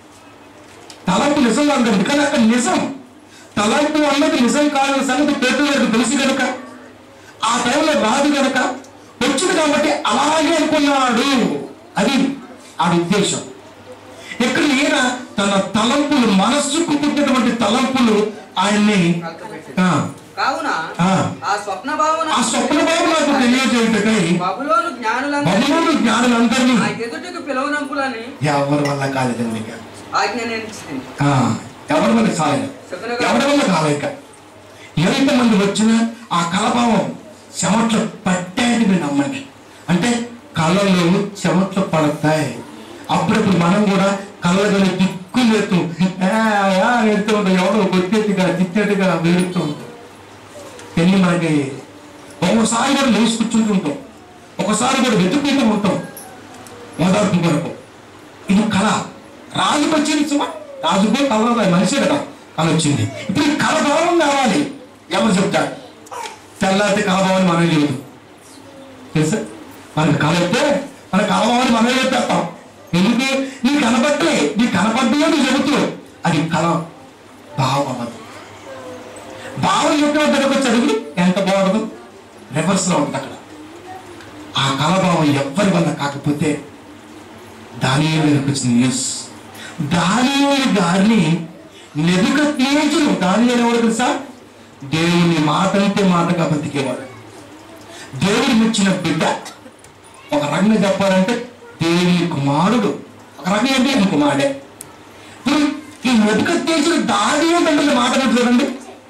తలంపు నిజం కాదు కాబట్టి కానీ అక్కడ నిజం తలంపు అన్నది నిజం కాదు సంగతి పేతురు గారికి తెలుసు కనుక ఆ టైంలో రాదు కనుక వచ్చింది కాబట్టి అలాగే అనుకున్నాడు అది ఆ ఉద్దేశం ఇక్కడ ఈయన తన తలంపులు మనస్సుకు పుట్టినటువంటి తలంపులు ఆయన్ని కలత పెట్టెను. ఆ, కావున ఆ. ఆ స్వప్న భావన ఆ స్వప్న బాబు నాకు తెలియజేయుటకై బబులోను జ్ఞానులందరినీ బబులోను జ్ఞానులందరినీ నా ఎదుటకు పిలవనంపులని ఎవరి వల్ల కాలేదండి ఇక. ఆజ్ఞ నేను ఇచ్చింది ఆ, ఎవరి వల్ల కాలేదు ఎవరి వల్ల కాలేక ఎంతమంది వచ్చినా ఆ కలభావం చెమట్లు పట్టాయని మీరు నమ్మండి అంటే కళ్ళలో చెమట్లు పడతాయి అప్పుడప్పుడు మనం కూడా కళ్ళలో దిక్కులు ఎత్తు ఎడుతూ ఉంటాం ఎవడో కొట్టేట్టుగా తిట్టేట్టుగా వేడుతూ ఉంటాం పెళ్లి మనకి ఒకసారి కూడా లేచి కూర్చుంటుంటాం ఒకసారి కూడా వెతుక్కుంటూ ఉంటాం ఓదార్పు కొరకు ఇది కళ రాజుకు వచ్చింది సుమా రాజుకు కళ రాదు, మనిషి కదా కళ వచ్చింది ఇప్పుడు ఈ కళ భావం కావాలి ఎవరు చెప్తారు తెల్లారితే కళభావాన్ని మనమే లేదు తెలుసా మనకి కళ అయితే మన కళభావాన్ని మనమే చెప్పేస్తాం ఎందుకు నీ కనబట్టే నీ కనపడ్డా నువ్వు చెబుతూ అది కళ భావం అవ్వదు భావం చెప్పిన దగ్గరకు చదువు ఎంత బాగుండదు రివర్స్ లో ఉంటుంది అక్కడ ఆ కళభావం ఎవ్వరి వల్ల కాకపోతే దానియేలు వచ్చిన న్యూస్ దానియేలు గారిని నెదుక తేజులు దానియేలు ఎవరు తెలుసా దేవుని మాట అంటే మాటగా బతికేవాడు దేవుడికి ఇచ్చిన బిడ్డ ఒక రకంగా చెప్పాలంటే దేవుని కుమారుడు ఒక రకంగా అంటే ఆయన కుమారుడే ఇప్పుడు ఈ నెదుక తేజులు దాని ఏంటంటే మాట అంటే చూడండి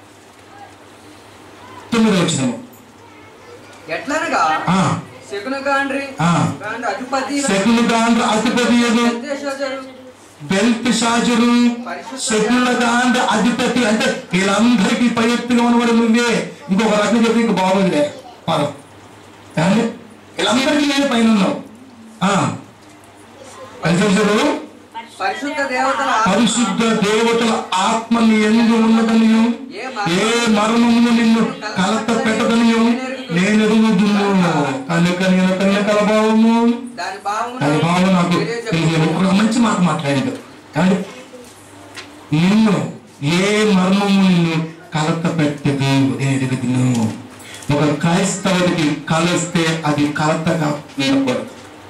తొమ్మిది వచ్చినము ఎట్లనగా ఆ, శకున గాండ్రి ఆ. గాండ్రి అధిపతి శకులు గాండ్ర అధిపతి ఏదో నిర్దేశకుడు, బెల్ట్ షాజుడు శకుల గాండ్ర అధిపతి అంటే వీళ్ళందరికీ పై ఎత్తుగా ఉన్నవాడు నువ్వే ఇంకొక రకం చెప్పి ఇంక బాగోదులే పదం ఏమండి? వీళ్ళందరికీ నేను పైన ఉన్నావు ఆ. పరిశుద్ధుడు పరిశుద్ధ దేవతల ఆత్మ పరిశుద్ధ దేవతల ఆత్మ నీ ఎందు ఉన్నదనియు ఏ మరణమును నిన్ను కలత పెట్టదనియు నేను ఎరుగుదును కనుక నేను కన్య కలభావము దాని భావమును దాని భావం నాకు మీరే తెలియదు చెప్పుకోండి. ఒక మంచి మాట మాట్లాడాడు కానీ నిన్ను ఏ మర్మము నిన్ను కలత పెట్టదు నేను ఎరుగుదును ఒక క్రైస్తవుడికి కలిస్తే అది కలతగా ఉండకూడదు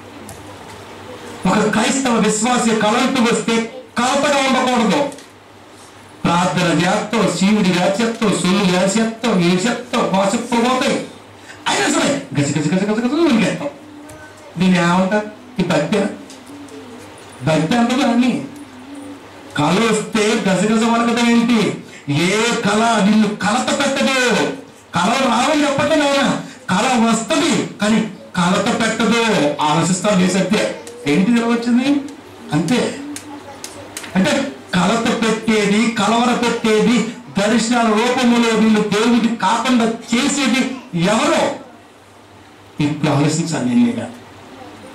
ఒక క్రైస్తవ విశ్వాసి కలంటూ వస్తే కలతగా ఉండకూడదు ప్రార్థన చేస్తావు శివుడి చేస్తావు సొల్లు చేస్తావు ఏ చెప్తావు వాసప్పు పోతాయి అయినా సరే గజ గజ గజ గజ గజ ఉనికేస్తావు దీన్ని ఏమంటారు ఈ భక్తి భక్తి అంటారు అన్ని కళ వస్తే గజగజ వరకటం ఏంటి ఏ కళ నిన్ను కలత పెట్టదు కళ రావని చెప్పండి నాయన కళ వస్తుంది కానీ కలత పెట్టదు ఆలోచిస్తావు చేసేస్తే ఏంటి వచ్చింది అంతే అంటే కలత పెట్టేది కలవర పెట్టేది దర్శనాల రూపములో వీళ్ళు దేవుడి కాకుండా చేసేది ఎవరో ఇప్పుడు ఆలోచించాలి నేనేగా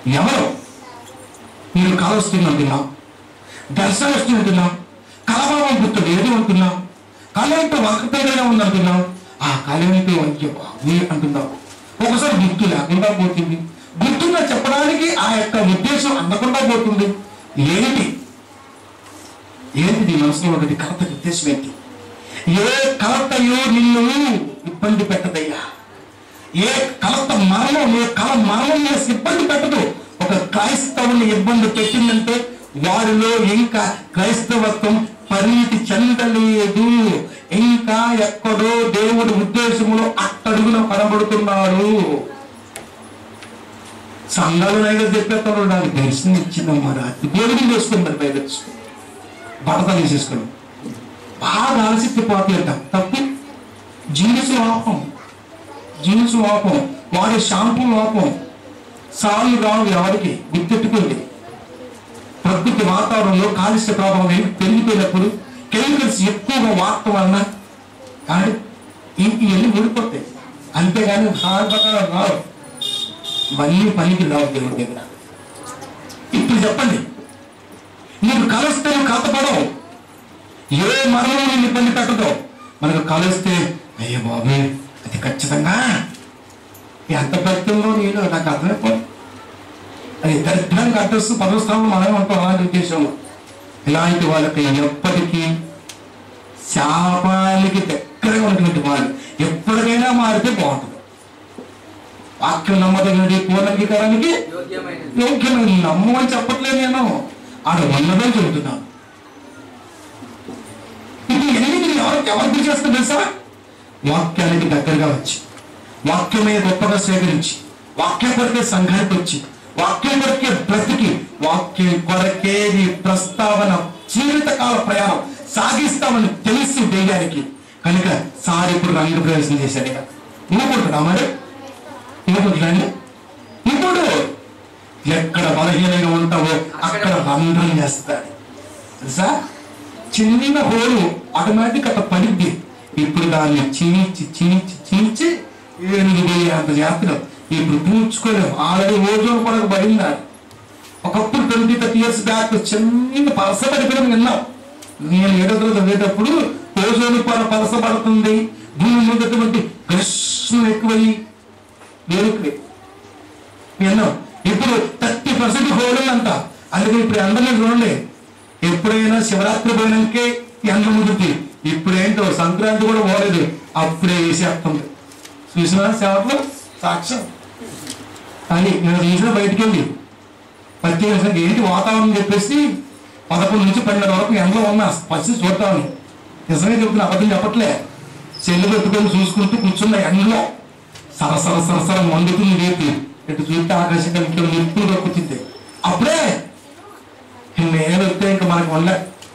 ఎవరు మీరు కళ వస్తుంది అంటున్నాం దర్శనం వస్తుంది అంటున్నాం కళభావం గుర్తు లేదు అంటున్నాం కళ ఏంటో వక్రతగా ఉంది అంటున్నాం ఆ కళ ఏంటో అయ్యో బాబోయ్ అంటున్నాం ఒకసారి గుర్తు లేకుండా పోతుంది గుర్తుగా చెప్పడానికి ఆ యొక్క ఉద్దేశం అందకుండా పోతుంది ఏంటి ఏంటి నీ మనసులో ఒకటి కలత ఉద్దేశం ఏంటి ఏ కలతయో నిన్ను ఇబ్బంది పెట్టదయ్యా ఏ కలత మరణం ఏ కల మరణం చేసి ఇబ్బంది పెట్టదు ఒక క్రైస్తవుని ఇబ్బంది పెట్టిందంటే వారిలో ఇంకా క్రైస్తవత్వం పరిణితి చెందలేదు ఇంకా ఎక్కడో దేవుడి ఉద్దేశములో అట్టడుగున కనబడుతున్నాడు సంఘాలు నైగా చెప్పేస్తాడు నాకు దర్శనం ఇచ్చిందమ్మా రాత్రి దేవుడిని చేసుకుని మరి పైగా బడత తీసేసుకుని బాగా అలసిపోతే అంట తప్పు జీన్స్ లోపం జీన్స్ లోపం వాడి షాంపూ లోపం సాలు రావు ఎవరికి గుర్తెట్టుకుంది ప్రకృతి వాతావరణంలో కాలుష్య ప్రభావం పెరిగి- పెరిగిపోయినప్పుడు కెమికల్స్ ఎక్కువగా వాడటం వలన కానీ ఇవన్నీ ఊడిపోతాయి అంతేగాని హార్బగా రావు ఇవన్నీ పనికి రావు దేవుడి దగ్గర ఇప్పుడు చెప్పండి నీకు కలిస్తే నువ్వు కలతపడవు ఏ మరణం నిన్ను ఇబ్బంది పెట్టదు మనకు కలిస్తే అయ్యో బాబు అది ఖచ్చితంగా ఎంత భక్తంలో నేను నాకు అర్థమైపోదు అది దరిద్రానికి అడ్రస్ పదస్థానంలో మనమే ఉంటాం అలాంటి ఉద్దేశంలో ఇలాంటి వాళ్ళకి ఎప్పటికీ శాపానికి దగ్గరగా ఉన్నటువంటి వాళ్ళు ఎప్పటికైనా మారితే బాగుంటుంది వాక్యం నమ్మదగినది పూర్ణంగీకరానికి యోగ్యమైనది యోగ్యమైన నమ్మని చెప్పట్లేదు నేను ఆడ ఉన్నదే చెబుతున్నాను ఇది ఎన్ని ఎవరు ఎవరికి చేస్తుంది తెలుసా వాక్యానికి దగ్గరగా వచ్చి వాక్యమే గొప్పగా సేకరించి వాక్యం కొరకే సంఘానికి వచ్చి వాక్యం కొరకే బ్రతికి వాక్యం కొరకే నీ ప్రస్తావన జీవితకాల ప్రయాణం సాగిస్తామని తెలిసి వేయడానికి కనుక సార్ ఇప్పుడు రంగు ప్రవేశం చేశాడు ఇక ఇంకొకటి మరి ఇంకొకటి ఇప్పుడు ఎక్కడ బలహీనంగా ఉంటావో అక్కడ రంధ్రం చేస్తాడు తెలుసా చిన్న హోలు ఆటోమేటిక్ అట్లా పడిద్ది ఇప్పుడు దాన్ని చీల్చి చీల్చి చీల్చి ఏనుగు పోయి అంత చేస్తున్నాం ఇప్పుడు పూడ్చుకోలేము ఆల్రెడీ ఓజోన్ కూడా పడింది అది. ఒకప్పుడు ట్వంటీ థర్టీ ఇయర్స్ బ్యాక్ చిన్న పలసపడిపోయిన విన్నాం నేను ఏడో తరగతి చదివేటప్పుడు ఓజోన్ పొర పలసపడుతుంది భూమి మీదటువంటి కృష్ణ ఎక్కువయ్యి వేరుకువే విన్నాం ఇప్పుడు థర్టీ పర్సెంట్ హోల్ అంట అందుకని ఇప్పుడు అందరినీ చూడండి ఎప్పుడైనా శివరాత్రి పోయినాకే ఎండ ముదురుతుంది ఇప్పుడేంటో సంక్రాంతి కూడా పోలేదు అప్పుడే వేసేస్తుంది చూసినా సేవట్లో సాక్ష్యం కానీ నేను చూసిన బయటికి వెళ్ళి ప్రతి నిమిషం ఏంటి వాతావరణం చెప్పేసి పదకొండు నుంచి పన్నెండు వరకు ఎండలో ఉన్నా పరిస్థితి చూద్దామని నిజమే చెబుతున్నా అబద్ధం చెప్పట్లే చెల్లు పెట్టుకొని చూసుకుంటూ కూర్చున్న ఎండలో సరసర సరసర మండుతుంది రేపు ఇటు చూస్తే ఆకాశం ఇంట్లో నిప్పులు దొక్కుతుంది అప్పుడే నేను వస్తే ఇంకా మనకు వల్ల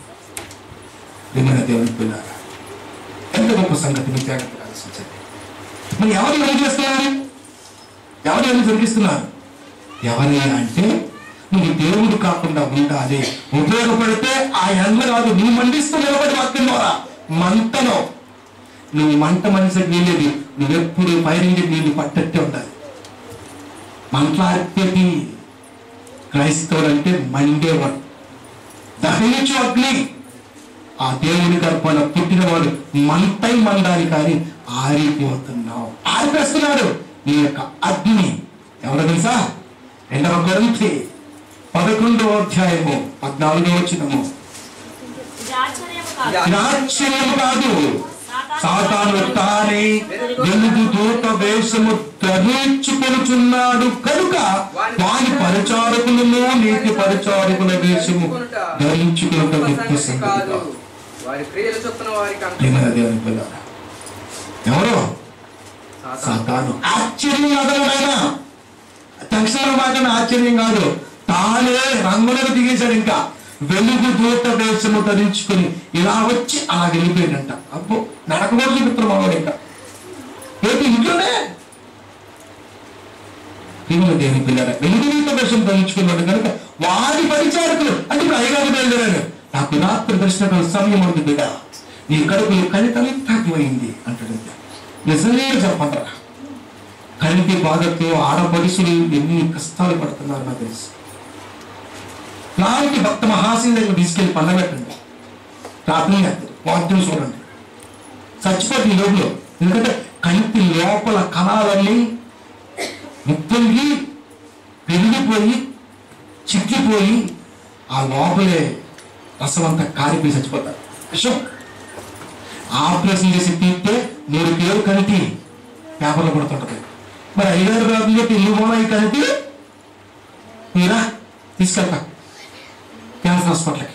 దేవుని పిల్లారా ఎంత గొప్ప సంగతి మీకు జాగ్రత్తగా ఆలోచించండి మరి ఎవరు ఏం చేస్తున్నారు ఎవరు ఏమి జరిగిస్తున్నారు ఎవరైనా అంటే నువ్వు దేవుడు కాకుండా ఉండాలి ఉపయోగపడితే ఆ ఎండ కాదు నువ్వు మండిస్తూ నిలబడి వాక్యం ద్వారా మంటలో నువ్వు మంట మనిషికి వీలేదు నువ్వెప్పుడు పైరింది నీళ్ళు పట్టట్టే ఉండాలి మంటలార్పేది క్రైస్తవుడు అంటే మండేవాడు దహించు అగ్ని ఆ దేవుని గర్భాన పుట్టినవాడు మంటై మండాలి కానీ ఆరిపోతున్నావు ఆరిపేస్తున్నాడు నీ యొక్క అగ్ని ఎవరు తెలుసా రెండవ కొరింథీ పదకొండవ అధ్యాయము పద్నాలుగో వచ్చినము ఇది ఆశ్చర్యము కాదు. ఇది ఆశ్చర్యం కాదు సాతాను తానే వెలుగు దూత వేషము ధరించుకొనుచున్నాడు కనుక వాని పరిచారకులను నీతి పరిచారకుల వేషము ధరించుకున్న గొప్ప గొప్ప సంగతి కాదు సంగతి వారి క్రియలు చొప్పున వారికి అంత ప్రేమల దేవుని పిల్లారా. ఎవరు సాతాను ఆశ్చర్యమైన తక్షణ మాటన ఆశ్చర్యం కాదు తానే రంగులకు దిగేశాడు ఇంకా వెలుగు దూత వేషము ధరించుకొని ఇలా వచ్చి అలా వెళ్ళిపోయాడంట అబ్బో నడక కూడా చూపిస్తారు మనవాడు ఇంకా ఏంటి ఇంట్లోనే ప్రేమల దేవుని పిల్లరా వెలుగు దూత వేషం ధరించుకున్నాడు కనుక వారి పరిచారకులు అంటే ఇప్పుడు అయ్యగారు బయలుదేరాడు నాకు రాత్రి దర్శన సమయం ఉంది బిడ్డ నీ కడుపులు కనితని తాకిపోయింది అంటాడు నిజమే చెప్పంటారా కంటి బాధతో ఆడపడుచులు ఎన్ని కష్టాలు పడుతున్నారు నాకు తెలుసు లాంటి భక్త మహాశయ దగ్గర తీసుకెళ్లి పండబెట్టండి ప్రార్థన చేస్తారు వాక్యం చూడండి చచ్చిపోతుంది ఈ లోపల ఎందుకంటే కంటి లోపల కణాలన్నీ ముప్పొంగి పెరిగిపోయి చిక్కిపోయి ఆ లోపలే రసం అంతా కారిపోయి చచ్చిపోతారు విషం ఆపరేషన్ చేసి తీస్తే మూడు కిలోలు కంటి పేపర్లో పడుతుంటది మరి ఐదారు రోజులు చెప్పి ఇల్లు పోనా ఈ కంటి మీరా తీసుకెళ్తా క్యాన్సర్ హాస్పిటల్కి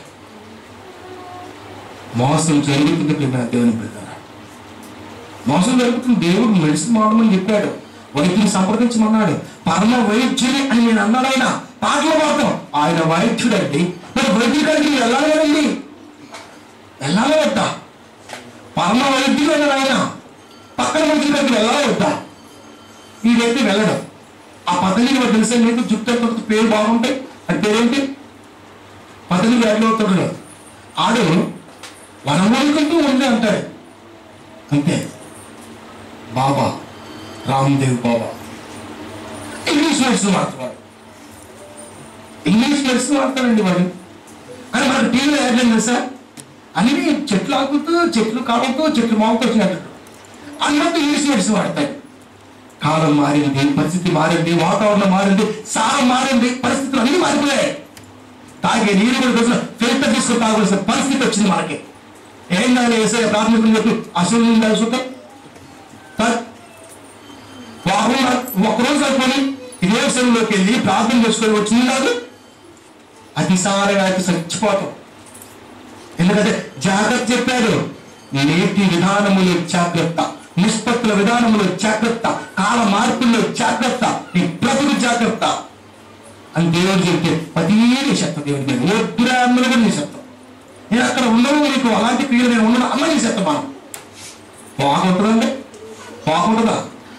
మోసం జరుగుతుంది ప్రేమ దేవుని పిల్లరా మోసం జరుగుతుంది దేవుడు మెడిసిన్ వాడమని చెప్పాడు వైద్యుని సంప్రదించమన్నాడు పరమ వైద్యుని అని నేను అన్నాడు ఆయన పాటలు పాడతాం ఆయన వైద్యుడండి మరి వైద్యుడి కాడికి మీరు వెళ్ళాలి కదండి వెళ్ళాలి వద్దా పరమ వైద్యుడు అన్నాడు ఆయన పక్కన వైద్యుడి దగ్గరికి వెళ్ళాలి వద్దా వీడైతే వెళ్ళడం ఆ పద్ధతిని వాడు తెలిసే మీకు జుట్టు ఎంత పేరు బాగుంటాయి అది పేరేంటి పద్ధతి వ్యాధిలో అవుతాడు ఆడు వనమూలికంటూ ఉంది అంటాడు అంతే బాబా రామ్దేవ్ బాబా ఇంగ్లీష్ మెడిసిన్ వాడతాడు ఇంగ్లీష్ మెడిసిన్ వాడతాడండి వాడు కానీ మనకు టీవీలో ఏం తెలుసా అన్ని చెట్లు ఆకుతూ చెట్లు కాలుతూ చెట్లు మాగుతూ వచ్చినట్టు అన్నట్టు ఇంగ్లీష్ మెడిసిన్ వాడతాడు కాలం మారింది పరిస్థితి మారింది వాతావరణం మారింది సారం మారింది పరిస్థితులు అన్ని మారిపోయాయి తాగే నీరు కూడా రోజున ఫిల్టర్ తీసుకుని తాగవలసిన పరిస్థితి వచ్చింది మనకి ఏం దాని వేసే ప్రాథమికం చెప్పి అసలు ఉండాలి చూద్దాం సార్ వారం ఒకరోజు సరిపోయి ఇదే సమయంలోకి వెళ్ళి ప్రార్థన చేసుకొని వచ్చింది కాదు అతిసారంగా అయితే చచ్చిపోతాం ఎందుకంటే జాగ్రత్త చెప్పాడు నేటి విధానములు జాగ్రత్త నిష్పత్తుల విధానములు జాగ్రత్త కాల మార్పుల్లో జాగ్రత్త నీ బ్రతుకు జాగ్రత్త అని దేవుడు చెప్తే పది నిశ్శబ్దం దేవుడి మీద వద్దురా అన్నది కూడా నిశ్శబ్దం నేను అక్కడ ఉండవు నీకు అలాంటి క్రియలు నేను ఉండను అన్న నిశ్శబ్దం మనం బాగుంటుందండి బాగుంటుందా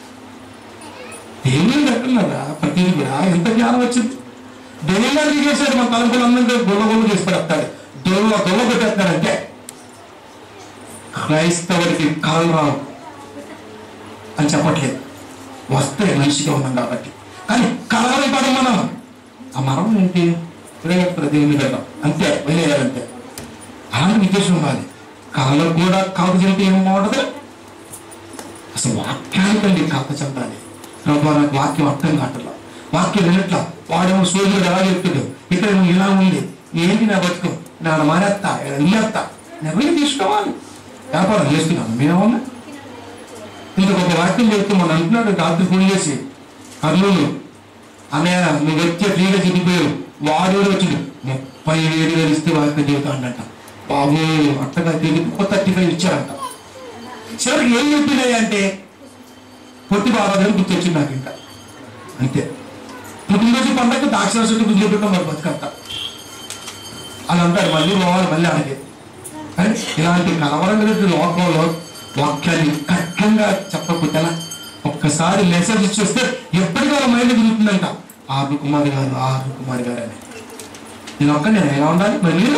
దేవుని ఎక్కడున్నారా ప్రతిదీ కూడా ఎంత జ్ఞానం వచ్చింది దేవుడు దిగేశాడు మన తలంపులు అందరికీ గొల్ల గొల్ల చేసి పడేస్తాడు దొల్ల దొల్ల పెట్టేస్తాడంటే క్రైస్తవుడికి కళలు రావు అని చెప్పట్లేదు వస్తే మనిషిగా ఉన్నాం కాబట్టి కానీ కలవరం పడం మనం ఆ మరం ఏంటి ప్రేమ దేవుని కదా అంతే వెళ్ళేయాలంతే అలాంటి ఉద్దేశం ఉండాలి కళలో కూడా కాదు చెంటే ఏం బాగుంటుంది అసలు వాక్యానికండి కథ చెందాలి ప్రభు నాకు వాక్యం అర్థం కావట్లా వాక్యం వినట్లా వాడేమో సూర్యుడు ఎలా చెప్తాడు ఇక్కడ ఏమో ఇలా ఉంది ఏంటి నా బతుకు నా మానేస్తా ఇల్లేస్తా నిర్ణయం తీసుకోవాలి వ్యాపారం చేస్తున్నాం మేమన్నా ఇంకొక ఒక వాక్యం చెప్తూ మన అంటున్నాడు రాత్రి ఫోన్ చేసి కర్నూలు అన్నయ్య నువ్వు వ్యక్తి ఫ్రీగా చనిపోయావు వాడు ఎవరు వచ్చిండు ముప్పై ఏడు వేలు ఇస్తే వాక్యం చెబుతాడంట బాబు అట్టగా తిరిగి ఒక థర్టీ ఫైవ్ ఇచ్చారంట చివరికి ఏం చెప్తున్నాయి అంటే పొట్టి బాబా గారు గుర్తొచ్చింది నాకు ఇంకా అంతే పుట్టినరోజు పండగ దాక్షరాశి గుర్తు చెప్పడం మరి బతుకంతా అని అంటాడు మళ్ళీ పోవాలి మళ్ళీ అలాగే కానీ ఇలాంటి కలవరమైన లోకంలో వాక్యాన్ని కఠినంగా చెప్పకపోతే ఎలా? ఒక్కసారి మెసేజ్ ఇచ్చేస్తే ఎప్పటికీ వాళ్ళ మైండ్ తిరుగుతుందంట ఆరు కుమారి గారు ఆరు కుమారి గారు అని నేను ఒక్క నేను ఎలా ఉండాలి మరి మీరు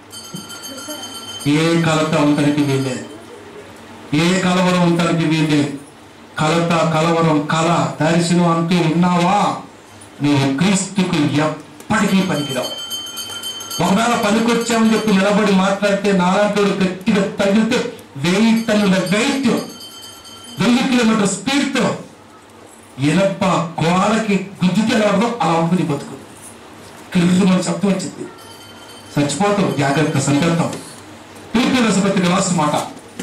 ఏ కలత ఉండడానికి వీల్లేదు ఏ కలవరం ఉండడానికి వీల్లేదు కలత కలవరం కల దర్శనం అంటూ ఉన్నావా నువ్వు క్రీస్తుకు ఎప్పటికీ పనికిరావు ఒకవేళ పనికొచ్చామని చెప్పి నిలబడి మాట్లాడితే నాలాంటి గట్టిగా తగిలితే వెయ్యి టన్నుల వెయిట్ వెయ్యి కిలోమీటర్ స్పీడ్ తో ఇనప గోడకి గుద్దితే ఎలా ఉందో అలా ఉంటుంది బతుకు కిల్లు మన శబ్దం వచ్చింది చచ్చిపోతాం జాగ్రత్త సంకల్పం పిలిపి రసపత్రిక రాసిన మాట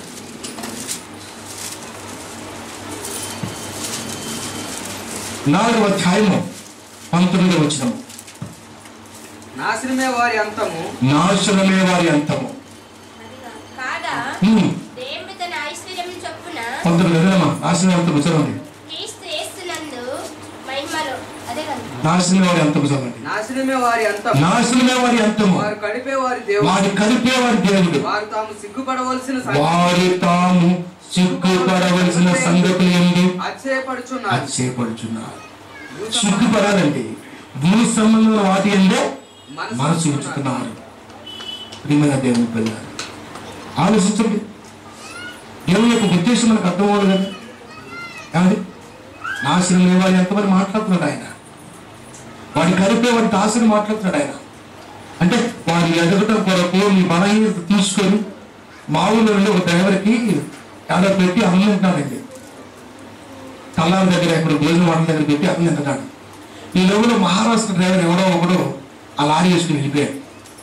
నాలుగవ అధ్యాయము పంతొమ్మిది వచ్చినము నాశనమే వారి అంతము నాశనమే వారి అంతము కాగా హ్మ్. దేవుడు తన ఐశ్వర్యం చొప్పున పంతొమ్మిది ఎదురమ్మా నాశనం అంతము చదవండి క్రీస్తు యేసునందు మహిమలో అదే కదా నాశనమే వారి అంతము చదవండి నాశనమే వారి అంతము నాశనమే వారి అంతము వారు కడిపే వారి దేవుడు వారి కలిపే వారి దేవుడు వారు తాము సిగ్గుపడవలసిన సంగతి వారి తాము సిగ్గుపడవలసిన సంగతులు ఏంటి అతిశయపడుచున్నారు ఆశ్చర్యపడుచున్నారు సిగ్గుపడాలండి భూ సంబంధమైన వాటి అంటే మనసు ఉంచుతున్నారు ప్రియమైన దేవుని పిల్లలు ఆలోచించండి దేవుని యొక్క ఉద్దేశం మనకు అర్థమవుతుంది కదా ఏమండి నాశనం లేవాలి ఎంతమంది మాట్లాడుతున్నాడు ఆయన వాడి కలిపే వాడి దాసుని మాట్లాడుతున్నాడు ఆయన అంటే వాడి ఎదగటం కొరకు మీ బలహీనత తీసుకొని మా ఊళ్ళో నుండి ఒక డ్రైవర్కి ఏదో పెట్టి అన్నం తింటున్నాడండి కల్లాల దగ్గర ఎక్కడ భోజనం వాటి దగ్గర పెట్టి అన్నం తింటున్నాడు ఈ లోపల మహారాష్ట్ర డ్రైవర్ ఎవడో ఒకడు ఆ లారీ వేసుకుని వెళ్ళిపోయాడు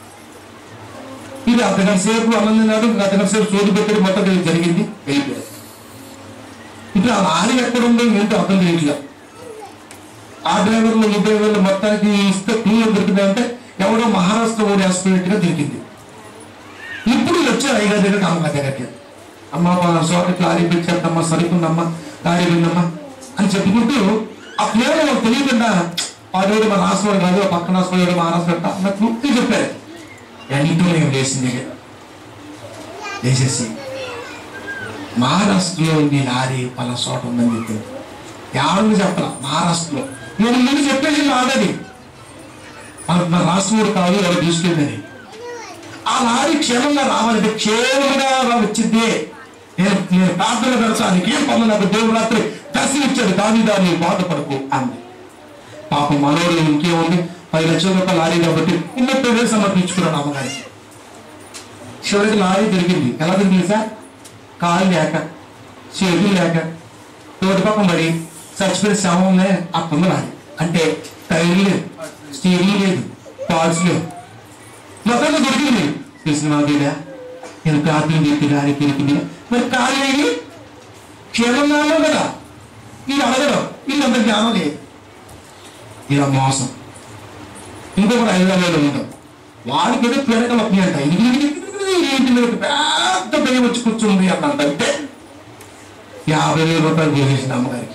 ఇది అర్ధగంట సేపు అన్నం తిన్నాడు ఇంకా అర్ధగంట సేపు చోటు పెట్టాడు మొత్తం ఇది జరిగింది వెళ్ళిపోయాడు ఇప్పుడు ఆ లారీ ఎక్కడ ఉందో ఏంటో అర్థం చేయట్లేదు ఆ డ్రైవర్లు ఈ డ్రైవర్లు మొత్తానికి ఇస్తే క్లీన్ దొరికిందంటే ఎవడో మహారాష్ట్ర ఓడి వేసుకున్నట్టుగా దొరికింది ఇప్పుడు వీళ్ళు వచ్చారు అయ్యగారి దగ్గర అమ్మగారి దగ్గరికి అమ్మ మా సోదరికి లారీ పెట్టేద్దమ్మా సరిపోందమ్మా లారీ పోయిందమ్మా అని చెప్పుకుంటూ ఆ ప్లేయర్ వాళ్ళకి తెలియకుండా వాడు మన రాష్ట్రం కాదు ఆ పక్కన రాష్ట్రం మహారాష్ట్ర అన్నట్టు పూర్తి చెప్పారు ఎంతో నేను లేచింది లేచేసి మహారాష్ట్రలో ఉంది లారీ పలా చోట ఉందని చెప్పింది ఎవరిని చెప్పాల మహారాష్ట్రలో నేను ముందు చెప్పేసి ఆల్రెడీ మన మన రాష్ట్రం కాదు ఎవరు తీసుకెళ్ళిందని ఆ లారీ క్షేమంగా రావాలంటే క్షేమంగా రా వచ్చింది నేను నేను ప్రార్థన పెడతాను ఏం పనులు నాకు దేవుడు రాత్రి దర్శనం ఇచ్చాడు దాని దాన్ని బాధపడకు అంది పాప మనోడు ఇంకేముంది పది లక్షల రూపాయల లారీ కాబట్టి ముప్పై వేలు సమర్పించుకున్నాడు అమ్మగారికి చివరికి లారీ తిరిగింది ఎలా తిరిగింది సార్ కాలు లేక చేతులు లేక రోడ్డు పక్కన పడి చచ్చిపోయిన శవంలో అక్కడ లారీ అంటే టైర్ లేదు స్టీరింగ్ లేదు పార్ట్స్ లేవు మొత్తంగా దొరికింది కృష్ణ దేవుడా నేను ప్రార్థన చెప్పి లారీ తిరిగింది మరి కాలు లేని క్షేమంగా ఉన్నావు కదా ఇది అడగడం వీళ్ళంత జ్ఞానం లేదు ఇలా మోసం ఇంకొకటి హైదరాబాద్లో ఉంటాం వాడికి ఏదో పిల్లకలు వస్తున్నాయంట ఇది ఇది, ఇది, ఇది, ఇది, ఏంటి లేదు, పెద్ద దయ్యం వచ్చి కూర్చుంది అన్నంత అంటే యాభై వేల రూపాయలు చేసేసింది అమ్మగారికి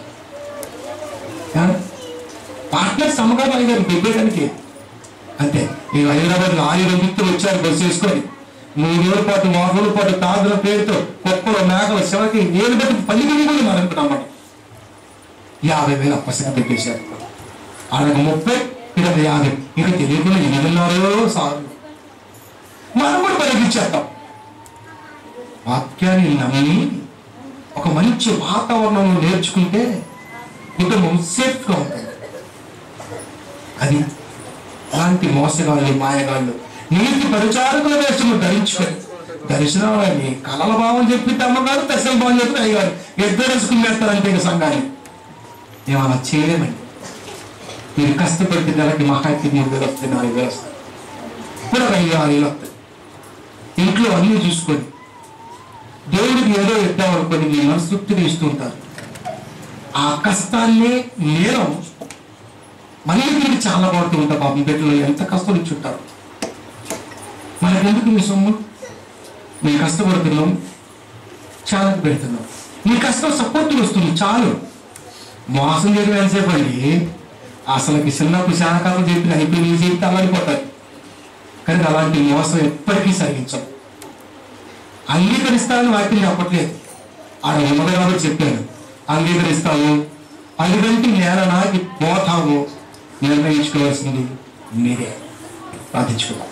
పార్ట్నర్స్ అమ్మగారు అయ్యారు బిడ్డడానికి అంతే ఈ హైదరాబాద్ ఆరు వ్యక్తులు వచ్చారు బస్సు వేసుకొని మూడు రోజుల పాటు మూడు రోజుల పాటు తాదుల పేరుతో కుక్కలు మేకలు శివకి ఏడు బట్టి పది మంది కూడా మనం అనుకున్నాం యాభై వేలు అప్పసంగా పెట్టేశారు అలాగ ముప్పై ఇక్కడ యాభై ఇక తెలియకుండా ఎనిమిదిన్నరో సార్ మనం కూడా పరిగించేద్దాం వాక్యాన్ని నమ్మి ఒక మంచి వాతావరణంలో నేర్చుకుంటే కుటుంబం సేఫ్గా ఉంటుంది అది అలాంటి మోసగాళ్ళు మాయగాళ్ళు నీతి పరిచారకుల వేషము ధరించుకొని దర్శనాలని కలల భావం చెప్పి అమ్మగారు దర్శన భావం చెప్పి అయ్యారు ఎద్దరేసుకునేస్తారంటే ఇక సంఘాన్ని మేము అలా చేయలేమండి మీరు కష్టపడితే నెలకి మహాకి మూడు వేలు వస్తాయి నాలుగు వేలు వస్తాయి ఇప్పుడు ఒక ఐదు ఆరు వేలు వస్తాయి ఇంట్లో అన్నీ చూసుకొని దేవుడికి ఏదో ఇద్దాం అనుకొని మీ మనస్తృప్తిని ఇస్తుంటారు ఆ కష్టాన్ని నేను మళ్ళీ తిరిగి చాలా పడుతూ ఉంటా పాపం బిడ్డలు ఎంత కష్టం ఇచ్చుంటారు మనకెందుకు మీ సొమ్ము మేము కష్టపడుతున్నాం చాలా పెడుతున్నాం మీ కష్టం సపోర్ట్ వస్తుంది చాలు మోసం చేయడం ఎంతసేపు అండి అసలుకి చిన్నప్పుడు చాలా కాలం చెప్పిన అయిపోయి నీ జీవితం అలాడిపోతాయి కానీ అలాంటి మోసం ఎప్పటికీ సరిగించం అంగీకరిస్తానని వాక్యం చెప్పట్లేదు ఆడ ఉన్నది కాబట్టి చెప్పాను అంగీకరిస్తావు అందుకంటే నేల నాకి పోతావు నిర్ణయించుకోవాల్సింది మీరే ప్రార్థించుకోవాలి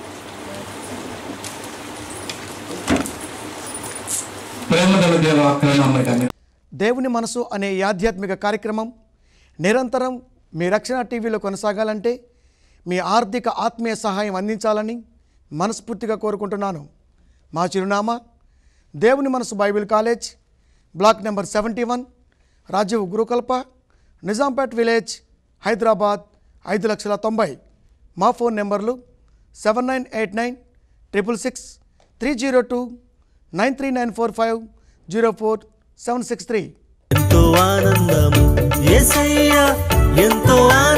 ప్రేమ గల దేవ అక్కడ దేవుని మనసు అనే ఈ ఆధ్యాత్మిక కార్యక్రమం నిరంతరం మీ రక్షణ టీవీలో కొనసాగాలంటే మీ ఆర్థిక ఆత్మీయ సహాయం అందించాలని మనస్ఫూర్తిగా కోరుకుంటున్నాను మా చిరునామా దేవుని మనసు Bible college block number seventy one Rajeev Gurukalpa Nizampet village Hyderabad ఐదు లక్షల తొంభై మా ఫోన్ నెంబర్లు seven nine eight nine triple six three zero two nine three nine four five zero four seven six three ఎంతో ఆనందము ఏసయ్యా ఎంతో